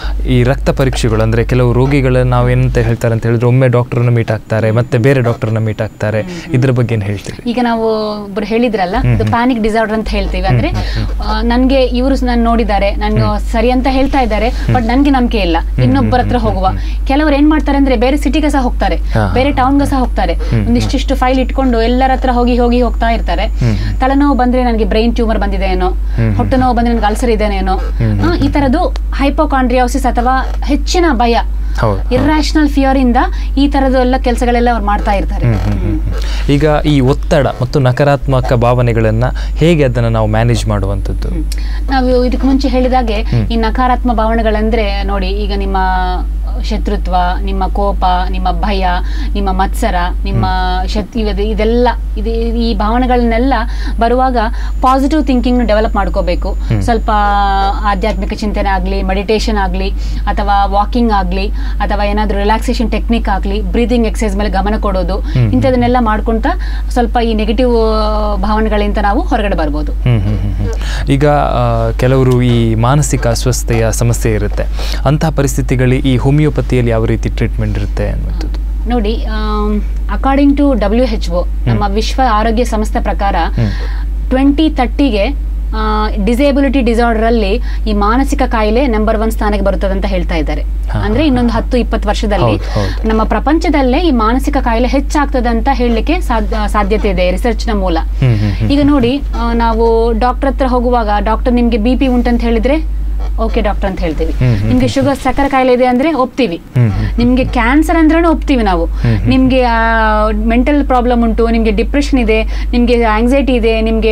ಈ ರಕ್ತ ಪರೀಕ್ಷೆಗಳು ಅಂದ್ರೆ ಕೆಲವು ರೋಗಿಗಳು ನಾವು ಏನಂತ ಹೇಳ್ತಾರೆ ಅಂತ ಹೇಳಿದ್ರೆ ಒಮ್ಮೆ ಡಾಕ್ಟರ್ನ ಮೀಟ್ ಆಗ್ತಾರೆ ಮತ್ತೆ ಬೇರೆ ಡಾಕ್ಟರ್ನ ಮೀಟ್ ಆಗ್ತಾರೆ ಇದ್ರ ಬಗ್ಗೆ ಏನು ಹೇಳ್ತೀರಿ ಈಗ ನಾವು ಒಬ್ರು ಹೇಳಿದ್ರಲ್ಲ ಇದು ಪ್ಯಾನಿಕ್ ಡಿಸಾರ್ಡರ್ ಅಂತ ಹೇಳ್ತೀವಿ ಅಂದ್ರೆ ಆ, ನನ್ಗೆ ಇವರು ನಾನು ನೋಡಿದ್ದಾರೆ ನಾನು ಸರಿ ಅಂತ ಹೇಳ್ತಾ ಇದ್ದಾರೆ ಬಟ್ ನನ್ಗೆ ನಂಬಿಕೆ ಇಲ್ಲ ಇನ್ನೊಬ್ಬರ ಹತ್ರ ಹೋಗುವ ಕೆಲವರು ಏನ್ ಮಾಡ್ತಾರೆ ಅಂದ್ರೆ ಬೇರೆ ಸಿಟಿಗೆ ಸಹ ಹೋಗ್ತಾರೆ ಹಾ. ಬೇರೆ ಟೌನ್ಗೆ ಸಹ ಹೋಗ್ತಾರೆ ಒಂದಿಷ್ಟಿಷ್ಟು ಫೈಲ್ ಇಟ್ಕೊಂಡು ಎಲ್ಲರ ಹತ್ರ ಹೋಗಿ ಹೋಗಿ ಹೋಗ್ತಾ ಇರ್ತಾರೆ ತಲೆನೋವು ಬಂದ್ರೆ ನನಗೆ ಬ್ರೈನ್ ಟ್ಯೂಮರ್ ಬಂದಿದೆ ಏನೋ ಹೊಟ್ಟೆ ನೋವು ಬಂದ್ರೆ ನನಗೆ ಅಲ್ಸರ್ ಇದೇನೇನೋ ಆ, ಈ ತರದ್ದು ಹೈಪೋಕಾಂಡ್ರಿಯೋಸಿಸ್ ಅಥವಾ ಹೆಚ್ಚಿನ ಭಯ ಹೌದು ಇರ್ರಾಷನಲ್ ಫಿಯರ್ ಇಂದ ಈ ತರದ ಎಲ್ಲ ಕೆಲಸಗಳೆಲ್ಲ ಅವ್ರು ಮಾಡ್ತಾ ಇರ್ತಾರೆ ಹ್ಮ್, ಹ್ಮ್, ಹ್ಮ್, ಹ್ಮ್. ಈಗ ಈ ಒತ್ತಡ ಮತ್ತು ನಕಾರಾತ್ಮಕ ಭಾವನೆಗಳನ್ನ ಹೇಗೆ ಅದನ್ನ ನಾವು ಮ್ಯಾನೇಜ್ ಮಾಡುವಂಥದ್ದು ನಾವು ಇದಕ್ಕೆ ಮುಂಚೆ ಹೇಳಿದಾಗೆ ಈ ನಕಾರಾತ್ಮಕ ಭಾವನೆಗಳಂದ್ರೆ ನೋಡಿ ಈಗ ನಿಮ್ಮ ಶತ್ರುತ್ವ ನಿಮ್ಮ ಕೋಪ ನಿಮ್ಮ ಭಯ ನಿಮ್ಮ ಮತ್ಸರ ನಿಮ್ಮ ಶತ್ ಇವ- ಇದೆಲ್ಲ ಇದು ಈ ಭಾವನೆಗಳನ್ನೆಲ್ಲ ಬರುವಾಗ ಪಾಸಿಟಿವ್ ಥಿಂಕಿಂಗ್ ಡೆವಲಪ್ ಮಾಡ್ಕೋಬೇಕು ಸ್ವಲ್ಪ ಆಧ್ಯಾತ್ಮಿಕ ಚಿಂತನೆ ಆಗಲಿ ಮೆಡಿಟೇಷನ್ ಆಗಲಿ ಅಥವಾ ವಾಕಿಂಗ್ ಆಗಲಿ ಅಥವಾ ಏನಾದರೂ ರಿಲ್ಯಾಕ್ಸೇಷನ್ ಟೆಕ್ನಿಕ್ ಆಗಲಿ ಬ್ರೀದಿಂಗ್ ಎಕ್ಸಸೈಸ್ ಮೇಲೆ ಗಮನ ಕೊಡೋದು ಇಂಥದನ್ನೆಲ್ಲ ಮಾಡ್ಕೊಂತ ಸ್ವಲ್ಪ ಈ ನೆಗೆಟಿವ್ ಭಾವನೆಗಳಿಂದ ನಾವು ಹೊರಗಡೆ ಬರ್ಬೋದು ಹ್ಮ್, ಹ್ಮ್, ಹ್ಮ್, ಹ್ಮ್. ಈಗ ಆ, ಕೆಲವರು ಈ ಮಾನಸಿಕ ಅಸ್ವಸ್ಥತೆಯ ಸಮಸ್ಯೆ ಇರುತ್ತೆ ಅಂತಹ ಪರಿಸ್ಥಿತಿಗಳಲ್ಲಿ ಈ ಹೋಮಿಯೋಪತಿಯಲ್ಲಿ ಯಾವ ರೀತಿ ಟ್ರೀಟ್ಮೆಂಟ್ ಇರುತ್ತೆ ಅನ್ನುವಂಥದ್ದು ನೋಡಿ according to W H O ನಮ್ಮ ವಿಶ್ವ ಆರೋಗ್ಯ ಸಂಸ್ಥೆ ಪ್ರಕಾರ ಟ್ವೆಂಟಿ ತರ್ಟಿಗೆ ಡಿಸೇಬಿಲಿಟಿ ಡಿಸಾರ್ಡರ್ ಅಲ್ಲಿ ಈ ಮಾನಸಿಕ ಕಾಯಿಲೆ ನಂಬರ್ ಒನ್ ಸ್ಥಾನಕ್ಕೆ ಬರುತ್ತದೆ ಅಂತ ಹೇಳ್ತಾ ಇದ್ದಾರೆ ಹಾ, ಅಂದ್ರೆ ಇನ್ನೊಂದು ಹತ್ತು ಇಪ್ಪತ್ತು ವರ್ಷದಲ್ಲಿ ಹೌದು, ಹೌದು. ನಮ್ಮ ಪ್ರಪಂಚದಲ್ಲೇ ಈ ಮಾನಸಿಕ ಕಾಯಿಲೆ ಹೆಚ್ಚಾಗ್ತದೆ ಅಂತ ಹೇಳಲಿಕ್ಕೆ ಸಾಧ್ಯತೆ ಇದೆ ರಿಸರ್ಚ್ ನ ಮೂಲ ಹ್ಮ್, ಹ್ಮ್, ಹ್ಮ್. ಈಗ ನೋಡಿ ಆ, ನಾವು ಡಾಕ್ಟರ್ ಹತ್ರ ಹೋಗುವಾಗ ಡಾಕ್ಟರ್ ನಿಮ್ಗೆ ಬಿ ಪಿ ಉಂಟಂತ ಹೇಳಿದ್ರೆ ಓಕೆ ಡಾಕ್ಟರ್ ಅಂತ ಹೇಳ್ತೀವಿ ಹ್ಮ್, ಹ್ಮ್, ನಿಮ್ಗೆ ಶುಗರ್ ಸಕ್ಕರೆ ಕಾಯಿಲೆ ಇದೆ ಅಂದ್ರೆ ಒಪ್ತೀವಿ ಹ್ಮ್, ಹ್ಮ್. ನಿಮ್ಗೆ ಕ್ಯಾನ್ಸರ್ ಅಂದ್ರೂ ಒಪ್ತೀವಿ ನಾವು ನಿಮ್ಗೆ ಮೆಂಟಲ್ ಪ್ರಾಬ್ಲಮ್ ಉಂಟು ನಿಮ್ಗೆ ಡಿಪ್ರೆಷನ್ ಇದೆ ನಿಮ್ಗೆ ಆಂಗ್ಸೈಟಿ ಇದೆ ನಿಮ್ಗೆ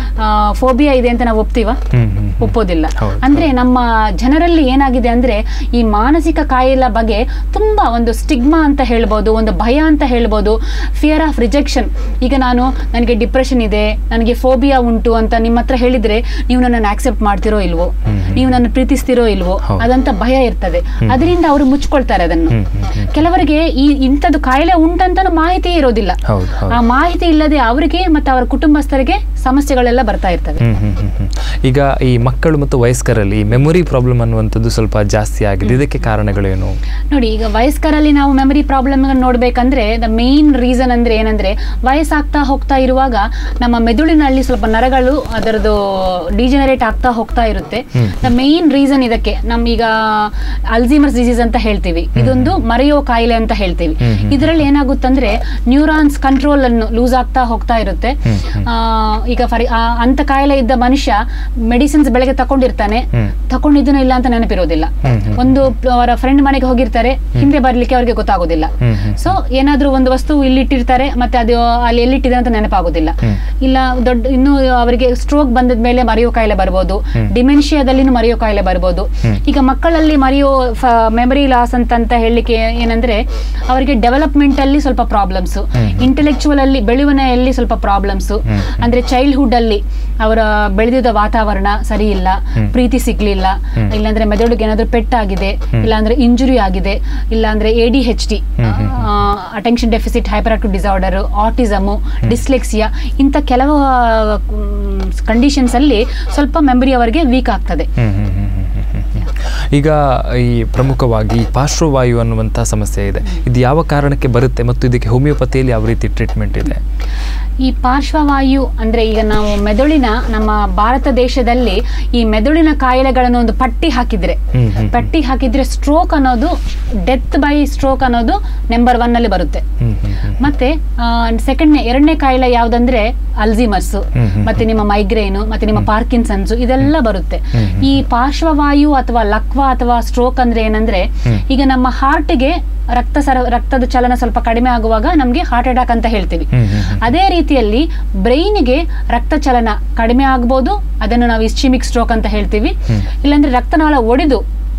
ಫೋಬಿಯಾ ಇದೆ ಅಂತ ನಾವು ಒಪ್ತೀವ ಹ್ಮ್, ಹ್ಮ್, ಹ್ಮ್. ಒಪ್ಪೋದಿಲ್ಲ ಹೌದು, ಅಂದ್ರೆ ನಮ್ಮ ಜನರಲ್ಲಿ ಏನಾಗಿದೆ ಅಂದ್ರೆ ಈ ಮಾನಸಿಕ ಕಾಯಿಲೆ ಬಗ್ಗೆ ತುಂಬಾ ಒಂದು ಸ್ಟಿಗ್ಮಾ ಅಂತ ಹೇಳ್ಬೋದು ಒಂದು ಭಯ ಅಂತ ಹೇಳ್ಬೋದು ಫಿಯರ್ ಆಫ್ ರಿಜೆಕ್ಷನ್ ಈಗ ನಾನು ನನಗೆ ಡಿಪ್ರೆಷನ್ ಇದೆ ನನಗೆ ಫೋಬಿಯಾ ಉಂಟು ಅಂತ ನಿಮ್ಮ ಹತ್ರ ಹೇಳಿದ್ರೆ ನೀವು ನನ್ನನ್ನು ಆಕ್ಸೆಪ್ಟ್ ಮಾಡ್ತಿರೋ ಇಲ್ವೋ ನೀವು ನನ್ನ ಪ್ರೀತಿಸ್ತಿರೋ ಇಲ್ವೋ ಹೌದು. ಅದಂತ ಭಯ ಇರ್ತದೆ ಅದರಿಂದ ಅವರು ಮುಚ್ಕೊಳ್ತಾರೆ ಅದನ್ನು ಹ್ಮ್, ಹ್ಮ್, ಹ್ಮ್. ಕೆಲವರಿಗೆ ಈ ಇಂಥದ್ದು ಕಾಯಿಲೆ ಉಂಟಂತ ಮಾಹಿತಿ ಇರೋದಿಲ್ಲ ಹೌದು ಹೌದು ಆ ಮಾಹಿತಿ ಇಲ್ಲದೆ ಅವರಿಗೆ ಮತ್ತು ಅವರ ಕುಟುಂಬಸ್ಥರಿಗೆ ಸಮಸ್ಯೆಗಳೆಲ್ಲ ಬರ್ತಾ ಇರ್ತವೆ ಹ್ಮ್, ಹ್ಮ್, ಹ್ಮ್, ಹ್ಮ್. ಈಗ ಈ ಮಕ್ಕಳು ಮತ್ತು ವಯಸ್ಕರಲ್ಲಿ ಮೆಮೊರಿ ಪ್ರಾಬ್ಲಮ್ ಅನ್ನುವಂಥದ್ದು ಸ್ವಲ್ಪ ಜಾಸ್ತಿ ಆಗಿದೆ ಇದಕ್ಕೆ ಕಾರಣಗಳೇನು ನೋಡಿ ಈಗ ವಯಸ್ಕರಲ್ಲಿ ನಾವು ಮೆಮರಿ ಪ್ರಾಬ್ಲಮ್ ನೋಡ್ಬೇಕಂದ್ರೆ ದ ಮೇನ್ ರೀಸನ್ ಅಂದ್ರೆ ಏನಂದ್ರೆ ವಯಸ್ಸಾಗ್ತಾ ಹೋಗ್ತಾ ಇರುವಾಗ ನಮ್ಮ ಮೆದುಳಿನಲ್ಲಿ ಸ್ವಲ್ಪ ನರಗಳು ಅದರದ್ದು ಡಿಜನರೇಟ್ ಆಗ್ತಾ ಹೋಗ್ತಾ ಇರುತ್ತೆ ದ ಮೇನ್ ರೀಸನ್ ಇದಕ್ಕೆ ನಮ್ ಈಗ ಅಲ್ಝೀಮರ್ಸ್ ಡಿಸೀಸ್ ಅಂತ ಹೇಳ್ತೀವಿ ಇದೊಂದು ಮರೆಯೋ ಕಾಯಿಲೆ ಅಂತ ಹೇಳ್ತೀವಿ ಇದರಲ್ಲಿ ಏನಾಗುತ್ತಂದ್ರೆ ನ್ಯೂರಾನ್ಸ್ ಕಂಟ್ರೋಲ್ ಅನ್ನು ಲೂಸ್ ಆಗ್ತಾ ಹೋಗ್ತಾ ಇರುತ್ತೆ ಆ, ಈಗ ಫರಿ ಆ, ಅಂತ ಕಾಯಿಲೆ ಇದ್ದ ಮನುಷ್ಯ ಮೆಡಿಸಿನ್ಸ್ ಬೆಳಗ್ಗೆ ತಕೊಂಡಿರ್ತಾನೆ ತಕೊಂಡಿದ್ದನೋ ಇಲ್ಲ ಅಂತ ನೆನಪಿರೋದಿಲ್ಲ ಒಂದು ಅವರ ಫ್ರೆಂಡ್ ಮನೆಗೆ ಹೋಗಿರ್ತಾರೆ ಹಿಂದೆ ಬರ್ಲಿಕ್ಕೆ ಅವ್ರಿಗೆ ಗೊತ್ತಾಗೋದಿಲ್ಲ ಹ್ಮ್, ಹ್ಮ್. ಸೊ ಏನಾದ್ರೂ ಒಂದು ವಸ್ತು ಇಲ್ಲಿಟ್ಟಿರ್ತಾರೆ ಮತ್ತೆ ಅದು ಅಲ್ಲಿ ಎಲ್ಲಿಟ್ಟಿದೆ ಅಂತ ನೆನಪಾಗೋದಿಲ್ಲ ಇಲ್ಲ ದೊಡ್ಡ ಇನ್ನು ಅವರಿಗೆ ಸ್ಟ್ರೋಕ್ ಬಂದದ ಮೇಲೆ ಮರೆಯೋ ಕಾಯಿಲೆ ಬರ್ಬೋದು ಡಿಮೆನ್ಷಿಯಾದಲ್ಲಿನೂ ಮರೆಯೋ ಕಾಯಿಲೆ ಬರ್ಬೋದು ಈಗ ಮಕ್ಕಳಲ್ಲಿ ಮರೆಯೋ ಮೆಮರಿ ಲಾಸ್ ಅಂತ ಅಂತ ಹೇಳಲಿಕ್ಕೆ ಏನಂದ್ರೆ ಅವರಿಗೆ ಡೆವಲಪ್ಮೆಂಟ್ ಅಲ್ಲಿ ಸ್ವಲ್ಪ ಪ್ರಾಬ್ಲಮ್ಸ್ ಇಂಟೆಲೆಕ್ಚುವಲ್ ಅಲ್ಲಿ ಬೆಳವಣಿಗೆಯಲ್ಲಿ ಸ್ವಲ್ಪ ಪ್ರಾಬ್ಲಮ್ಸ್ ಅಂದ್ರೆ ಚೈಲ್ಡ್ಹುಡ್ ಅಲ್ಲಿ ಅವರ ಬೆಳೆದಿದ್ದ ವಾತಾವರಣ ಸರಿ ಇಲ್ಲ ಪ್ರೀತಿ ಸಿಗ್ಲಿಲ್ಲ ಇಲ್ಲಾಂದ್ರೆ ಮೆದುಳಿಗೆ ಏನಾದ್ರೂ ಪೆಟ್ಟಾಗಿದೆ ಇಲ್ಲಾಂದ್ರೆ ಇಂಜುರಿ ಆಗಿದೆ ಇಲ್ಲಾಂದ್ರೆ A D H D attention deficit hyperactive disorder autism dyslexia ಇಂಥ ಕೆಲವು ಕಂಡೀಷನ್ಸ್ ಅಲ್ಲಿ ಸ್ವಲ್ಪ ಮೆಮರಿ ಅವರಿಗೆ ವೀಕ್ ಆಗ್ತದೆ ಹ್ಮ್, ಹ್ಮ್, ಹ್ಮ್, ಹ್ಮ್, ಹ್ಮ್, ಹ್ಮ್. ಈಗ ಈ ಪ್ರಮುಖವಾಗಿ ಈ ಪಾರ್ಶ್ವವಾಯು ಅನ್ನುವಂಥ ಸಮಸ್ಯೆ ಇದೆ ಇದು ಯಾವ ಕಾರಣಕ್ಕೆ ಬರುತ್ತೆ ಮತ್ತು ಇದಕ್ಕೆ ಹೋಮಿಯೋಪತಿಯಲ್ಲಿ ಯಾವ ರೀತಿ ಟ್ರೀಟ್ಮೆಂಟ್ ಇದೆ ಈ ಪಾರ್ಶ್ವವಾಯು ಅಂದ್ರೆ ಈಗ ನಾವು ಮೆದುಳಿನ ನಮ್ಮ ಭಾರತ ದೇಶದಲ್ಲಿ ಈ ಮೆದುಳಿನ ಕಾಯಿಲೆಗಳನ್ನು ಒಂದು ಪಟ್ಟಿ ಹಾಕಿದ್ರೆ ಹ್ಮ್, ಹ್ಮ್. ಪಟ್ಟಿ ಹಾಕಿದ್ರೆ ಸ್ಟ್ರೋಕ್ ಅನ್ನೋದು ಡೆತ್ ಬೈ ಸ್ಟ್ರೋಕ್ ಅನ್ನೋದು ನಂಬರ್ ಒನ್ ಅಲ್ಲಿ ಬರುತ್ತೆ ಹ್ಮ್, ಹ್ಮ್, ಹ್ಮ್. ಮತ್ತೆ ಸೆಕೆಂಡ್ನೇ ಎರಡನೇ ಕಾಯಿಲೆ ಯಾವ್ದಂದ್ರೆ ಅಲ್ಝಿಮರ್ಸ್ ಹ್ಮ್, ಹ್ಮ್. ಮತ್ತೆ ನಿಮ್ಮ ಮೈಗ್ರೇನು ಮತ್ತೆ ನಿಮ್ಮ ಪಾರ್ಕಿನ್ಸನ್ಸ್ ಇದೆಲ್ಲ ಬರುತ್ತೆ ಹ್ಮ್, ಹ್ಮ್. ಈ ಪಾರ್ಶ್ವವಾಯು ಅಥವಾ ಲಕ್ವ ಅಥವಾ ಸ್ಟ್ರೋಕ್ ಅಂದ್ರೆ ಏನಂದ್ರೆ ಹ್ಮ್. ಈಗ ನಮ್ಮ ಹಾರ್ಟ್ಗೆ ರಕ್ತ ಸರ ರಕ್ತದ ಚಲನ ಸ್ವಲ್ಪ ಕಡಿಮೆ ಆಗುವಾಗ ನಮಗೆ ಹಾರ್ಟ್ ಅಟ್ಯಾಕ್ ಅಂತ ಹೇಳ್ತೀವಿ ಹ್ಮ್, ಹ್ಮ್, ಹ್ಮ್. ಅದೇ ರೀತಿಯಲ್ಲಿ ಬ್ರೈನ್ಗೆ ರಕ್ತ ಚಲನ ಕಡಿಮೆ ಆಗ್ಬೋದು ಅದನ್ನು ನಾವು ಇಸ್ಚಿಮಿಕ್ ಸ್ಟ್ರೋಕ್ ಅಂತ ಹೇಳ್ತೀವಿ ಹ್ಮ್. ಇಲ್ಲಾಂದ್ರೆ ರಕ್ತನಾಳ ಒಡೆದು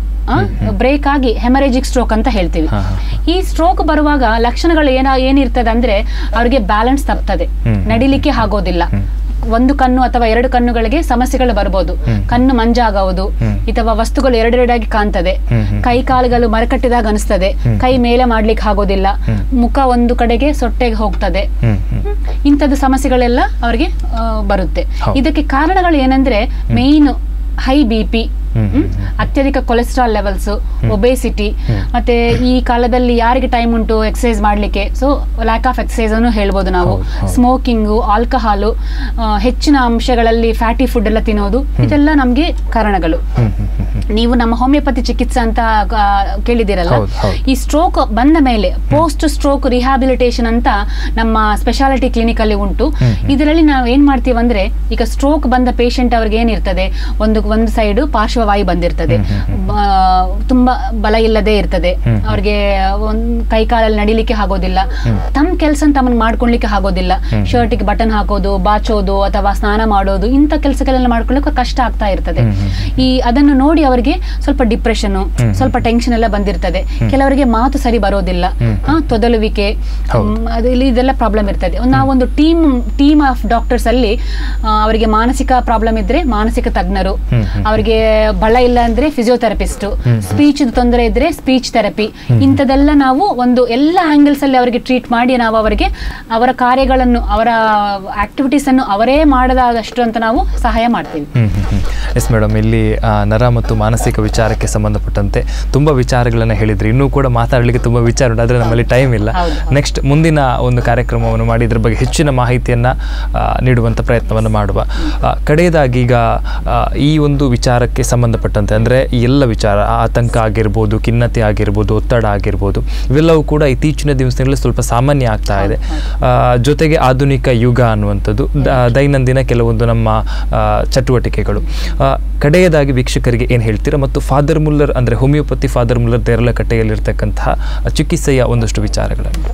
ಬ್ರೇಕ್ ಆಗಿ ಹೆಮರೇಜಿಕ್ ಸ್ಟ್ರೋಕ್ ಅಂತ ಹೇಳ್ತೀವಿ ಹಾ, ಹಾ. ಈ ಸ್ಟ್ರೋಕ್ ಬರುವಾಗ ಲಕ್ಷಣಗಳು ಏನ ಏನಿರ್ತದೆ ಅಂದ್ರೆ ಅವ್ರಿಗೆ ಬ್ಯಾಲೆನ್ಸ್ ತಪ್ತದೆ ಹ್ಮ್. ನಡಿಲಿಕ್ಕೆ ಆಗೋದಿಲ್ಲ ಹ್ಮ್. ಒಂದು ಕಣ್ಣು ಅಥವಾ ಎರಡು ಕಣ್ಣುಗಳಿಗೆ ಸಮಸ್ಯೆಗಳು ಬರ್ಬೋದು ಹ್ಮ್. ಕಣ್ಣು ಮಂಜಾಗುವುದು ಹ್ಮ್. ಅಥವಾ ವಸ್ತುಗಳು ಎರಡೆರಡಾಗಿ ಕಾಣ್ತದೆ ಹ್ಮ್, ಹ್ಮ್. ಕೈ ಕಾಲುಗಳು ಮರಕಟ್ಟಿದಾಗ ಅನಿಸ್ತದೆ ಹ್ಮ್. ಕೈ ಮೇಲೆ ಮಾಡ್ಲಿಕ್ಕೆ ಆಗೋದಿಲ್ಲ ಹ್ಮ್. ಮುಖ ಒಂದು ಕಡೆಗೆ ಸೊಟ್ಟೆಗೆ ಹೋಗ್ತದೆ ಹ್ಮ್ ಹ್ಮ್ ಇಂಥದ್ದು ಸಮಸ್ಯೆಗಳೆಲ್ಲ ಅವರಿಗೆ ಬರುತ್ತೆ ಹೌದು. ಇದಕ್ಕೆ ಕಾರಣಗಳು ಏನಂದ್ರೆ ಮೇಯ್ನ್ ಹೈ ಬಿ ಪಿ ಹ್ಮ್, ಹ್ಮ್, ಅತ್ಯಧಿಕ ಕೊಲೆಸ್ಟ್ರಾಲ್ ಲೆವೆಲ್ಸ್ ಒಬೇಸಿಟಿ ಹ್ಮ್. ಮತ್ತೆ ಈ ಕಾಲದಲ್ಲಿ ಯಾರಿಗೆ ಟೈಮ್ ಉಂಟು ಎಕ್ಸಸೈಸ್ ಮಾಡ್ಲಿಕ್ಕೆ ಸೊ ಲ್ಯಾಕ್ ಆಫ್ ಎಕ್ಸಸೈಸ್ ಅನ್ನು ಹೇಳ್ಬೋದು ನಾವು ಹೌದು, ಹೌದು. ಸ್ಮೋಕಿಂಗು ಆಲ್ಕಹಾಲು ಹೆಚ್ಚಿನ ಅಂಶಗಳಲ್ಲಿ ಫ್ಯಾಟಿ ಫುಡ್ ಎಲ್ಲ ತಿನ್ನೋದು ಇದೆಲ್ಲ ನಮಗೆ ಕಾರಣಗಳು ಹ್ಮ್ ಹ್ಮ್ ಹ್ಮ್ ಹ್ಮ್ ನೀವು ನಮ್ಮ ಹೋಮಿಯೋಪತಿ ಚಿಕಿತ್ಸೆ ಅಂತ ಆ, ಕೇಳಿದಿರಲ್ಲ ಹೌದು, ಹೌದು. ಈ ಸ್ಟ್ರೋಕ್ ಬಂದ ಮೇಲೆ ಪೋಸ್ಟ್ ಸ್ಟ್ರೋಕ್ ರಿಹ್ಯಾಬಿಲಿಟೇಷನ್ ಅಂತ ನಮ್ಮ ಸ್ಪೆಷಾಲಿಟಿ ಕ್ಲಿನಿಕ್ ಅಲ್ಲಿ ಉಂಟು ಹ್ಮ್, ಹ್ಮ್. ಇದರಲ್ಲಿ ನಾವು ಏನ್ ಮಾಡ್ತೀವಿ ಅಂದ್ರೆ ಈಗ ಸ್ಟ್ರೋಕ್ ಬಂದ ಪೇಷಂಟ್ ಅವ್ರಿಗೆ ಏನಿರ್ತದೆ ಒಂದು ಒಂದು ಸೈಡ್ ಪಾರ್ಶ್ವವಾಯು ಬಂದಿರ್ತದೆ ಹ್ಮ್, ಹ್ಮ್, ಹ್ಮ್. ಬ- ತುಂಬಾ ಬಲ ಇಲ್ಲದೆ ಇರ್ತದೆ ಹ್ಮ್, ಹ್ಮ್. ಅವ್ರಿಗೆ ಒಂದ್ ಕೈ ಕಾಲಲ್ಲಿ ನಡಿಲಿಕ್ಕೆ ಆಗೋದಿಲ್ಲ ಹ್ಮ್. ತಮ್ಮ ಕೆಲಸ ತಮ್ಮನ್ನ ಮಾಡ್ಕೊಳ್ಲಿಕ್ಕೆ ಆಗೋದಿಲ್ಲ ಹ್ಮ್. ಶರ್ಟಿಗೆ ಬಟನ್ ಹಾಕೋದು ಬಾಚೋದು ಅಥವಾ ಸ್ನಾನ ಮಾಡೋದು ಇಂಥ ಕೆಲಸಗಳೆಲ್ಲ ಮಾಡ್ಕೊಳ್ಳಿಕ್ಕೆ ಕಷ್ಟ ಆಗ್ತಾ ಇರ್ತದೆ ಹ್ಮ್, ಹ್ಮ್, ಈ ಅದನ್ನು ನೋಡಿ ಅವರಿಗೆ ಸ್ವಲ್ಪ ಡಿಪ್ರೆಷನ್ ಹ್ಮ್. ಸ್ವಲ್ಪ ಟೆನ್ಷನ್ ಎಲ್ಲ ಬಂದಿರ್ತದೆ ಕೆಲವರಿಗೆ ಮಾತು ಸರಿ ಬರೋದಿಲ್ಲ ಹ್ಮ್. ಆ, ತೊದಲುವಿಕೆ ಹೌದು. ಮ್, ಅದು ಇಲ್ಲಿ ಇದೆಲ್ಲ ಪ್ರಾಬ್ಲಮ್ ಇರ್ತದೆ ನಾವೊಂದು ಟೀಮ್ ಟೀಮ್ ಆಫ್ ಡಾಕ್ಟರ್ಸ್ ಅಲ್ಲಿ ಆ, ಅವರಿಗೆ ಮಾನಸಿಕ ಪ್ರಾಬ್ಲಮ್ ಇದ್ರೆ ಮಾನಸಿಕ ತಜ್ಞರು ಹ್ಮ್, ಹ್ಮ್. ಅವರಿಗೆ ಬಳ ಇಲ್ಲ ಅಂದ್ರೆ ಫಿಸಿಯೋಥೆರಪಿಸ್ಟ್ ಹ್ಮ್. ಸ್ಪೀಚ್ ತೊಂದರೆ ಇದ್ರೆ ಸ್ಪೀಚ್ ಥೆರಪಿ ಇಂಥದೆಲ್ಲ ನಾವು ಒಂದು ಎಲ್ಲ ಆಂಗಲ್ಸ್ ಅಲ್ಲಿ ಅವರಿಗೆ ಟ್ರೀಟ್ ಮಾಡಿ ನಾವು ಅವರಿಗೆ ಅವರ ಕಾರ್ಯಗಳನ್ನು ಅವರ ಆಕ್ಟಿವಿಟೀಸ್ ಅನ್ನು ಅವರೇ ಮಾಡದಾದಷ್ಟು ಅಂತ ನಾವು ಸಹಾಯ ಮಾಡ್ತೀವಿ ಹ್ಮ್ ಹ್ಮ್ ಹ್ಮ್ ಎಸ್ ಮೇಡಮ್ ಇಲ್ಲಿ ಆ, ನರ ಮತ್ತು ಮಾನಸಿಕ ವಿಚಾರಕ್ಕೆ ಸಂಬಂಧಪಟ್ಟಂತೆ ತುಂಬ ವಿಚಾರಗಳನ್ನು ಹೇಳಿದ್ರಿ ಇನ್ನೂ ಕೂಡ ಮಾತಾಡಲಿಕ್ಕೆ ತುಂಬ ವಿಚಾರ ಉಂಟು ಆದರೆ ನಮ್ಮಲ್ಲಿ ಟೈಮ್ ಇಲ್ಲ ಹೌದು, ಹೌದು. ನೆಕ್ಸ್ಟ್ ಮುಂದಿನ ಒಂದು ಕಾರ್ಯಕ್ರಮವನ್ನು ಮಾಡಿ ಇದ್ರ ಬಗ್ಗೆ ಹೆಚ್ಚಿನ ಮಾಹಿತಿಯನ್ನು ನೀಡುವಂಥ ಪ್ರಯತ್ನವನ್ನು ಮಾಡುವ ಆ, ಕಡೆಯದಾಗಿ ಈಗ ಆ, ಈ ಒಂದು ವಿಚಾರಕ್ಕೆ ಸಂಬಂಧಪಟ್ಟಂತೆ ಅಂದರೆ ಈ ಎಲ್ಲ ವಿಚಾರ ಆತಂಕ ಆಗಿರ್ಬೋದು ಖಿನ್ನತೆ ಆಗಿರ್ಬೋದು ಒತ್ತಡ ಆಗಿರ್ಬೋದು ಇವೆಲ್ಲವೂ ಕೂಡ ಇತ್ತೀಚಿನ ದಿವಸಗಳಲ್ಲಿ ಸ್ವಲ್ಪ ಸಾಮಾನ್ಯ ಆಗ್ತಾ ಇದೆ ಆ, ಜೊತೆಗೆ ಆಧುನಿಕ ಯುಗ ಅನ್ನುವಂಥದ್ದು ದ- ದೈನಂದಿನ ಕೆಲವೊಂದು ನಮ್ಮ ಆ, ಚಟುವಟಿಕೆಗಳು ಆ, ಕಡೆಯದಾಗಿ ವೀಕ್ಷಕರಿಗೆ ಏನು ಹೇಳ್ತೀರಾ ಮತ್ತು ಫಾದರ್ ಮುಲ್ಲರ್ ಅಂದರೆ ಹೋಮಿಯೋಪತಿ ಫಾದರ್ ಮುಲ್ಲರ್ ದೇರಳಕಟ್ಟೆಯಲ್ಲಿರ್ತಕ್ಕಂತಹ ಚಿಕಿತ್ಸೆಯ ಒಂದಷ್ಟು ವಿಚಾರಗಳನ್ನು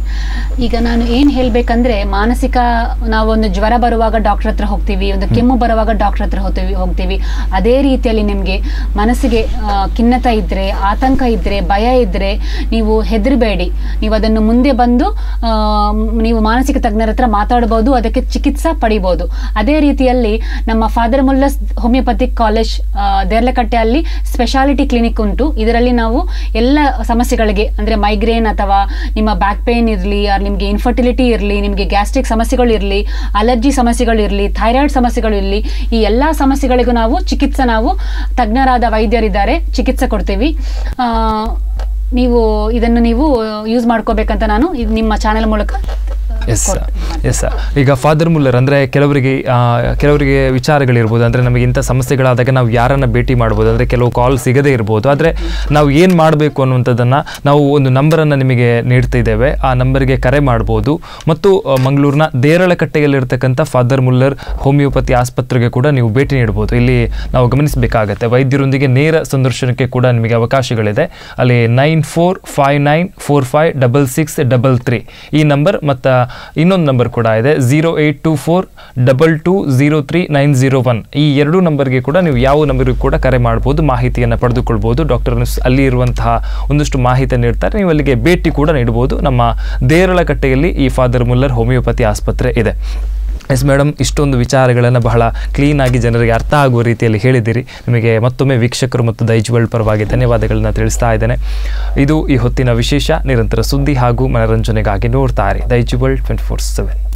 ಈಗ ನಾನು ಏನ್ ಹೇಳ್ಬೇಕಂದ್ರೆ ಮಾನಸಿಕ ನಾವೊಂದು ಜ್ವರ ಬರುವಾಗ ಡಾಕ್ಟರ್ ಹತ್ರ ಹೋಗ್ತೀವಿ ಒಂದು ಕೆಮ್ಮು ಬರುವಾಗ ಡಾಕ್ಟರ್ ಹತ್ರ ಹೋಗ್ತೀವಿ ಹೋಗ್ತೀವಿ ಅದೇ ರೀತಿಯಲ್ಲಿ ನಿಮಗೆ ಮನಸ್ಸಿಗೆ ಆ, ಖಿನ್ನತ ಇದ್ರೆ ಆತಂಕ ಇದ್ರೆ ಭಯ ಇದ್ರೆ ನೀವು ಹೆದರಬೇಡಿ ನೀವು ಅದನ್ನು ಮುಂದೆ ಬಂದು ಆ, ಮ್, ನೀವು ಮಾನಸಿಕ ತಜ್ಞರ ಹತ್ರ ಮಾತಾಡಬಹುದು ಅದಕ್ಕೆ ಚಿಕಿತ್ಸಾ ಪಡಿಬಹುದು ಅದೇ ರೀತಿಯಲ್ಲಿ ನಮ್ಮ ಫಾದರ್ ಮುಲ್ಲಸ್ ಹೋಮಿಯೋಪತಿಕ್ ಕಾಲೇಜ್ ದೇರ್ಲಕಟ್ಟೆಯಲ್ಲಿ ಸ್ಪೆಷಾಲಿಟಿ ಕ್ಲಿನಿಕ್ ಉಂಟು ಇದರಲ್ಲಿ ನಾವು ಎಲ್ಲ ಸಮಸ್ಯೆಗಳಿಗೆ ಅಂದ್ರೆ ಮೈಗ್ರೇನ್ ಅಥವಾ ನಿಮ್ಮ ಬ್ಯಾಕ್ ಪೇನ್ ಇರಲಿ ನಿಮಗೆ ಇನ್ಫರ್ಟಿಲಿಟಿ ಇರಲಿ ನಿಮಗೆ ಗ್ಯಾಸ್ಟ್ರಿಕ್ ಸಮಸ್ಯೆಗಳು ಇರಲಿ ಅಲರ್ಜಿ ಸಮಸ್ಯೆಗಳು ಇರಲಿ ಥೈರಾಯ್ಡ್ ಸಮಸ್ಯೆಗಳು ಇರಲಿ ಈ ಎಲ್ಲ ಸಮಸ್ಯೆಗಳಿಗೂ ನಾವು ಚಿಕಿತ್ಸೆ ನಾವು ತಜ್ಞರಾದ ವೈದ್ಯರಿದ್ದಾರೆ ಚಿಕಿತ್ಸೆ ಕೊಡ್ತೀವಿ ಆ, ನೀವು ಇದನ್ನು ನೀವು ಯೂಸ್ ಮಾಡ್ಕೋಬೇಕಂತ ನಾನು ಇದ್ ನಿಮ್ಮ ಚಾನೆಲ್ ಮೂಲಕ ಎಸ್ ಕೊಡ್- ಎಸ್ ಈಗ ಫಾದರ್ ಮುಲ್ಲರ್ ಅಂದರೆ ಕೆಲವರಿಗೆ ಆ, ಕೆಲವರಿಗೆ ವಿಚಾರಗಳಿರ್ಬೋದು ಅಂದರೆ ನಮಗೆ ಇಂಥ ಸಮಸ್ಯೆಗಳಾದಾಗ ನಾವು ಯಾರನ್ನು ಭೇಟಿ ಮಾಡ್ಬೋದು ಅಂದರೆ ಕೆಲವು ಕಾಲ್ ಸಿಗದೇ ಇರ್ಬೋದು ಆದರೆ ನಾವು ಏನು ಮಾಡಬೇಕು ಅನ್ನುವಂಥದ್ದನ್ನು ನಾವು ಒಂದು ನಂಬರನ್ನು ನಿಮಗೆ ನೀಡ್ತಿದ್ದೇವೆ ಆ ನಂಬರ್ಗೆ ಕರೆ ಮಾಡ್ಬೋದು ಮತ್ತು ಆ, ಮಂಗಳೂರಿನ ದೇರಳಕಟ್ಟೆಯಲ್ಲಿರ್ತಕ್ಕಂಥ ಫಾದರ್ ಮುಲ್ಲರ್ ಹೋಮಿಯೋಪತಿ ಆಸ್ಪತ್ರೆಗೆ ಕೂಡ ನೀವು ಭೇಟಿ ನೀಡ್ಬೋದು ಇಲ್ಲಿ ನಾವು ಗಮನಿಸಬೇಕಾಗತ್ತೆ ವೈದ್ಯರೊಂದಿಗೆ ನೇರ ಸಂದರ್ಶನಕ್ಕೆ ಕೂಡ ನಿಮಗೆ ಅವಕಾಶಗಳಿದೆ ಅಲ್ಲಿ nine four five nine four five double six double three ಈ ನಂಬರ್ ಮತ್ತು ಇನ್ನೊಂದು ನಂಬರ್ ಕೂಡ ಇದೆ zero eight two four double two zero three nine zero one ಈ ಎರಡು ನಂಬರ್ಗೆ ಕೂಡ ನೀವು ಯಾವ ನಂಬರ್ಗೂ ಕೂಡ ಕರೆ ಮಾಡ್ಬೋದು ಮಾಹಿತಿಯನ್ನು ಪಡೆದುಕೊಳ್ಬೋದು ಡಾಕ್ಟರ್ ಅಲ್ಲಿ ಇರುವಂತಹ ಒಂದಷ್ಟು ಮಾಹಿತಿ ನೀಡ್ತಾರೆ ನೀವು ಅಲ್ಲಿಗೆ ಭೇಟಿ ಕೂಡ ನೀಡ್ಬೋದು ನಮ್ಮ ದೇರಳಕಟ್ಟೆಯಲ್ಲಿ ಈ ಫಾದರ್ ಮುಲ್ಲರ್ ಹೋಮಿಯೋಪತಿ ಆಸ್ಪತ್ರೆ ಇದೆ ಎಸ್ ಮೇಡಮ್ ಇಷ್ಟೊಂದು ವಿಚಾರಗಳನ್ನು ಬಹಳ ಕ್ಲೀನಾಗಿ ಜನರಿಗೆ ಅರ್ಥ ಆಗುವ ರೀತಿಯಲ್ಲಿ ಹೇಳಿದ್ದೀರಿ ನಿಮಗೆ ಮತ್ತೊಮ್ಮೆ ವೀಕ್ಷಕರು ಮತ್ತು ದೈಜ್ ವರ್ಲ್ಡ್ ಪರವಾಗಿ ಧನ್ಯವಾದಗಳನ್ನ ತಿಳಿಸ್ತಾ ಇದ್ದೇನೆ ಇದು ಈ ಹೊತ್ತಿನ ವಿಶೇಷ ನಿರಂತರ ಸುದ್ದಿ ಹಾಗೂ ಮನರಂಜನೆಗಾಗಿ ನೋಡ್ತಾ ಇರಿ Daijiworld twenty four seven